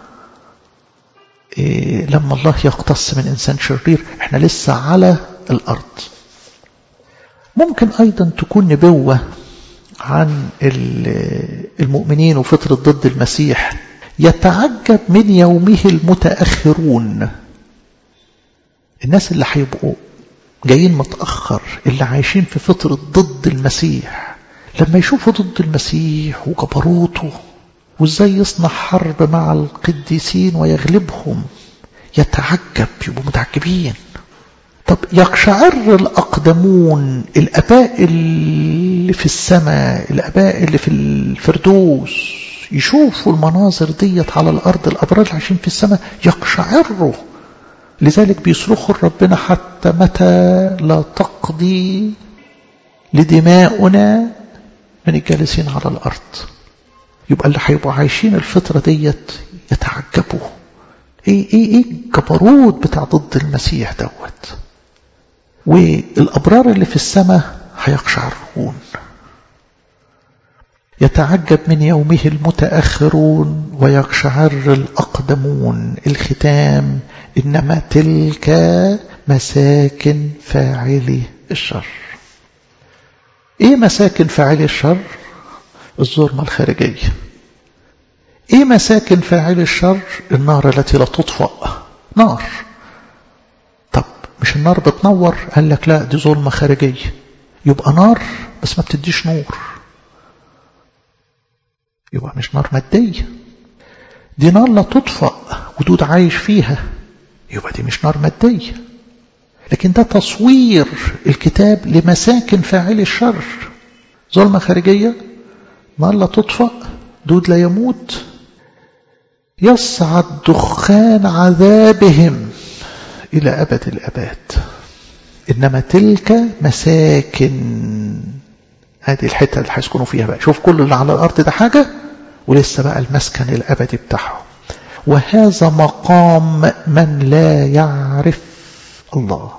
إيه لما الله يقتص من إنسان شرير احنا لسه على الأرض ممكن أيضا تكون نبوة عن المؤمنين وفترة ضد المسيح يتعجب من يومه المتأخرون الناس اللي هيبقوا جايين متأخر اللي عايشين في فترة ضد المسيح لما يشوفوا ضد المسيح وجبروته وازاي يصنع حرب مع القديسين ويغلبهم يتعجب يبقوا متعجبين طب يقشعر الأقدمون الأباء اللي في السماء الأباء اللي في الفردوس يشوفوا المناظر ديت على الأرض الأبرار اللي عايشين في السماء يقشعروا لذلك بيصرخوا ربنا حتى متى لا تقضي لدماؤنا من الجالسين على الأرض يبقى اللي هيبقوا عايشين الفترة ديت يتعجبوا ايه ايه ايه الجبروت بتاع ضد المسيح دوت والابرار اللي في السماء هيقشعرون يتعجب من يومه المتاخرون ويقشعر الاقدمون الختام انما تلك مساكن فاعلي الشر ايه مساكن فاعلي الشر الظلمه الخارجيه ايه مساكن فاعل الشر النار التي لا تطفأ نار طب مش النار بتنور قال لك لا دي ظلمة خارجية يبقى نار بس ما بتديش نور يبقى مش نار مادية دي نار لا تطفأ ودود عايش فيها يبقى دي مش نار مادية لكن ده تصوير الكتاب لمساكن فاعل الشر ظلمة خارجية نار لا تطفأ دود لا يموت يصعد دخان عذابهم إلى أبد الأباد إنما تلك مساكن هذه الحتة اللي هيسكنوا فيها بقى شوف كل اللي على الأرض ده حاجة ولسه بقى المسكن الأبدي بتاعهم وهذا مقام من لا يعرف الله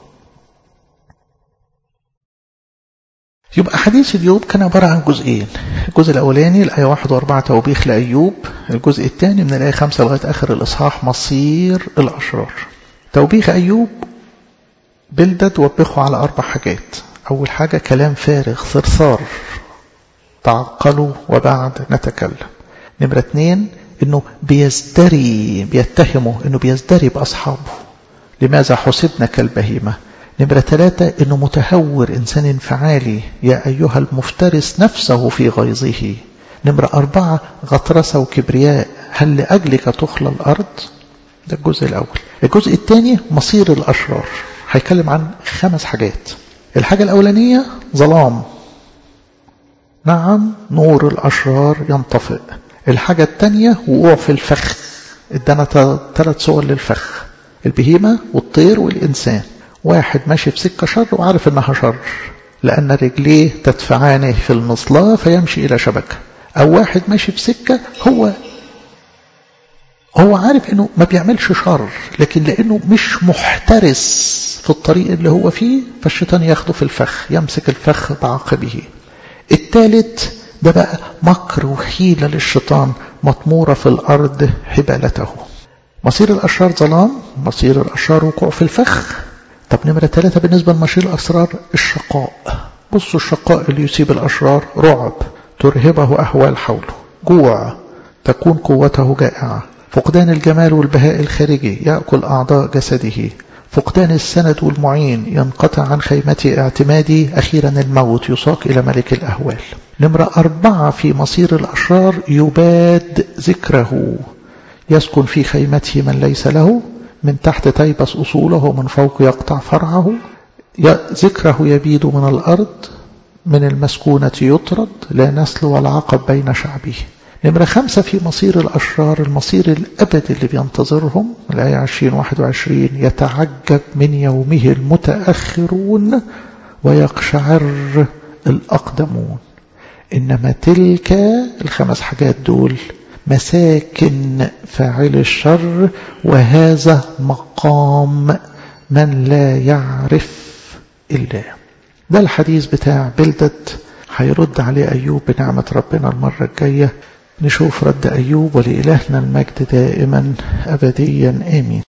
يبقى حديث اليوب كان عبارة عن جزئين الجزء الأولاني الآية واحد وأربعة توبيخ لأيوب الجزء الثاني من الآية خمسة لغاية آخر الإصحاح مصير الأشرار توبيخ أيوب بلدد وبخه على أربع حاجات أول حاجة كلام فارغ ثرثار تعقلوا وبعد نتكلم نمرة اثنين انه بيزدري بيتهمه انه بيزدري باصحابه لماذا حسبنا كالبهيمه نمرة ثلاثة انه متهور انسان انفعالي يا ايها المفترس نفسه في غيظه نمرة أربعة غطرسة وكبرياء هل لأجلك تخلى الأرض ده الجزء الأول الجزء الثاني مصير الأشرار هيتكلم عن خمس حاجات الحاجة الأولانية ظلام نعم نور الأشرار ينطفئ الحاجة الثانية وقوع في الفخ ادانا ثلاث صور للفخ البهيمة والطير والإنسان واحد ماشي في سكة شر وعارف انها شر لأن رجليه تدفعانه في المصلاة فيمشي إلى شبكة أو واحد ماشي في سكة هو هو عارف انه ما بيعملش شر لكن لانه مش محترس في الطريق اللي هو فيه فالشيطان ياخده في الفخ يمسك الفخ بعقبه الثالث ده بقى مكر وحيلة للشيطان مطمورة في الأرض حبالته مصير الأشرار ظلام مصير الأشرار وقوع في الفخ طب نمرة ثلاثة بالنسبة لمصير الأسرار الشقاء بصوا الشقاء اللي يصيب الأشرار رعب ترهبه أهوال حوله جوع تكون قوته جائعة فقدان الجمال والبهاء الخارجي يأكل أعضاء جسده فقدان السند والمعين ينقطع عن خيمة اعتمادي أخيرا الموت يساق إلى ملك الأهوال نمرة أربعة في مصير الأشرار يباد ذكره يسكن في خيمته من ليس له من تحت تيبس أصوله ومن فوق يقطع فرعه ذكره يبيد من الأرض من المسكونة يطرد لا نسل ولا عقب بين شعبه نمرة خمسة في مصير الأشرار المصير الأبدي اللي بينتظرهم الآية 20 21 يتعجب من يومه المتأخرون ويقشعر الأقدمون إنما تلك الخمس حاجات دول مساكن فاعل الشر وهذا مقام من لا يعرف الله ده الحديث بتاع بلدة هيرد عليه أيوب بنعمة ربنا المرة الجاية نشوف رد أيوب ولإلهنا المجد دائما أبديا آمين